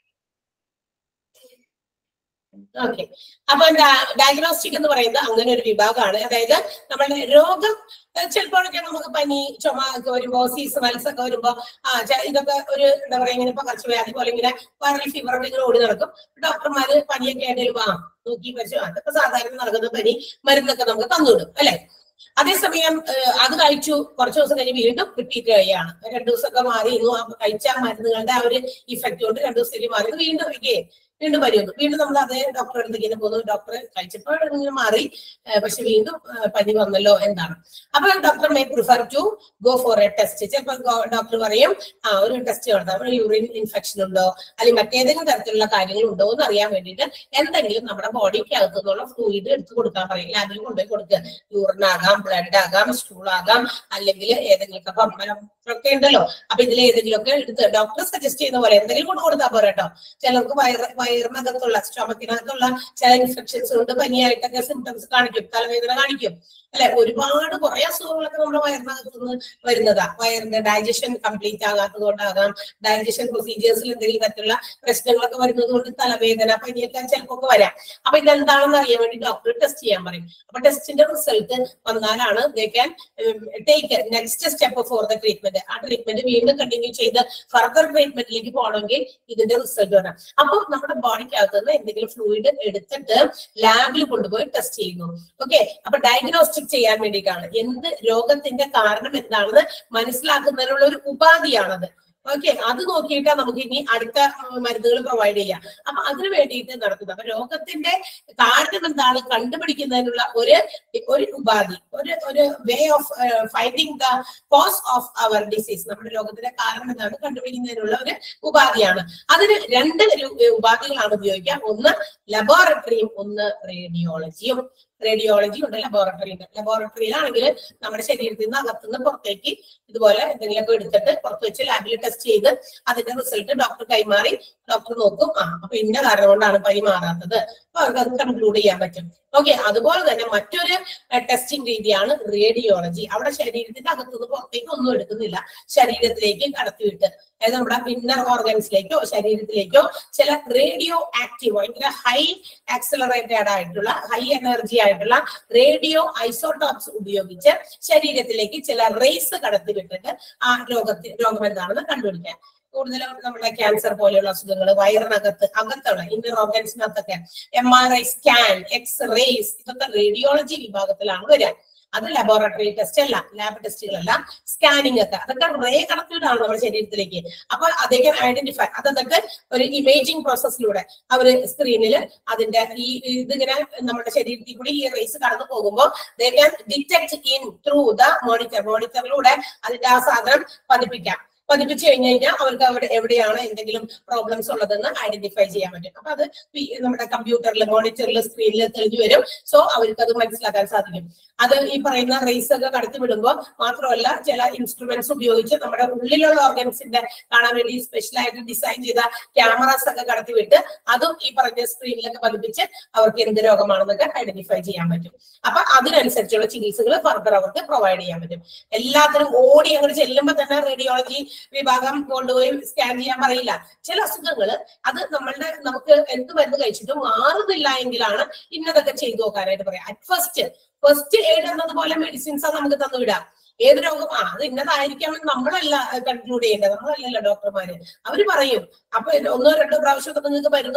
ഓക്കെ അപ്പൊ എന്താ ഡയഗ്നോസ്റ്റിക് എന്ന് പറയുന്നത് അങ്ങനെ ഒരു വിഭാഗമാണ് അതായത് നമ്മളുടെ രോഗം ഏഹ് ചിലപ്പോഴൊക്കെ നമുക്ക് പനി ചുമ ഒക്കെ വരുമ്പോ സീസണൽസ് ഒക്കെ വരുമ്പോ ആ ചെ- ഇതൊക്കെ ഒരു എന്താ പറയാ ഇങ്ങനെ പകർച്ചവ്യാധി പോലെ ഇങ്ങനെ വൈറൽ ഫീവർ ഒക്കെ ഇങ്ങനെ ഓടി നടക്കും ഡോക്ടർമാര് പനിയൊക്കെ ആയിട്ട് വാ നോക്കി പരിശോ അതൊക്കെ സാധാരണ നടക്കുന്ന പനി മരുന്നൊക്കെ നമുക്ക് തന്നുവിടും അല്ലെ അതേസമയം ഏഹ് അത് കഴിച്ചു കുറച്ച് ദിവസം കഴിഞ്ഞ് വീണ്ടും റിപ്പീറ്റ് ചെയ്യുകയാണ് രണ്ടു ദിവസമൊക്കെ മാറി ഇന്നു ആ കഴിച്ച മരുന്നുകളുടെ ആ ഒരു ഇഫക്റ്റ് കൊണ്ട് രണ്ടു ദിവസത്തേക്ക് മാറി ഇത് വീണ്ടും ഇരിക്കേ വീണ്ടും വരുന്നു വീണ്ടും നമ്മൾ അതേ ഡോക്ടറെ അടുത്തേക്ക് ഇങ്ങനെ പോകുന്നു ഡോക്ടർ കഴിച്ചപ്പോൾ ഇങ്ങനെ മാറി ഏഹ് പക്ഷെ വീണ്ടും ഏഹ് പനി വന്നല്ലോ എന്താണ് അപ്പൊ doctor may prefer to go for a test ചിലപ്പോൾ ഡോക്ടർ പറയും ആ ഒരു ടെസ്റ്റ് നടത്താം യൂറിൻ ഇൻഫെക്ഷൻ ഉണ്ടോ അല്ലെങ്കിൽ മറ്റേതെങ്കിലും തരത്തിലുള്ള കാര്യങ്ങൾ ഉണ്ടോ എന്ന് അറിയാൻ വേണ്ടിയിട്ട് എന്തെങ്കിലും നമ്മുടെ ബോഡിക്ക് അകത്തു നിന്നുള്ള ഫ്ലൂയിഡ് എടുത്തു കൊടുക്കാൻ പറയും ലാബിൽ കൊണ്ടുപോയി കൊടുക്കുക യൂറിൻ ആകാം ബ്ലഡ് ആകാം സ്റ്റൂൾ ആകാം അല്ലെങ്കിൽ ഏതെങ്കിലും പമ്പരം ഒക്കെ ഉണ്ടല്ലോ അപ്പൊ ഇതിൽ ഏതെങ്കിലും ഒക്കെ എടുത്ത് ഡോക്ടർ സജസ്റ്റ് ചെയ്യുന്ന പോലെ എന്തെങ്കിലും കൊണ്ട് കൊടുത്താൽ പോരാ കേട്ടോ ചിലർക്ക് വയറ് വയറിനകത്തുള്ള സ്റ്റൊമക്കിനകത്തുള്ള ചില ഇൻഫെക്ഷൻസ് കൊണ്ട് പനിയായിട്ടൊക്കെ സിംറ്റംസ് കാണിക്കും തലവേദന കാണിക്കും അല്ലെ ഒരുപാട് കുറെ അസുഖങ്ങളൊക്കെ നമ്മുടെ വയറിനകത്ത് നിന്ന് വരുന്നതാ വയറിന്റെ ഡൈജഷൻ കംപ്ലീറ്റ് ആകാത്തത് കൊണ്ടാകാം ഡൈജഷൻ പ്രൊസീജിയേഴ്സിൽ എന്തെങ്കിലും തരത്തിലുള്ള പ്രശ്നങ്ങളൊക്കെ വരുന്നത് കൊണ്ട് തലവേദന പനിയൊക്കെ ചിലപ്പോൾ വരാം അപ്പൊ ഇതെന്താണെന്ന് അറിയാൻ വേണ്ടി ഡോക്ടർ ടെസ്റ്റ് ചെയ്യാൻ പറയും അപ്പൊ ടെസ്റ്റിന്റെ റിസൾട്ട് വന്നാലാണ് they can take next step for the treatment ആ ട്രീറ്റ്മെന്റ് വീണ്ടും കണ്ടിന്യൂ ചെയ്ത് ഫർദർ ട്രീറ്റ്മെന്റിലേക്ക് പോകണമെങ്കിൽ ഇതിന്റെ റിസൾട്ട് വരാം അപ്പൊ നമ്മുടെ ബോഡിക്കകത്ത് നിന്ന് എന്തെങ്കിലും ഫ്ലൂയിഡ് എടുത്തിട്ട് ലാബിൽ കൊണ്ടുപോയി ടെസ്റ്റ് ചെയ്യുന്നു ഓക്കെ അപ്പൊ ഡയഗ്നോസ്റ്റിക് ചെയ്യാൻ വേണ്ടിയിട്ടാണ് എന്ത് രോഗത്തിന്റെ കാരണം എന്താണെന്ന് മനസ്സിലാക്കുന്നതിനുള്ള ഒരു ഉപാധിയാണത് ഓക്കെ അത് നോക്കിയിട്ടാ നമുക്ക് ഇനി അടുത്ത മരുന്നുകൾ പ്രൊവൈഡ് ചെയ്യാം അപ്പൊ അതിന് വേണ്ടിയിട്ട് നടത്തുന്നത് അപ്പൊ രോഗത്തിന്റെ കാരണം എന്താണ് കണ്ടുപിടിക്കുന്നതിനുള്ള ഒരു ഒരു ഉപാധി ഒരു ഒരു way of finding the cause of our disease നമ്മുടെ രോഗത്തിന്റെ കാരണം എന്താണ് കണ്ടുപിടിക്കുന്നതിനുള്ള ഒരു ഉപാധിയാണ് അതിന് രണ്ട് രു- ഉപാധികളാണ് ഉപയോഗിക്കുക ഒന്ന് ലബോറട്ടറിയും ഒന്ന് റേഡിയോളജിയും റേഡിയോളജി ഉണ്ട് ലബോറട്ടറി ഉണ്ട് ലബോറട്ടറിയിലാണെങ്കിൽ നമ്മുടെ ശരീരത്തിൽ നിന്ന് അകത്തുനിന്ന് പുറത്തേക്ക് ഇതുപോലെ എന്തെങ്കിലുമൊക്കെ എടുത്തിട്ട് പുറത്ത് വെച്ച് ലാബിൽ ടെസ്റ്റ് ചെയ്ത് അതിന്റെ റിസൾട്ട് ഡോക്ടർ കൈമാറി ഡോക്ടർ നോക്കും ആ അപ്പൊ ഇന്ന കാരണം കൊണ്ടാണ് പനി മാറാത്തത് അപ്പൊ അവർക്ക് അത് കൺക്ലൂഡ് ചെയ്യാൻ പറ്റും ഓക്കെ അതുപോലെ തന്നെ മറ്റൊരു ടെസ്റ്റിംഗ് രീതിയാണ് റേഡിയോളജി അവിടെ ശരീരത്തിന്റെ അകത്തുനിന്ന് പുറത്തേക്ക് ഒന്നും എടുക്കുന്നില്ല ശരീരത്തിലേക്ക് കടത്തിവിട്ട് അതായത് നമ്മുടെ ഇന്നർ ഓർഗൻസിലേക്കോ ശരീരത്തിലേക്കോ ചില റേഡിയോ ആക്റ്റീവ് ഭയങ്കര ഹൈ ആക്സലറേറ്റഡ് ആയിട്ടുള്ള ഹൈ എനർജി ആയിട്ടുള്ള റേഡിയോ ഐസോട്ടോപ്സ് ഉപയോഗിച്ച് ശരീരത്തിലേക്ക് ചില റേസ് കടത്തിവിട്ടിട്ട് ആ രോഗത്തിൽ രോഗം എന്താണെന്ന് കണ്ടുപിടിക്കാം കൂടുതലും നമ്മുടെ ക്യാൻസർ പോലെയുള്ള അസുഖങ്ങൾ വയറിനകത്ത് അകത്തുള്ള ഇന്നർ ഓർഗൻസിനകത്തൊക്കെ M R I scan X rays ഇതൊക്കെ റേഡിയോളജി വിഭാഗത്തിലാണ് വരിക അത് ലബോറട്ടറി ടെസ്റ്റ് അല്ല ലാബ് ടെസ്റ്റുകളല്ല സ്കാനിങ് ഒക്കെ അതൊക്കെ റേ കണക്റ്റഡ് നമ്മുടെ ശരീരത്തിലേക്ക് അപ്പൊ അതേക്ക് ഐഡന്റിഫൈ അതൊക്കെ ഒരു ഇമേജിംഗ് പ്രോസസ്സിലൂടെ അവര് സ്ക്രീനിൽ അതിന്റെ ഈ ഇതിങ്ങനെ നമ്മുടെ ശരീരത്തിൽ കൂടി ഈ റേസ് കടന്നു പോകുമ്പോൾ they can detect in through the monitor മോണിറ്ററിലൂടെ അതിന്റെ ആ സാധനം പതിപ്പിക്കാം പതിപ്പിച്ചു കഴിഞ്ഞു കഴിഞ്ഞാൽ അവർക്ക് അവിടെ എവിടെയാണ് എന്തെങ്കിലും പ്രോബ്ലംസ് ഉള്ളതെന്ന് ഐഡന്റിഫൈ ചെയ്യാൻ പറ്റും അപ്പൊ അത് പി- നമ്മുടെ കമ്പ്യൂട്ടറിൽ മോണിറ്ററിൽ സ്ക്രീനിൽ തെളിഞ്ഞു വരും സോ അവർക്ക് അത് മനസ്സിലാക്കാൻ സാധിക്കും അത് ഈ പറയുന്ന റേസ് ഒക്കെ കടത്തി വിടുമ്പോൾ മാത്രമല്ല ചില ഇൻസ്ട്രുമെന്റ്സ് ഉപയോഗിച്ച് നമ്മുടെ ഉള്ളിലുള്ള ഓർഗൻസിന്റെ കാണാൻ വേണ്ടി സ്പെഷ്യൽ ആയിട്ട് ഡിസൈൻ ചെയ്ത ക്യാമറാസ് ഒക്കെ കടത്തി വിട്ട് അതും ഈ പറഞ്ഞ സ്ക്രീനിലൊക്കെ പതിപ്പിച്ച് അവർക്ക് എന്ത് രോഗമാണെന്നൊക്കെ ഐഡന്റിഫൈ ചെയ്യാൻ പറ്റും അപ്പൊ അതിനനുസരിച്ചുള്ള ചികിത്സകൾ ഫർദർ അവർക്ക് പ്രൊവൈഡ് ചെയ്യാൻ പറ്റും എല്ലാത്തിനും ഓടി അങ്ങോട്ട് ചെല്ലുമ്പോൾ തന്നെ റേഡിയോളജി വിഭാഗം കൊണ്ടുപോയി സ്കാൻ ചെയ്യാൻ പറയില്ല ചില അസുഖങ്ങൾ അത് നമ്മളുടെ നമുക്ക് എന്ത് മരുന്ന് കഴിച്ചിട്ടും മാറുന്നില്ല എങ്കിലാണ് ഇന്നതൊക്കെ ചെയ്തു നോക്കാനായിട്ട് പറയാം അറ്റ് ഫസ്റ്റ് ഫസ്റ്റ് എയ്ഡ് എന്നതുപോലെ മെഡിസിൻസ് നമുക്ക് തന്നുവിടാം ഏത് രോഗം ആ അത് ഇന്നതായിരിക്കാമെന്ന് നമ്മളല്ല കൺക്ലൂഡ് ചെയ്യേണ്ടത് നമ്മളല്ലല്ലോ ഡോക്ടർമാര് അവര് പറയും അപ്പൊ ഇത് ഒന്നോ രണ്ടോ പ്രാവശ്യമൊക്കെ നിങ്ങൾക്ക് മരുന്ന് തന്നു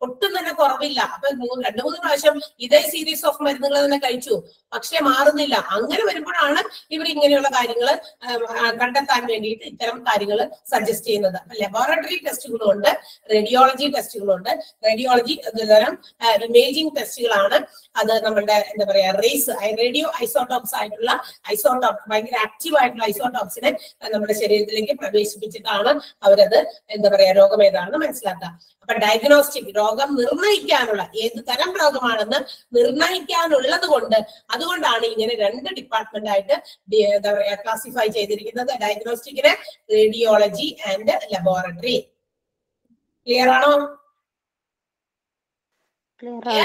ഒട്ടും തന്നെ കുറവില്ല അപ്പൊ മൂ- രണ്ടു മൂന്ന് പ്രാവശ്യം ഇതേ സീരീസ് ഓഫ് മരുന്നുകൾ തന്നെ കഴിച്ചു പക്ഷെ മാറുന്നില്ല അങ്ങനെ വരുമ്പോഴാണ് ഇവർ ഇങ്ങനെയുള്ള കാര്യങ്ങൾ കണ്ടെത്താൻ വേണ്ടിയിട്ട് ഇത്തരം കാര്യങ്ങൾ സജസ്റ്റ് ചെയ്യുന്നത് ലബോറട്ടറി ടെസ്റ്റുകളുണ്ട് റേഡിയോളജി ടെസ്റ്റുകളുണ്ട് റേഡിയോളജി തരം ഇമേജിംഗ് ടെസ്റ്റുകളാണ് അത് നമ്മളുടെ എന്താ പറയാ റേസ് റേഡിയോ ഐസോട്ടോപ്സ് ആയിട്ടുള്ള ഐസോട്ടോപ്പ് ഭയങ്കര ആക്റ്റീവ് ആയിട്ടുള്ള ഐസോട്ടോപ്സിനെ നമ്മുടെ ശരീരത്തിലേക്ക് പ്രവേശിപ്പിച്ചിട്ടാണ് അവരത് എന്താ പറയാ രോഗം ഏതാണെന്ന് മനസ്സിലാക്കുക അപ്പൊ ഡയഗ്നോസ്റ്റിക് രോഗം നിർണ്ണയിക്കാനുള്ള ഏത് തരം രോഗമാണെന്ന് നിർണ്ണയിക്കാനുള്ളത് കൊണ്ട് അതുകൊണ്ടാണ് ഇങ്ങനെ രണ്ട് ഡിപ്പാർട്ട്മെന്റ് ആയിട്ട് ഡി- എന്താ പറയാ ക്ലാസിഫൈ ചെയ്തിരിക്കുന്നത് ഡയഗ്നോസ്റ്റിക്കിന് റേഡിയോളജി ആൻഡ് ലബോറട്ടറി ക്ലിയർ ആണോ clear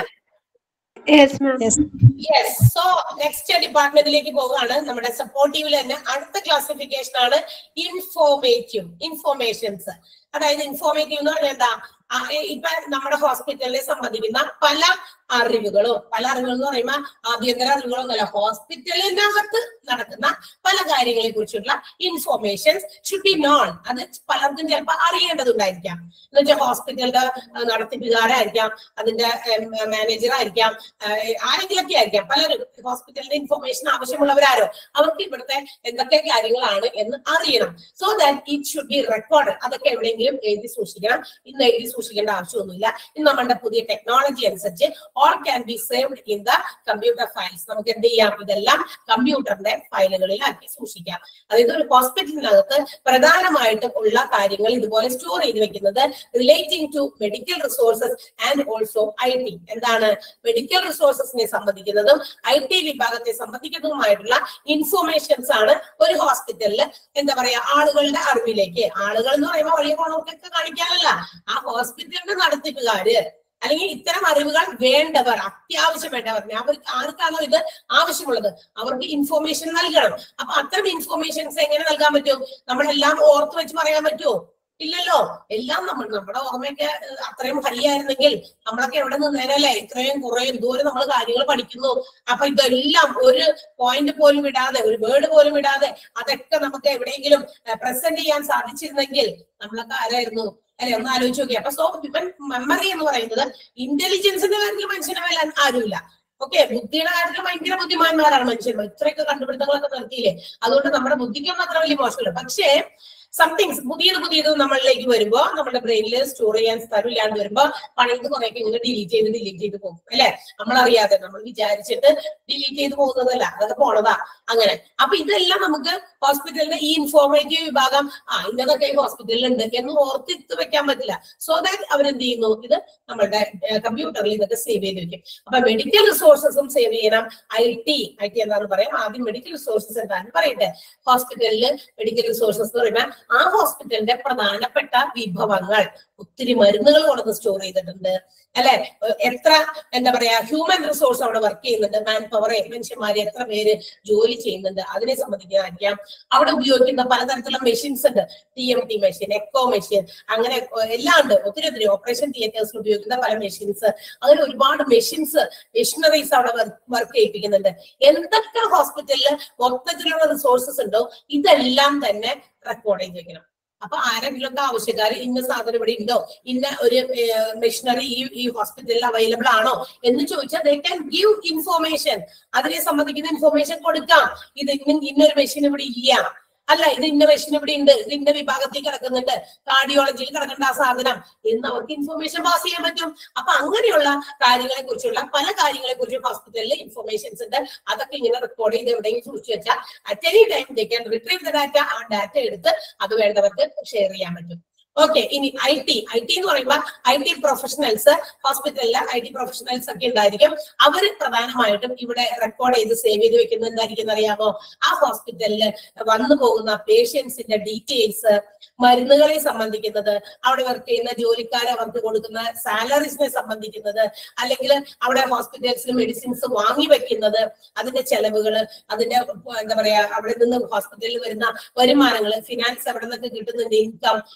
yes ma'am yes so next ഡിപ്പാർട്ട്മെന്റിലേക്ക് പോവുകയാണ് നമ്മുടെ സപ്പോർട്ടീവിൽ തന്നെ അടുത്ത ക്ലാസിഫിക്കേഷൻ ആണ് ഇൻഫോർമേറ്റീവ് ഇൻഫോർമേഷൻസ് അതായത് ഇൻഫോർമേറ്റീവ് എന്ന് പറഞ്ഞാൽ എന്താ ആ, ഏ, ഇപ്പൊ നമ്മുടെ ഹോസ്പിറ്റലിനെ സംബന്ധിക്കുന്ന പല അറിവുകളും പല അറിവുകൾ എന്ന് പറയുമ്പോൾ ആഭ്യന്തര അറിവുകളൊന്നുമല്ല ഹോസ്പിറ്റലിന്റെ അകത്ത് നടക്കുന്ന പല കാര്യങ്ങളെ കുറിച്ചുള്ള ഇൻഫോർമേഷൻസ് ഷുഡ് ബി നോൺ അത് പലർക്കും ചിലപ്പോൾ അറിയേണ്ടതുണ്ടായിരിക്കാം എന്ന് വെച്ചാൽ ഹോസ്പിറ്റലിന്റെ ആ, നടത്തിപ്പുകാരായിരിക്കാം അതിന്റെ മാനേജർ ആയിരിക്കാം ആഹ് ആരെങ്കിലൊക്കെ ആയിരിക്കാം പലരും ഹോസ്പിറ്റലിന്റെ ഇൻഫർമേഷൻ ആവശ്യമുള്ളവരാരോ അവർക്ക് ഇവിടുത്തെ എന്തൊക്കെ കാര്യങ്ങളാണ് എന്ന് അറിയണം so that it should be record അതൊക്കെ എവിടെയെങ്കിലും എഴുതി സൂക്ഷിക്കണം ഇന്ന് എഴുതി സൂക്ഷിക്കേണ്ട ആവശ്യമൊന്നുമില്ല ഇന്ന് നമ്മുടെ പുതിയ ടെക്നോളജി അനുസരിച്ച് all can be saved in the computer files നമുക്ക് എന്ത് ചെയ്യാം ഇതെല്ലാം കമ്പ്യൂട്ടറിന്റെ ഫയലുകളിൽ ആക്കി സൂക്ഷിക്കാം അതായത് ഒരു ഹോസ്പിറ്റലിനകത്ത് പ്രധാനമായിട്ടും ഉള്ള കാര്യങ്ങൾ ഇതുപോലെ സ്റ്റോർ ചെയ്ത് വെക്കുന്നത് relating to medical resources and also I T എന്താണ് മെഡിക്കൽ റിസോഴ്സസിനെ സംബന്ധിക്കുന്നതും ഐ ടി വിഭാഗത്തെ സംബന്ധിക്കുന്നതുമായിട്ടുള്ള ഇൻഫോർമേഷൻസ് ആണ് ഒരു ഹോസ്പിറ്റലിൽ എന്താ പറയാ ആളുകളുടെ അറിവിലേക്ക് ആളുകൾ എന്ന് പറയുമ്പോൾ വലിയ പോണവർക്കൊക്കെ കാണിക്കാനല്ല ആ ഹോസ്പിറ്റലിന്റെ നടത്തിപ്പുകാര് അല്ലെങ്കിൽ ഇത്തരം അറിവുകൾ വേണ്ടവർ അത്യാവശ്യം വേണ്ടവർ അവർക്ക് ആർക്കാണോ ഇത് ആവശ്യമുള്ളത് അവർക്ക് ഇൻഫോർമേഷൻ നൽകണം അപ്പൊ അത്തരം ഇൻഫോർമേഷൻസ് എങ്ങനെ നൽകാൻ പറ്റും നമ്മളെല്ലാം ഓർത്ത് വെച്ച് പറയാൻ പറ്റുമോ ഇല്ലല്ലോ എല്ലാം നമ്മൾ നമ്മുടെ ഓർമ്മയൊക്കെ ഏഹ്, അത്രയും ഹരിയായിരുന്നെങ്കിൽ നമ്മളൊക്കെ എവിടെ നിന്നേനല്ലേ ഇത്രയും കുറെ ദൂരം നമ്മൾ കാര്യങ്ങൾ പഠിക്കുന്നു അപ്പൊ ഇതെല്ലാം ഒരു പോയിന്റ് പോലും ഇടാതെ ഒരു വേർഡ് പോലും ഇടാതെ അതൊക്കെ നമുക്ക് എവിടെയെങ്കിലും പ്രസന്റ് ചെയ്യാൻ സാധിച്ചിരുന്നെങ്കിൽ നമ്മളൊക്കെ ആരായിരുന്നു അല്ലെ ഒന്ന് ആലോചിച്ച് നോക്കി അപ്പൊ സോ ഇവൻ മെമ്മറി എന്ന് പറയുന്നത് ഇന്റലിജൻസിന്റെ കാര്യത്തിൽ മനുഷ്യനെ മേലെ ആരുമില്ല ഓക്കെ ബുദ്ധിയുടെ കാര്യത്തിൽ ഭയങ്കര ബുദ്ധിമാന്മാരാണ് മനുഷ്യന്മാർ ഇത്രയൊക്കെ കണ്ടുപിടുത്തങ്ങളൊക്കെ നടത്തിയില്ലേ അതുകൊണ്ട് നമ്മുടെ ബുദ്ധിക്കൊന്നും അത്ര വലിയ മോശമില്ല പക്ഷേ സംതിങ്സ് പുതിയത് പുതിയത് നമ്മളിലേക്ക് വരുമ്പോ നമ്മുടെ ബ്രെയിനിൽ സ്റ്റോർ ചെയ്യാൻ സ്ഥലമില്ലാണ്ട് വരുമ്പോ പണിത് കുറെയൊക്കെ ഇങ്ങനെ ഡിലീറ്റ് ചെയ്ത് ഡിലീറ്റ് ചെയ്ത് പോകും അല്ലെ നമ്മളറിയാതെ നമ്മൾ വിചാരിച്ചിട്ട് ഡിലീറ്റ് ചെയ്ത് പോകുന്നതല്ല അതൊക്കെ പോണതാ അങ്ങനെ അപ്പൊ ഇതെല്ലാം നമുക്ക് ഹോസ്പിറ്റലിന്റെ ഈ ഇൻഫോർമേറ്റീവ് വിഭാഗം ആ ഇന്നതൊക്കെ ഈ ഹോസ്പിറ്റലിൽ ഉണ്ട് എന്ന് ഓർത്തിട്ട് വെക്കാൻ പറ്റില്ല സോ ദാറ്റ് അവരെന്ത് ചെയ്യുന്നു ഇത് നമ്മളുടെ കമ്പ്യൂട്ടറിൽ ഇതൊക്കെ സേവ് ചെയ്ത് വെക്കും അപ്പൊ മെഡിക്കൽ റിസോഴ്സസും സേവ് ചെയ്യണം ഐ ടി ഐ ടി എന്താണെന്ന് പറയാം ആദ്യം മെഡിക്കൽ റിസോഴ്സസ് എന്താണെന്ന് പറയട്ടെ ഹോസ്പിറ്റലിൽ മെഡിക്കൽ റിസോഴ്സസ് എന്ന് പറയുമ്പോൾ ആ ഹോസ്പിറ്റലിന്റെ പ്രധാനപ്പെട്ട വിഭവങ്ങൾ ഒത്തിരി മരുന്നുകൾ കൊണ്ടു സ്റ്റോർ ചെയ്തിട്ടുണ്ട് അല്ലെ എത്ര എന്താ പറയാ ഹ്യൂമൻ റിസോഴ്സ് അവിടെ വർക്ക് ചെയ്യുന്നുണ്ട് മാൻ പവറെ മനുഷ്യന്മാര് എത്ര പേര് ജോലി ചെയ്യുന്നുണ്ട് അതിനെ സംബന്ധിക്കുന്നതായിരിക്കാം അവിടെ ഉപയോഗിക്കുന്ന പലതരത്തിലുള്ള മെഷീൻസ് ഉണ്ട് T M T machine echo machine അങ്ങനെ ഏർ എല്ലാം ഉണ്ട് ഒത്തിരി ഒത്തിരി ഓപ്പറേഷൻ തിയേറ്റേഴ്സിൽ ഉപയോഗിക്കുന്ന പല മെഷീൻസ് അങ്ങനെ ഒരുപാട് മെഷീൻസ് മെഷീനറീസ് അവിടെ വർക്ക് ചെയ്യിപ്പിക്കുന്നുണ്ട് എന്തൊക്കെ ഹോസ്പിറ്റലിൽ മൊത്തത്തിലുള്ള റിസോഴ്സസ് ഉണ്ടോ ഇതെല്ലാം തന്നെ റെക്കോർഡ് ചെയ്ത് വെക്കണം അപ്പൊ ആരെങ്കിലും ഒക്കെ ആവശ്യക്കാർ ഇന്ന സാധനം ഇവിടെ ഉണ്ടോ ഇന്ന ഒരു മെഷീനറി ഈ ഈ ഹോസ്പിറ്റലിൽ അവൈലബിൾ ആണോ എന്ന് ചോദിച്ചാൽ ദേ ക്യാൻ ഗിവ് ഇൻഫോർമേഷൻ അതിനെ സംബന്ധിക്കുന്ന ഇൻഫോർമേഷൻ കൊടുക്കാം ഇത് ഇന്ന ഇന്നൊരു മെഷീൻ ഇവിടെ ഇല്ല അല്ല ഇത് ഇന്ന മെഷീൻ ഇവിടെ ഉണ്ട് ഇത് ഇന്ന വിഭാഗത്തിൽ കിടക്കുന്നുണ്ട് കാർഡിയോളജിയിൽ കിടക്കേണ്ട ആ സാധനം എന്ന് അവർക്ക് ഇൻഫോർമേഷൻ പാസ് ചെയ്യാൻ പറ്റും അപ്പൊ അങ്ങനെയുള്ള കാര്യങ്ങളെ കുറിച്ചുള്ള പല കാര്യങ്ങളെ കുറിച്ച് ഹോസ്പിറ്റലിൽ ഇൻഫോർമേഷൻസ് ഉണ്ട് അതൊക്കെ ഇങ്ങനെ റെക്കോർഡ് ചെയ്ത് എവിടെയെങ്കിലും സൂക്ഷിച്ചു വെച്ചാൽ at any time they can retrieve the data ആ ഡാറ്റ എടുത്ത് അത് വേണ്ടവർക്ക് ഷെയർ ചെയ്യാൻ പറ്റും ഓക്കെ ഇനി ഐ ടി ഐ ടി എന്ന് പറയുമ്പോൾ ഐ ടി പ്രൊഫഷണൽസ് ഹോസ്പിറ്റലിലെ ഐ ടി പ്രൊഫഷണൽസ് ഒക്കെ ഉണ്ടായിരിക്കും അവർ പ്രധാനമായിട്ടും ഇവിടെ റെക്കോർഡ് ചെയ്ത് സേവ് ചെയ്ത് വെക്കുന്നത് എന്തായിരിക്കും അറിയാമോ ആ ഹോസ്പിറ്റലിൽ വന്നു പോകുന്ന പേഷ്യൻസിന്റെ ഡീറ്റെയിൽസ് മരുന്നുകളെ സംബന്ധിക്കുന്നത് അവിടെ വർക്ക് ചെയ്യുന്ന ജോലിക്കാരെ അവർക്ക് കൊടുക്കുന്ന സാലറീസിനെ സംബന്ധിക്കുന്നത് അല്ലെങ്കിൽ അവിടെ ഹോസ്പിറ്റൽസിൽ മെഡിസിൻസ് വാങ്ങി വെക്കുന്നത് അതിന്റെ ചെലവുകൾ അതിന്റെ എന്താ പറയാ അവിടെ നിന്ന് ഹോസ്പിറ്റലിൽ വരുന്ന വരുമാനങ്ങൾ ഫിനാൻസ് അവിടെ നിന്നൊക്കെ കിട്ടുന്നുണ്ട് ഇൻകം ഇങ്ങനെ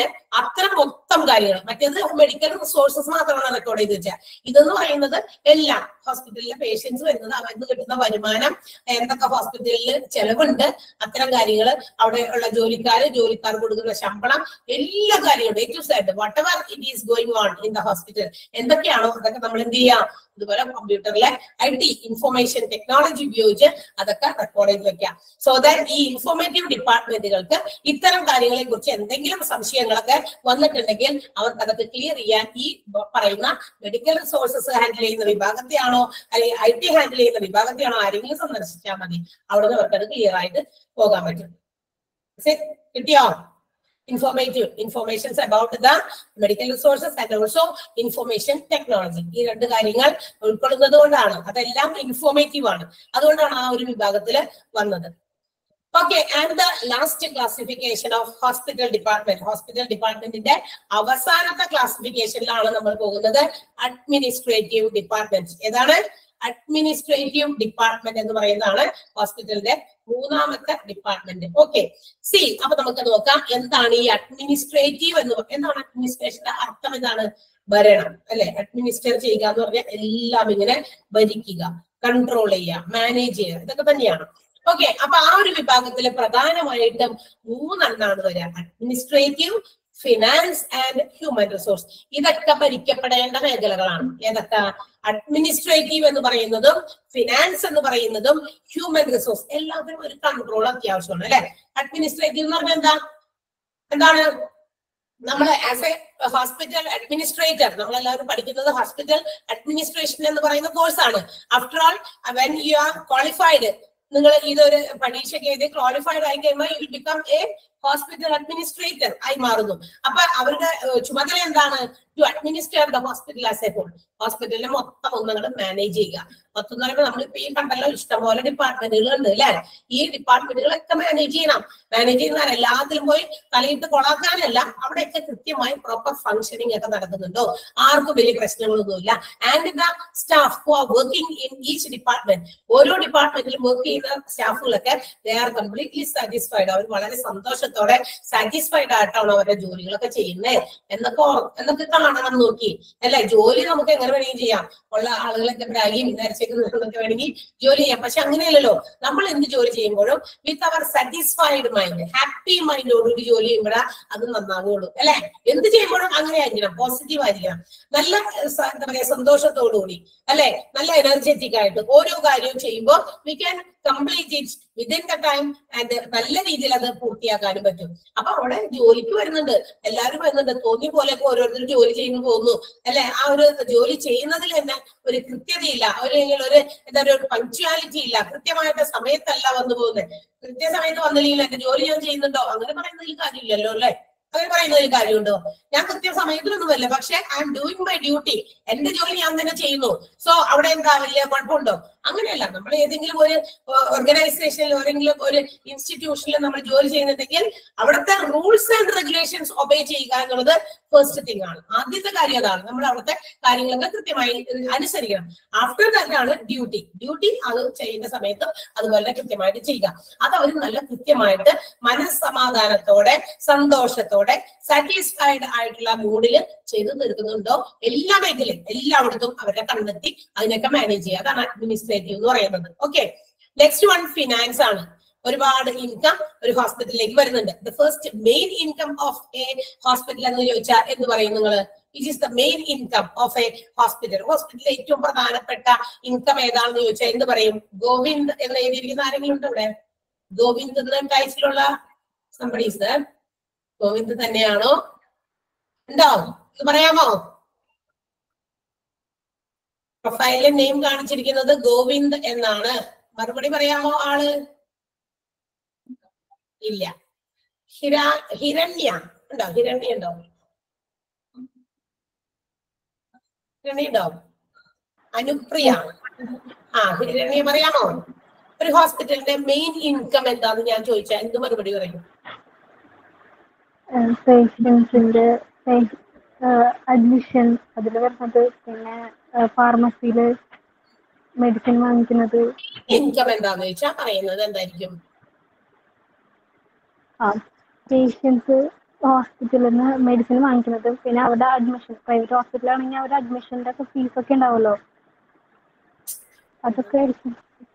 അങ്ങനെ അത്തരം മൊത്തം കാര്യങ്ങൾ മറ്റേത് മെഡിക്കൽ റിസോഴ്സസ് മാത്രമാണ് റെക്കോർഡ് ചെയ്ത് വെച്ചാൽ ഇതെന്ന് പറയുന്നത് എല്ലാം ഹോസ്പിറ്റലിലെ പേഷ്യൻസ് വരുന്നത് അവർക്ക് കിട്ടുന്ന വരുമാനം എന്തൊക്കെ ഹോസ്പിറ്റലിൽ ചെലവുണ്ട് അത്തരം കാര്യങ്ങൾ അവിടെ ഉള്ള ജോലിക്കാര് ജോലിക്കാർ കൊടുക്കുന്ന ശമ്പളം എല്ലാ കാര്യങ്ങളും A to side whatever it is going on in the hospital എന്തൊക്കെയാണോ അതൊക്കെ നമ്മൾ എന്ത് ചെയ്യാം ഇതുപോലെ കമ്പ്യൂട്ടറിലെ ഐ ടി ഇൻഫർമേഷൻ ടെക്നോളജി ഉപയോഗിച്ച് അതൊക്കെ റെക്കോർഡ് ചെയ്ത് വെക്കാം സോ ദാറ്റ് ഈ ഇൻഫോർമേറ്റീവ് ഡിപ്പാർട്ട്മെന്റുകൾക്ക് ഇത്തരം കാര്യങ്ങളെ കുറിച്ച് എന്തെങ്കിലും സംശയങ്ങളൊക്കെ വന്നിട്ടുണ്ടെങ്കിൽ അവർക്ക് അതൊക്കെ ക്ലിയർ ചെയ്യാൻ ഈ പറയുന്ന മെഡിക്കൽ റിസോഴ്സസ് ഹാൻഡിൽ ചെയ്യുന്ന വിഭാഗത്തെയാണോ അല്ലെങ്കിൽ ഐ ടി ഹാൻഡിൽ ചെയ്യുന്ന വിഭാഗത്തെയാണോ ആരെങ്കിലും സന്ദർശിച്ചാൽ മതി അവിടെ നിന്ന് അവർക്ക് അത് ക്ലിയർ ആയിട്ട് പോകാൻ പറ്റും ശരി, കിട്ടിയോ informative informations about the medical resources and also information technology ഈ രണ്ട് കാര്യങ്ങൾ ഉൾക്കൊള്ളുന്നത് കൊണ്ടാണ് അതെല്ലാം ഇൻഫോർമേറ്റീവ് ആണ് അതുകൊണ്ടാണ് ആ ഒരു വിഭാഗത്തിൽ വന്നത് okay and the last classification of hospital department hospital ഡിപ്പാർട്ട്മെന്റിന്റെ അവസാനത്തെ ക്ലാസിഫിക്കേഷനിലാണ് നമ്മൾ പോകുന്നത് അഡ്മിനിസ്ട്രേറ്റീവ് ഡിപ്പാർട്ട്മെന്റ് ഏതാണ് അഡ്മിനിസ്ട്രേറ്റീവ് ഡിപ്പാർട്ട്മെന്റ് എന്ന് പറയുന്നതാണ് ഹോസ്പിറ്റലിന്റെ മൂന്നാമത്തെ ഡിപ്പാർട്ട്മെന്റ് ഓക്കെ സി അപ്പൊ നമുക്ക് നോക്കാം എന്താണ് ഈ അഡ്മിനിസ്ട്രേറ്റീവ് എന്ന് പറ- എന്താണ് അഡ്മിനിസ്ട്രേഷന്റെ അർത്ഥം എന്താണ് ഭരണം അല്ലെ അഡ്മിനിസ്ട്രേറ്റ് ചെയ്യുക എന്ന് പറഞ്ഞാൽ എല്ലാം ഇങ്ങനെ ഭരിക്കുക കൺട്രോൾ ചെയ്യുക മാനേജ് ചെയ്യുക ഇതൊക്കെ തന്നെയാണ് ഓക്കെ അപ്പൊ ആ ഒരു വിഭാഗത്തിൽ പ്രധാനമായിട്ടും മൂന്നെണ്ണാണ് വരിക administrative finance and human resource ഇതൊക്കെ ഭരിക്കപ്പെടേണ്ട മേഖലകളാണ് ഏതൊക്കെ അഡ്മിനിസ്ട്രേറ്റീവ് എന്ന് പറയുന്നതും ഫിനാൻസ് എന്ന് പറയുന്നതും ഹ്യൂമൻ റിസോഴ്സ് എല്ലാത്തിനും ഒരു കൺട്രോൾ അത്യാവശ്യമാണ് അല്ലെ അഡ്മിനിസ്ട്രേറ്റീവ് എന്ന് പറഞ്ഞാൽ എന്താ എന്താണ് നമ്മൾ ആസ് എ ഹോസ്പിറ്റൽ അഡ്മിനിസ്ട്രേറ്റർ നമ്മൾ എല്ലാവരും പഠിക്കുന്നത് ഹോസ്പിറ്റൽ അഡ്മിനിസ്ട്രേഷൻ എന്ന് പറയുന്ന കോഴ്സാണ് after all when you are qualified നിങ്ങൾ ഇതൊരു പരീക്ഷയ്ക്ക് എഴുതി ക്വാളിഫൈഡ് ആയി കഴിയുമ്പോൾ you become a hospital administrator ആയി മാറുന്നു അപ്പൊ അവരുടെ ഏഹ്, ചുമതല എന്താണ് to administer the hospital as a whole ഹോസ്പിറ്റലിനെ മൊത്തം ഒന്നുകൾ മാനേജ് ചെയ്യുക മൊത്തം എന്ന് പറയുമ്പോൾ നമ്മളിപ്പോ ഈ കണ്ടല്ലോ ഇഷ്ടംപോലെ ഡിപ്പാർട്ട്മെന്റുകൾ ഉണ്ട് അല്ലെ ഈ ഡിപ്പാർട്ട്മെന്റുകളൊക്കെ മാനേജ് ചെയ്യണം മാനേജ് ചെയ്യുന്ന എല്ലാത്തിലും പോയി തലയിട്ട് കൊളാക്കാനല്ല അവിടെയൊക്കെ കൃത്യമായി പ്രോപ്പർ ഫംഗ്ഷനിങ് ഒക്കെ നടക്കുന്നുണ്ടോ ആർക്കും വലിയ പ്രശ്നങ്ങളൊന്നുമില്ല and the staff who are working in each department ഓരോ ഡിപ്പാർട്ട്മെന്റിലും വർക്ക് ചെയ്യുന്ന സ്റ്റാഫുകളൊക്കെ ദേ ആർ കംപ്ലീറ്റ്ലി സാറ്റിസ്ഫൈഡ് അവർ വളരെ സന്തോഷത്തോടെ സാറ്റിസ്ഫൈഡ് ആയിട്ടാണ് അവരുടെ ജോലികളൊക്കെ ചെയ്യുന്നത് എന്നൊക്കെ ഓർ- എന്നൊക്കെ കാണണം നോക്കി അല്ലെ ജോലി നമുക്ക് എങ്ങനെ വേണമെങ്കിൽ ചെയ്യാം ഉള്ള ആളുകളൊക്കെ ബ്രാഗിയും വിചാരിച്ചേക്കുന്നതൊക്കെ വേണമെങ്കിൽ ജോലി ചെയ്യാം പക്ഷെ അങ്ങനെയല്ലല്ലോ നമ്മൾ എന്ത് ജോലി ചെയ്യുമ്പോഴും with our satisfied mind happy മൈൻഡോടുകൂടി ജോലി ചെയ്യുമ്പോഴാ അത് നന്നാകുള്ളൂ അല്ലെ എന്ത് ചെയ്യുമ്പോഴും അങ്ങനെ ആയിരിക്കണം പോസിറ്റീവ് ആയിരിക്കണം നല്ല ഏഹ്, സ- എന്താ പറയാ സന്തോഷത്തോടുകൂടി അല്ലെ നല്ല എനർജറ്റിക് ആയിട്ട് ഓരോ കാര്യവും ചെയ്യുമ്പോൾ we can complete it within the time and നല്ല രീതിയിൽ അത് പൂർത്തിയാക്കാനും പറ്റും അപ്പൊ അവിടെ ജോലിക്ക് വരുന്നുണ്ട് എല്ലാവരും വരുന്നുണ്ട് തോന്നിയ പോലെയൊക്കെ ഓരോരുത്തർ ജോലി ചെയ്യുന്നു പോകുന്നു അല്ലെ ആ ഒരു ജോലി ചെയ്യുന്നതിൽ തന്നെ ഒരു കൃത്യതയില്ല ഒരു ഒരു എന്താ പറയുക ഒരു പങ്ക്ച്വാലിറ്റി ഇല്ല കൃത്യമായിട്ട് സമയത്തല്ല വന്നു പോകുന്നത് കൃത്യസമയത്ത് വന്നില്ലെങ്കിൽ എന്റെ ജോലി ഞാൻ ചെയ്യുന്നുണ്ടോ അങ്ങനെ പറയുന്നതിൽ കാര്യമില്ലല്ലോ അല്ലെ അങ്ങനെ പറയുന്നതിൽ കാര്യമുണ്ടോ ഞാൻ കൃത്യസമയത്തിലൊന്നുമല്ല പക്ഷെ I'm doing my duty എന്റെ ജോലി ഞാൻ തന്നെ ചെയ്യുന്നു സോ അവിടെ എന്താ വലിയ കുഴപ്പമുണ്ടോ അങ്ങനെയല്ല നമ്മൾ ഏതെങ്കിലും ഒരു ഓർഗനൈസേഷനിൽ ഏതെങ്കിലും ഒരു ഇൻസ്റ്റിറ്റ്യൂഷനിൽ നമ്മൾ ജോലി ചെയ്യുന്നുണ്ടെങ്കിൽ അവിടുത്തെ റൂൾസ് ആൻഡ് റെഗുലേഷൻസ് ഒബേ ചെയ്യുക എന്നുള്ളത് ഫസ്റ്റ് തിങ് ആണ് ആദ്യത്തെ കാര്യം അതാണ് നമ്മൾ അവിടുത്തെ കാര്യങ്ങളൊക്കെ കൃത്യമായി അനുസരിക്കണം ആഫ്റ്റർ ദാറ്റ് ആണ് ഡ്യൂട്ടി ഡ്യൂട്ടി അത് ചെയ്യുന്ന സമയത്ത് അതുപോലെ കൃത്യമായിട്ട് ചെയ്യുക അത് അവർ നല്ല കൃത്യമായിട്ട് മനസ്സമാധാനത്തോടെ സന്തോഷത്തോടെ സാറ്റിസ്ഫൈഡ് ആയിട്ടുള്ള മൂഡിൽ ചെയ്തു തീർക്കുന്നുണ്ടോ എല്ലാ മേഖലയും എല്ലായിടത്തും അവരെ കണ്ടെത്തി അതിനൊക്കെ മാനേജ് ചെയ്യുക അതാണ് അഡ്മിനിസ്ട്രേറ്റീവ് എന്ന് പറയുന്നത് ഓക്കെ നെക്സ്റ്റ് വൺ ഫിനാൻസ് ആണ് ഒരുപാട് ഇൻകം ഒരു ഹോസ്പിറ്റലിലേക്ക് വരുന്നുണ്ട് the first main income of a hospital എന്ന് ചോദിച്ചാൽ എന്ത് പറയും നിങ്ങൾ it is the main income of a hospital ഹോസ്പിറ്റലിലെ ഏറ്റവും പ്രധാനപ്പെട്ട ഇൻകം ഏതാണെന്ന് ചോദിച്ചാൽ എന്ത് പറയും ഗോവിന്ദ് എന്ന് എഴുതിയിരിക്കുന്ന ആരെങ്കിലും ഉണ്ടോ ഇവിടെ ഗോവിന്ദ് എന്ന ടൈറ്റിലുള്ള സംബഡീസ് ഗോവിന്ദ് തന്നെയാണോ ഉണ്ടോ ഇത് പറയാമോ പ്രൊഫൈലിലെ നെയിം കാണിച്ചിരിക്കുന്നത് ഗോവിന്ദ് എന്നാണ് മറുപടി പറയാമോ ആള് ഇല്ല ഹിര ഹിരണ്യ ഉണ്ടോ ഹിരണ്യ ഉണ്ടോ ഹിരണ്യ ഉണ്ടോ അനുപ്രിയ ആ ഹിരണ്യ പറയാമോ ഒരു ഹോസ്പിറ്റലിന്റെ മെയിൻ ഇൻകം എന്താന്ന് ഞാൻ ചോദിച്ചാൽ എന്ത് മറുപടി പറയും പേഷ്യൻസിന്റെ അഡ്മിഷൻ അതിൽ വരുന്നത് പിന്നെ ഫാർമസിയിൽ മെഡിസിൻ വാങ്ങിക്കുന്നത് ഇൻകം എന്താന്ന് ചോദിച്ചാൽ പറയുന്നത് എന്തായിരിക്കും ആ പേഷ്യൻസ് ഹോസ്പിറ്റലിൽ നിന്ന് മെഡിസിൻ വാങ്ങിക്കുന്നത് പിന്നെ അവിടെ അഡ്മിഷൻ പ്രൈവറ്റ് ഹോസ്പിറ്റലാണെങ്കിൽ അവിടെ അഡ്മിഷൻ്റെ ഒക്കെ ഫീസ് ഒക്കെ ഉണ്ടാവുമല്ലോ അതൊക്കെ ആയിരിക്കും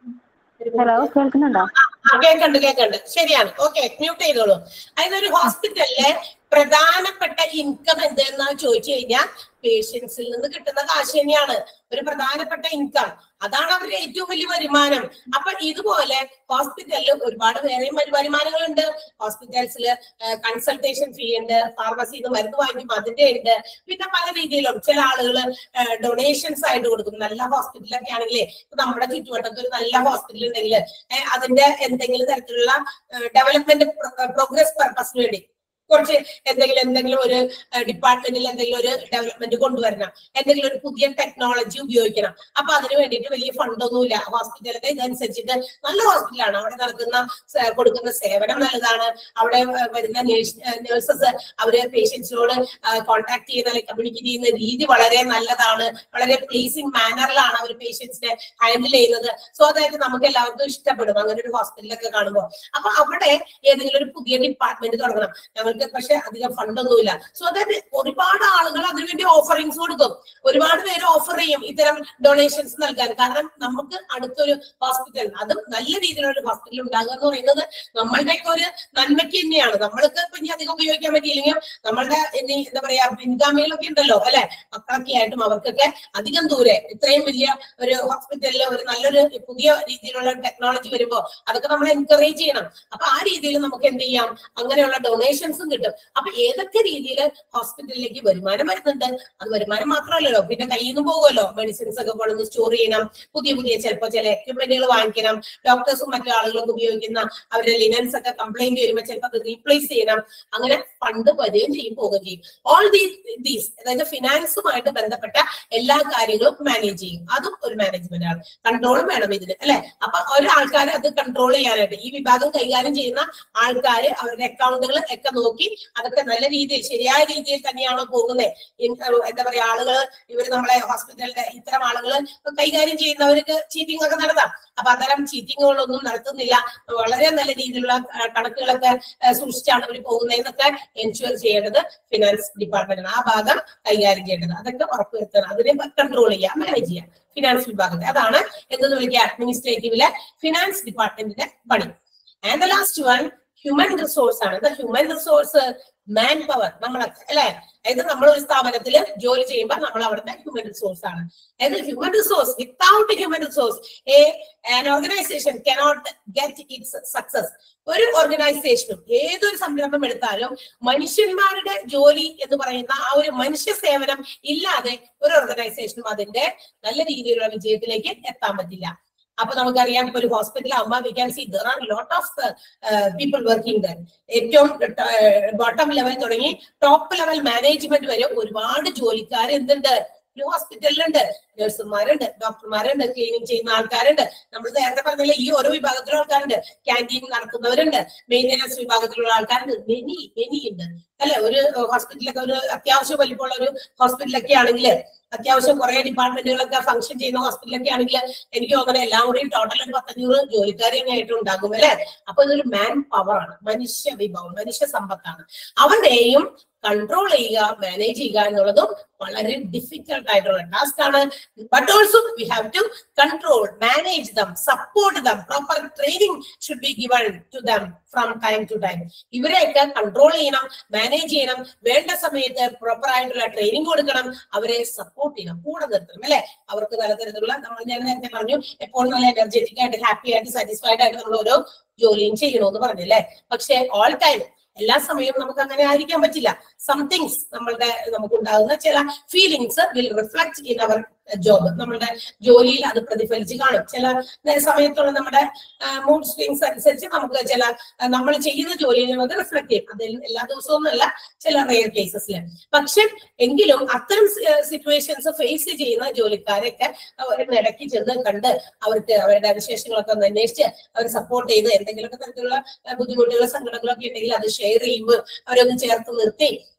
ഹലോ കേൾക്കുന്നുണ്ടോ ആ, കേക്കണ്ട് കേക്കണ്ട് ശരിയാണ് ഓക്കെ മ്യൂട്ട് ചെയ്തോളൂ അതായത് ഒരു ഹോസ്പിറ്റലിലെ പ്രധാനപ്പെട്ട ഇൻകം എന്തെന്ന് ചോദിച്ചു കഴിഞ്ഞാൽ പേഷ്യൻസിൽ നിന്ന് കിട്ടുന്ന കാശ് തന്നെയാണ് ഒരു പ്രധാനപ്പെട്ട ഇൻകം അതാണ് അവരുടെ ഏറ്റവും വലിയ വരുമാനം അപ്പൊ ഇതുപോലെ ഹോസ്പിറ്റലിൽ ഒരുപാട് വേറെയും വരു- വരുമാനങ്ങളുണ്ട് ഹോസ്പിറ്റൽസിൽ കൺസൾട്ടേഷൻ ഫീ ഉണ്ട് ഫാർമസിയിൽ നിന്ന് മരുന്ന് വാങ്ങിക്കും അതിന്റെ ഉണ്ട് പിന്നെ പല രീതിയിലും ചില ആളുകൾ ഡൊണേഷൻസ് ആയിട്ട് കൊടുക്കും നല്ല ഹോസ്പിറ്റലൊക്കെ ആണെങ്കിൽ നമ്മുടെ ചുറ്റുവട്ടത്ത് ഒരു നല്ല ഹോസ്പിറ്റൽ ഉണ്ടെങ്കിൽ അതിന്റെ എന്തെങ്കിലും തരത്തിലുള്ള ഡെവലപ്മെന്റ് പ്രോഗ്രസ് പർപ്പസിന് വേണ്ടി കുറച്ച് എന്തെങ്കിലും എന്തെങ്കിലും ഒരു ഡിപ്പാർട്ട്മെന്റിൽ എന്തെങ്കിലും ഒരു ഡെവലപ്മെന്റ് കൊണ്ടുവരണം എന്തെങ്കിലും ഒരു പുതിയ ടെക്നോളജി ഉപയോഗിക്കണം അപ്പൊ അതിന് വേണ്ടിയിട്ട് വലിയ ഫണ്ടൊന്നുമില്ല ഹോസ്പിറ്റലിന്റെ ഇതനുസരിച്ചിട്ട് നല്ല ഹോസ്പിറ്റലാണ് അവിടെ നടക്കുന്ന സ- കൊടുക്കുന്ന സേവനം നല്ലതാണ് അവിടെ ഏഹ്, വരുന്ന നേഴ്സസ് അവര് പേഷ്യൻസിനോട് കോൺടാക്ട് ചെയ്യുന്ന അല്ലെങ്കിൽ കമ്മ്യൂണിക്കേറ്റ് ചെയ്യുന്ന രീതി വളരെ നല്ലതാണ് വളരെ പ്ലീസിങ് മാനറിലാണ് അവർ പേഷ്യൻസിനെ ഹാൻഡിൽ ചെയ്യുന്നത് സോ അതായത് നമുക്ക് എല്ലാവർക്കും ഇഷ്ടപ്പെടും അങ്ങനെ ഒരു ഹോസ്പിറ്റലൊക്കെ കാണുമ്പോൾ അപ്പൊ അവിടെ ഏതെങ്കിലും ഒരു പുതിയ ഡിപ്പാർട്ട്മെന്റ് തുടങ്ങണം ഞങ്ങൾക്ക് പക്ഷെ അധികം ഫണ്ടൊന്നുമില്ല സോ അതായത് ഒരുപാട് ആളുകൾ അതിനുവേണ്ടി ഓഫറിങ്സ് കൊടുക്കും ഒരുപാട് പേര് ഓഫർ ചെയ്യും ഇത്തരം ഡൊണേഷൻസ് നൽകാൻ കാരണം നമുക്ക് അടുത്തൊരു ഹോസ്പിറ്റൽ അതും നല്ല രീതിയിലുള്ള ഒരു ഹോസ്പിറ്റൽ ഉണ്ടാകുക എന്ന് പറയുന്നത് നമ്മളുടെയൊക്കെ ഒരു നന്മയ്ക്ക് തന്നെയാണ് നമ്മൾക്ക് ഇപ്പൊ ഇനി അധികം ഉപയോഗിക്കാൻ പറ്റിയില്ലെങ്കിൽ നമ്മളുടെ ഇനി എന്താ പറയാ പിൻഗാമികളൊക്കെ ഉണ്ടല്ലോ അല്ലെ മക്കളൊക്കെ ആയിട്ടും അവർക്കൊക്കെ അധികം ദൂരെ ഇത്രയും വലിയ ഒരു ഹോസ്പിറ്റലിൽ ഒരു നല്ലൊരു പുതിയ രീതിയിലുള്ള ടെക്നോളജി വരുമ്പോ അതൊക്കെ നമ്മൾ എൻകറേജ് ചെയ്യണം അപ്പൊ ആ രീതിയിൽ നമുക്ക് എന്ത് ചെയ്യാം അങ്ങനെയുള്ള ഡൊണേഷൻസും കിട്ടും അപ്പൊ ഏതൊക്കെ രീതിയിൽ ഹോസ്പിറ്റലിലേക്ക് വരുമാനം വരുന്നുണ്ട് അത് വരുമാനം മാത്രമല്ലല്ലോ പിന്നെ കയ്യിൽ നിന്ന് പോകുമല്ലോ മെഡിസിൻസ് ഒക്കെ കൊണ്ടുവന്ന് സ്റ്റോർ ചെയ്യണം പുതിയ പുതിയ ചിലപ്പോൾ ചില എക്യുപ്മെന്റുകൾ വാങ്ങിക്കണം ഡോക്ടേഴ്സും മറ്റു ആളുകളൊക്കെ ഉപയോഗിക്കുന്ന അവരുടെ ലിനൻസ് ഒക്കെ കംപ്ലൈന്റ് വരുമ്പോൾ ചിലപ്പോൾ അത് റീപ്ലേസ് ചെയ്യണം അങ്ങനെ ഫണ്ട് വരികയും ചെയ്യും പോവുകയും ചെയ്യും ഓൾ ദീസ് ദീസ് അതായത് ഫിനാൻസുമായിട്ട് ബന്ധപ്പെട്ട എല്ലാ കാര്യങ്ങളും മാനേജ് ചെയ്യും അതും ഒരു മാനേജ്മെന്റ് ആണ് കൺട്രോളും വേണം ഇതിന് അല്ലെ അപ്പൊ ഒരാൾക്കാർ അത് കൺട്രോൾ ചെയ്യാനായിട്ട് ഈ വിഭാഗം കൈകാര്യം ചെയ്യുന്ന ആൾക്കാർ അവരുടെ അക്കൗണ്ടുകൾ ഒക്കെ നോക്കി അതൊക്കെ നല്ല രീതിയിൽ ശരിയായ രീതിയിൽ തന്നെയാണോ പോകുന്നത് എന്താ പറയാ ആളുകൾ ഇവർ നമ്മളെ ഹോസ്പിറ്റലിന്റെ ഇത്തരം ആളുകൾ കൈകാര്യം ചെയ്യുന്നവർക്ക് ചീറ്റിംഗ് ഒക്കെ നടത്താം അപ്പൊ അത്തരം ചീറ്റിങ്ങുകളൊന്നും നടത്തുന്നില്ല വളരെ നല്ല രീതിയിലുള്ള ആ, കണക്കുകളൊക്കെ ആ, സൂക്ഷിച്ചാണ് അവർ പോകുന്നതെന്നൊക്കെ എൻഷുർ ചെയ്യേണ്ടത് ഫിനാൻസ് ഡിപ്പാർട്ട്മെന്റാണ് ആ ഭാഗം കൈകാര്യം ചെയ്യേണ്ടത് അതൊക്കെ ഉറപ്പുവരുത്തണം അതിനെ കൺട്രോൾ ചെയ്യാം മാനേജ് ചെയ്യാം ഫിനാൻസ് വിഭാഗത്തെ അതാണ് എന്തെന്ന് വിളിക്കുക അഡ്മിനിസ്ട്രേറ്റീവിലെ ഫിനാൻസ് ഡിപ്പാർട്ട്മെന്റിന്റെ പണി and the last one human resource ആണ് the human resource manpower നമ്മളൊക്കെ അല്ലെ അതായത് നമ്മൾ ഒരു സ്ഥാപനത്തിൽ ജോലി ചെയ്യുമ്പോൾ നമ്മൾ അവിടുത്തെ ഹ്യൂമൻ റിസോഴ്സ് ആണ് അതായത് human resource without human resource a an organisation cannot get its success ഒരു ഓർഗനൈസേഷനും ഏതൊരു സംരംഭം എടുത്താലും മനുഷ്യന്മാരുടെ ജോലി എന്ന് പറയുന്ന ആ ഒരു മനുഷ്യ സേവനം ഇല്ലാതെ ഒരു ഓർഗനൈസേഷനും അതിന്റെ നല്ല രീതിയിലുള്ള വിജയത്തിലേക്ക് എത്താൻ പറ്റില്ല അപ്പൊ നമുക്കറിയാം ഇപ്പൊ ഒരു ഹോസ്പിറ്റൽ ആകുമ്പോൾ we can see there are lot of people working there ഏറ്റവും ബോട്ടം ലെവൽ തുടങ്ങി ടോപ്പ് ലെവൽ മാനേജ്മെന്റ് വരെ ഒരുപാട് ജോലിക്കാർ എന്തുണ്ട് ഒരു ഹോസ്പിറ്റലിലുണ്ട് നഴ്സുമാരുണ്ട് ഡോക്ടർമാരുണ്ട് ക്ലീനിങ് ചെയ്യുന്ന ആൾക്കാരുണ്ട് നമ്മൾ നേരത്തെ പറഞ്ഞില്ല ഈ ഓരോ വിഭാഗത്തിലുള്ള ആൾക്കാരുണ്ട് ക്യാൻറ്റീൻ നടത്തുന്നവരുണ്ട് മെയിൻ്റനൻസ് വിഭാഗത്തിലുള്ള ആൾക്കാരുണ്ട് മെനി മെനി ഉണ്ട് അല്ലെ ഒരു ഹോസ്പിറ്റലൊക്കെ ഒരു അത്യാവശ്യം വലിപ്പമുള്ള ഒരു ഹോസ്പിറ്റലൊക്കെ ആണെങ്കിൽ അത്യാവശ്യം കുറെ ഡിപ്പാർട്ട്മെന്റുകളൊക്കെ ഫംഗ്ഷൻ ചെയ്യുന്ന ഹോസ്പിറ്റലൊക്കെ ആണെങ്കിൽ എനിക്ക് തോന്നുന്നത് എല്ലാം കൂടി ടോട്ടൽ ഒരു പത്തഞ്ഞൂറ് ജോലിക്കാരെ ആയിട്ട് ഉണ്ടാകും അല്ലെ അപ്പൊ ഇതൊരു മാൻ പവർ ആണ് മനുഷ്യ വിഭവം മനുഷ്യ സമ്പത്താണ് അവരുടെയും കൺട്രോൾ ചെയ്യുക മാനേജ് ചെയ്യുക എന്നുള്ളതും വളരെ ഡിഫിക്കൽട്ട് ആയിട്ടുള്ള ടാസ്ക് ആണ് but also we have to control manage them support them proper training should be given to them from time to time ഇവരെയൊക്കെ കൺട്രോൾ ചെയ്യണം മാനേജ് ചെയ്യണം വേണ്ട സമയത്ത് പ്രോപ്പർ ആയിട്ടുള്ള ട്രെയിനിങ് കൊടുക്കണം അവരെ സപ്പോർട്ട് ചെയ്യണം കൂടെ നിർത്തണം അല്ലെ അവർക്ക് തരത്തിലുള്ള നമ്മൾ ഞാൻ നേരത്തെ പറഞ്ഞു എപ്പോഴും നല്ല എനർജറ്റിക് ആയിട്ട് ഹാപ്പി ആയിട്ട് സാറ്റിസ്ഫൈഡ് ആയിട്ട് നമ്മൾ ഓരോ ജോലിയും ചെയ്യണമെന്ന് പറഞ്ഞല്ലേ പക്ഷെ ഓൾ ടൈം എല്ലാ സമയവും നമുക്ക് അങ്ങനെ ആയിരിക്കാൻ പറ്റില്ല സംതിങ്സ് നമ്മളുടെ നമുക്കുണ്ടാകുന്ന ചില feelings will reflect in our job നമ്മളുടെ ജോലിയിൽ അത് പ്രതിഫലിച്ച് കാണും ചില നേ- സമയത്തുള്ള നമ്മുടെ മൂഡ് സ്വിങ്സ് അനുസരിച്ച് നമുക്ക് ചില നമ്മൾ ചെയ്യുന്ന ജോലിയിൽ അത് റിഫ്ലക്ട് ചെയ്യും അത് എല്ലാ ദിവസവും അല്ല ചില റെയർ കേസസിൽ പക്ഷെ എങ്കിലും അത്തരം സിറ്റുവേഷൻസ് ഫേസ് ചെയ്യുന്ന ജോലിക്കാരെയൊക്കെ ഒരു ഇടയ്ക്ക് ചെന്ന് കണ്ട് അവർക്ക് അവരുടെ വിശേഷങ്ങളൊക്കെ ഒന്ന് അന്വേഷിച്ച് അവർ സപ്പോർട്ട് ചെയ്ത് എന്തെങ്കിലുമൊക്കെ തരത്തിലുള്ള ആ, ബുദ്ധിമുട്ടുകളോ സങ്കടങ്ങളൊക്കെ ഉണ്ടെങ്കിൽ അത് ഷെയർ ചെയ്യുമ്പോൾ അവരൊന്ന് ചേർത്ത് നിർത്തി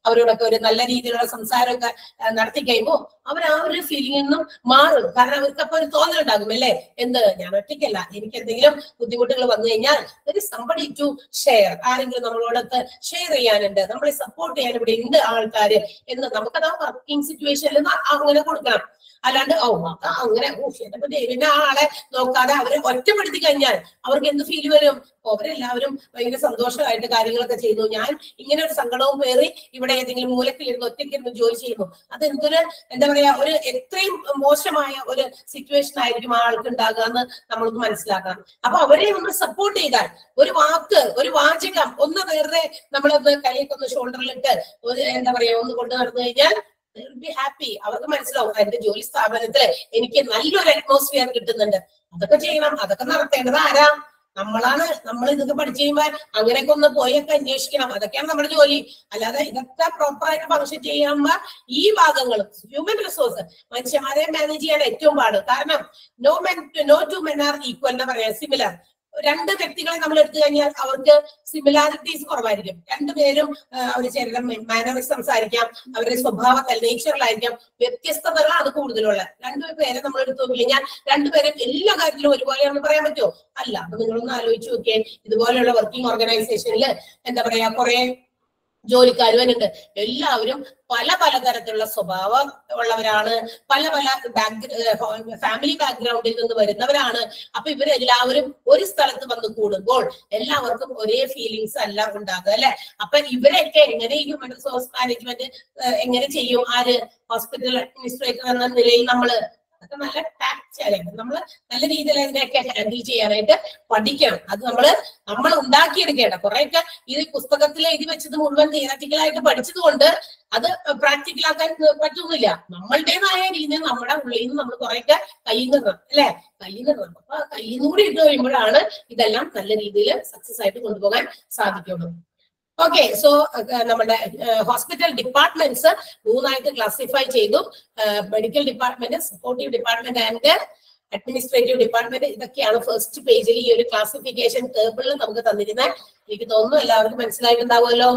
അവരോടൊക്കെ ഒരു നല്ല രീതിയിലുള്ള സംസാരമൊക്കെ ആ, നടത്തി കഴിയുമ്പോൾ അവർ ആ ഒരു ഫീലിംഗിൽ നിന്നും മാറും കാരണം അവർക്ക് അപ്പൊ ഒരു തോന്നലുണ്ടാകും അല്ലേ എന്ത് ഞാൻ ഒറ്റയ്ക്കല്ല എനിക്ക് എന്തെങ്കിലും ബുദ്ധിമുട്ടുകൾ വന്നു കഴിഞ്ഞാൽ ഒരു സംബടി ടു ഷെയർ ആരെങ്കിലും നമ്മളോടൊത്ത് ഷെയർ ചെയ്യാനുണ്ട് നമ്മളെ സപ്പോർട്ട് ചെയ്യാൻ ഇവിടെ ഉണ്ട് ആൾക്കാര് എന്ന് നമുക്കത് ആ വർക്കിംഗ് സിറ്റുവേഷനിൽ അങ്ങനെ കൊടുക്കണം അല്ലാണ്ട് ഓ അത് അങ്ങനെ ഓ എന്റെ ദൈവന്റെ ആ ആളെ നോക്കാതെ അവരെ ഒറ്റപ്പെടുത്തി കഴിഞ്ഞാൽ അവർക്ക് എന്ത് ഫീൽ വരും ഓ, അവരെല്ലാവരും ഭയങ്കര സന്തോഷമായിട്ട് കാര്യങ്ങളൊക്കെ ചെയ്യുന്നു ഞാൻ ഇങ്ങനെ ഒരു സങ്കടവും പേറി ഇവിടെ ഏതെങ്കിലും മൂലക്കിലിരുന്ന് ഒറ്റയ്ക്കിരുന്ന് ജോലി ചെയ്യുന്നു അത് എന്തൊരു എന്താ പറയാ ഒരു എത്രയും മോശമായ ഒരു സിറ്റുവേഷൻ ആയിരിക്കും ആ ആൾക്ക് ഉണ്ടാകുക എന്ന് നമ്മളൊന്ന് മനസ്സിലാക്കണം അപ്പൊ അവരെ ഒന്ന് സപ്പോർട്ട് ചെയ്താൽ ഒരു വാക്ക് ഒരു വാചകം ഒന്ന് വെറുതെ നമ്മളൊന്ന് കൈയൊക്കെ ഒന്ന് ഷോൾഡറിലിട്ട് ഒരു എന്താ പറയാ ഒന്ന് കൊണ്ടു നടന്നു കഴിഞ്ഞാൽ ബി ഹാപ്പി അവർക്ക് മനസ്സിലാവും എന്റെ ജോലി സ്ഥാപനത്തില് എനിക്ക് നല്ലൊരു അറ്റ്മോസ്ഫിയർ കിട്ടുന്നുണ്ട് അതൊക്കെ ചെയ്യണം അതൊക്കെ നടത്തേണ്ടത് ആരാ നമ്മളാണ് നമ്മൾ ഇതൊക്കെ പഠിച്ചു കഴിയുമ്പോൾ അങ്ങനെയൊക്കെ ഒന്ന് പോയൊക്കെ അന്വേഷിക്കണം അതൊക്കെയാണ് നമ്മുടെ ജോലി അല്ലാതെ ഇതൊക്കെ പ്രോപ്പർ ആയിട്ട് ഫംഗ്ഷൻ ചെയ്യുമ്പോ ഈ ഭാഗങ്ങളും ഹ്യൂമൻ റിസോഴ്സ് മനുഷ്യന്മാരെ മാനേജ് ചെയ്യാൻ ഏറ്റവും പാട് കാരണം no men no two men are equal എന്ന് പറയാം സിമിലർ രണ്ട് വ്യക്തികളെ നമ്മൾ എടുത്തു കഴിഞ്ഞാൽ അവർക്ക് സിമിലാരിറ്റീസ് കുറവായിരിക്കും രണ്ടുപേരും അവർ ചേരണം മാനറിൽ സംസാരിക്കാം അവരുടെ സ്വഭാവത്തിൽ നേച്ചറിലായിരിക്കാം വ്യത്യസ്തതകളാണ് കൂടുതലുള്ള രണ്ടുപേരെ നമ്മൾ എടുത്തു നോക്കി കഴിഞ്ഞാൽ രണ്ടുപേരും എല്ലാ കാര്യത്തിലും ഒരുപോലെയാണെന്ന് പറയാൻ പറ്റുമോ അല്ല അപ്പൊ നിങ്ങളൊന്ന് ആലോചിച്ച് നോക്കിയേ ഇതുപോലെയുള്ള വർക്കിംഗ് ഓർഗനൈസേഷനിൽ എന്താ പറയാ കുറെ ജോലിക്കാർ വരുന്നുണ്ട് എല്ലാവരും പല പല തരത്തിലുള്ള സ്വഭാവം ഉള്ളവരാണ് പല പല ബാക്ക് ഫാമിലി ബാക്ക്ഗ്രൗണ്ടിൽ നിന്ന് വരുന്നവരാണ് അപ്പൊ ഇവരെല്ലാവരും ഒരു സ്ഥലത്ത് വന്ന് കൂടുമ്പോൾ എല്ലാവർക്കും ഒരേ ഫീലിങ്സ് അല്ല ഉണ്ടാകുക അല്ലെ അപ്പൊ ഇവരെയൊക്കെ എങ്ങനെ ഹ്യൂമൻ റിസോഴ്സ് മാനേജ്മെന്റ് എങ്ങനെ ചെയ്യും ആര് ഹോസ്പിറ്റൽ അഡ്മിനിസ്ട്രേറ്റർ എന്ന നിലയിൽ നമ്മള് അതൊക്കെ നല്ല ടാക്ട് അല്ലെങ്കിൽ നമ്മള് നല്ല രീതിയിൽ അതിനെയൊക്കെ ഹാൻഡിൽ ചെയ്യാനായിട്ട് പഠിക്കണം അത് നമ്മള് നമ്മൾ ഉണ്ടാക്കിയെടുക്കേണ്ട കുറെയൊക്കെ ഇത് പുസ്തകത്തിൽ എഴുതി വെച്ചത് മുഴുവൻ തിയററ്റിക്കലായിട്ട് പഠിച്ചത് കൊണ്ട് അത് പ്രാക്ടിക്കലാക്കാൻ പറ്റുന്നില്ല നമ്മളുടേതായ രീതിയിൽ നമ്മുടെ ഉള്ളിൽ നിന്ന് നമ്മൾ കുറെയൊക്കെ കയ്യിൽ നിന്നും അല്ലെ കയ്യിൽ നിന്നും അപ്പൊ കയ്യിൽ നിന്ന് കൂടി ഇട്ട് കഴിയുമ്പോഴാണ് ഇതെല്ലാം നല്ല രീതിയിൽ സക്സസ് ആയിട്ട് കൊണ്ടുപോകാൻ സാധിക്കുള്ളൂ ഓക്കെ സോ നമ്മുടെ ഹോസ്പിറ്റൽ ഡിപ്പാർട്ട്മെന്റ്സ് മൂന്നായിട്ട് ക്ലാസിഫൈ ചെയ്തു medical department supportive department and administrative department ഇതൊക്കെയാണ് ഫസ്റ്റ് പേജിൽ ഈ ഒരു ക്ലാസിഫിക്കേഷൻ ടേബിളിൽ നമുക്ക് തന്നിരുന്നത് എനിക്ക് തോന്നുന്നു എല്ലാവർക്കും മനസ്സിലായിട്ടുണ്ടാവുമല്ലോ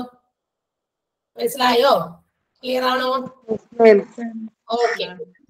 മനസ്സിലായോ ക്ലിയർ ആണോ ഓക്കെ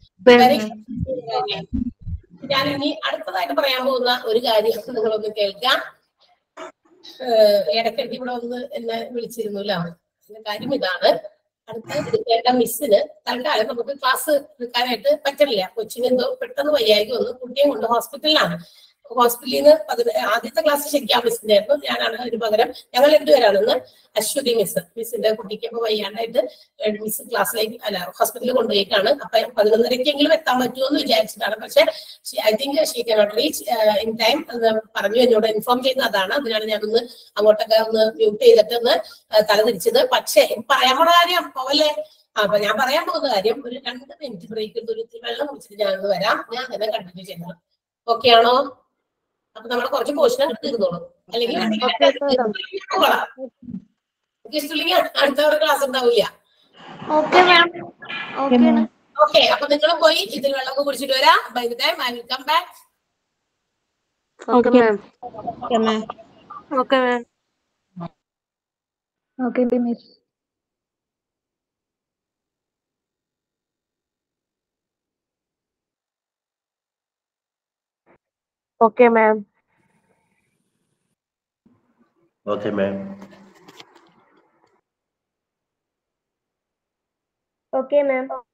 ഞാൻ ഇനി അടുത്തതായിട്ട് പറയാൻ പോകുന്ന ഒരു കാര്യം നിങ്ങളൊന്ന് കേൾക്കാം ഏഹ് ഇടയ്ക്കിടയ്ക്ക് ഇവിടെ ഒന്ന് എന്നെ വിളിച്ചിരുന്നല്ലോ അതിന്റെ കാര്യം ഇതാണ് അടുത്ത എടുക്കേണ്ട മിസ്സിന് തൽക്കാലം നമുക്ക് ക്ലാസ് എടുക്കാനായിട്ട് പറ്റില്ല കൊച്ചിന് എന്തോ പെട്ടെന്ന് വയ്യായിക്ക് വന്ന് കുട്ടിയെ കൊണ്ട് ഹോസ്പിറ്റലിലാണ് ഹോസ്പിറ്റലിൽ നിന്ന് പതിന ആദ്യത്തെ ക്ലാസ് ശരിക്കും ആ മിസ്സിന്റെ ആയിരുന്നു ഞാനാണ് അതിന് പകരം ഞങ്ങൾ രണ്ടുപേരാണെന്ന് അശ്വതി മിസ് മിസ്സിന്റെ കുട്ടിക്ക് അപ്പൊ വയ്യാണ്ടായിട്ട് മിസ് ക്ലാസ്സിലേക്ക് അല്ല ഹോസ്പിറ്റലിൽ കൊണ്ടുപോയിട്ടാണ് അപ്പൊ പതിനൊന്നരക്കെങ്കിലും എത്താൻ പറ്റുമോ എന്ന് വിചാരിച്ചിട്ടാണ് പക്ഷെ I think she cannot reach in time പറഞ്ഞു എന്നോട് ഇൻഫോം ചെയ്യുന്ന അതാണ് അതിനാണ് ഞാനൊന്ന് അങ്ങോട്ടൊക്കെ ഒന്ന് മ്യൂട്ട് ചെയ്തിട്ട് ഒന്ന് തലതിരിച്ചത് പക്ഷേ പറയാൻ പോണ കാര്യം പോവല്ലേ ആ, അപ്പൊ ഞാൻ പറയാൻ പോകുന്ന കാര്യം ഒരു രണ്ട് മിനിറ്റ് ബ്രേക്ക് എടുത്ത് ഒരു ഇത്തിരി വെള്ളം കുടിച്ചിട്ട് ഞാനൊന്ന് വരാം ഞാൻ തന്നെ കണ്ടിന്യൂ ചെയ്യുന്നത് ഓക്കെ ആണോ അപ്പൊ നമ്മൾ കുറച്ച് പോർഷൻ തീർന്നോളൂ അല്ലെങ്കിൽ പോകാം. ഓക്കെ, ഇഷ്ടമില്ലെങ്കിൽ അടുത്ത ഒരു ക്ലാസ് ഉണ്ടാവില്ല ഓക്കെ മാം ഓക്കെ ഓക്കെ അപ്പൊ നിങ്ങൾ പോയി ഇതിൽ വെള്ളമൊക്കെ കുടിച്ചിട്ട് വരാം by the time I will come back okay ma'am okay ma'am okay ma'am Okay, miss. Okay, ma'am. Okay, ma'am. Okay, ma'am.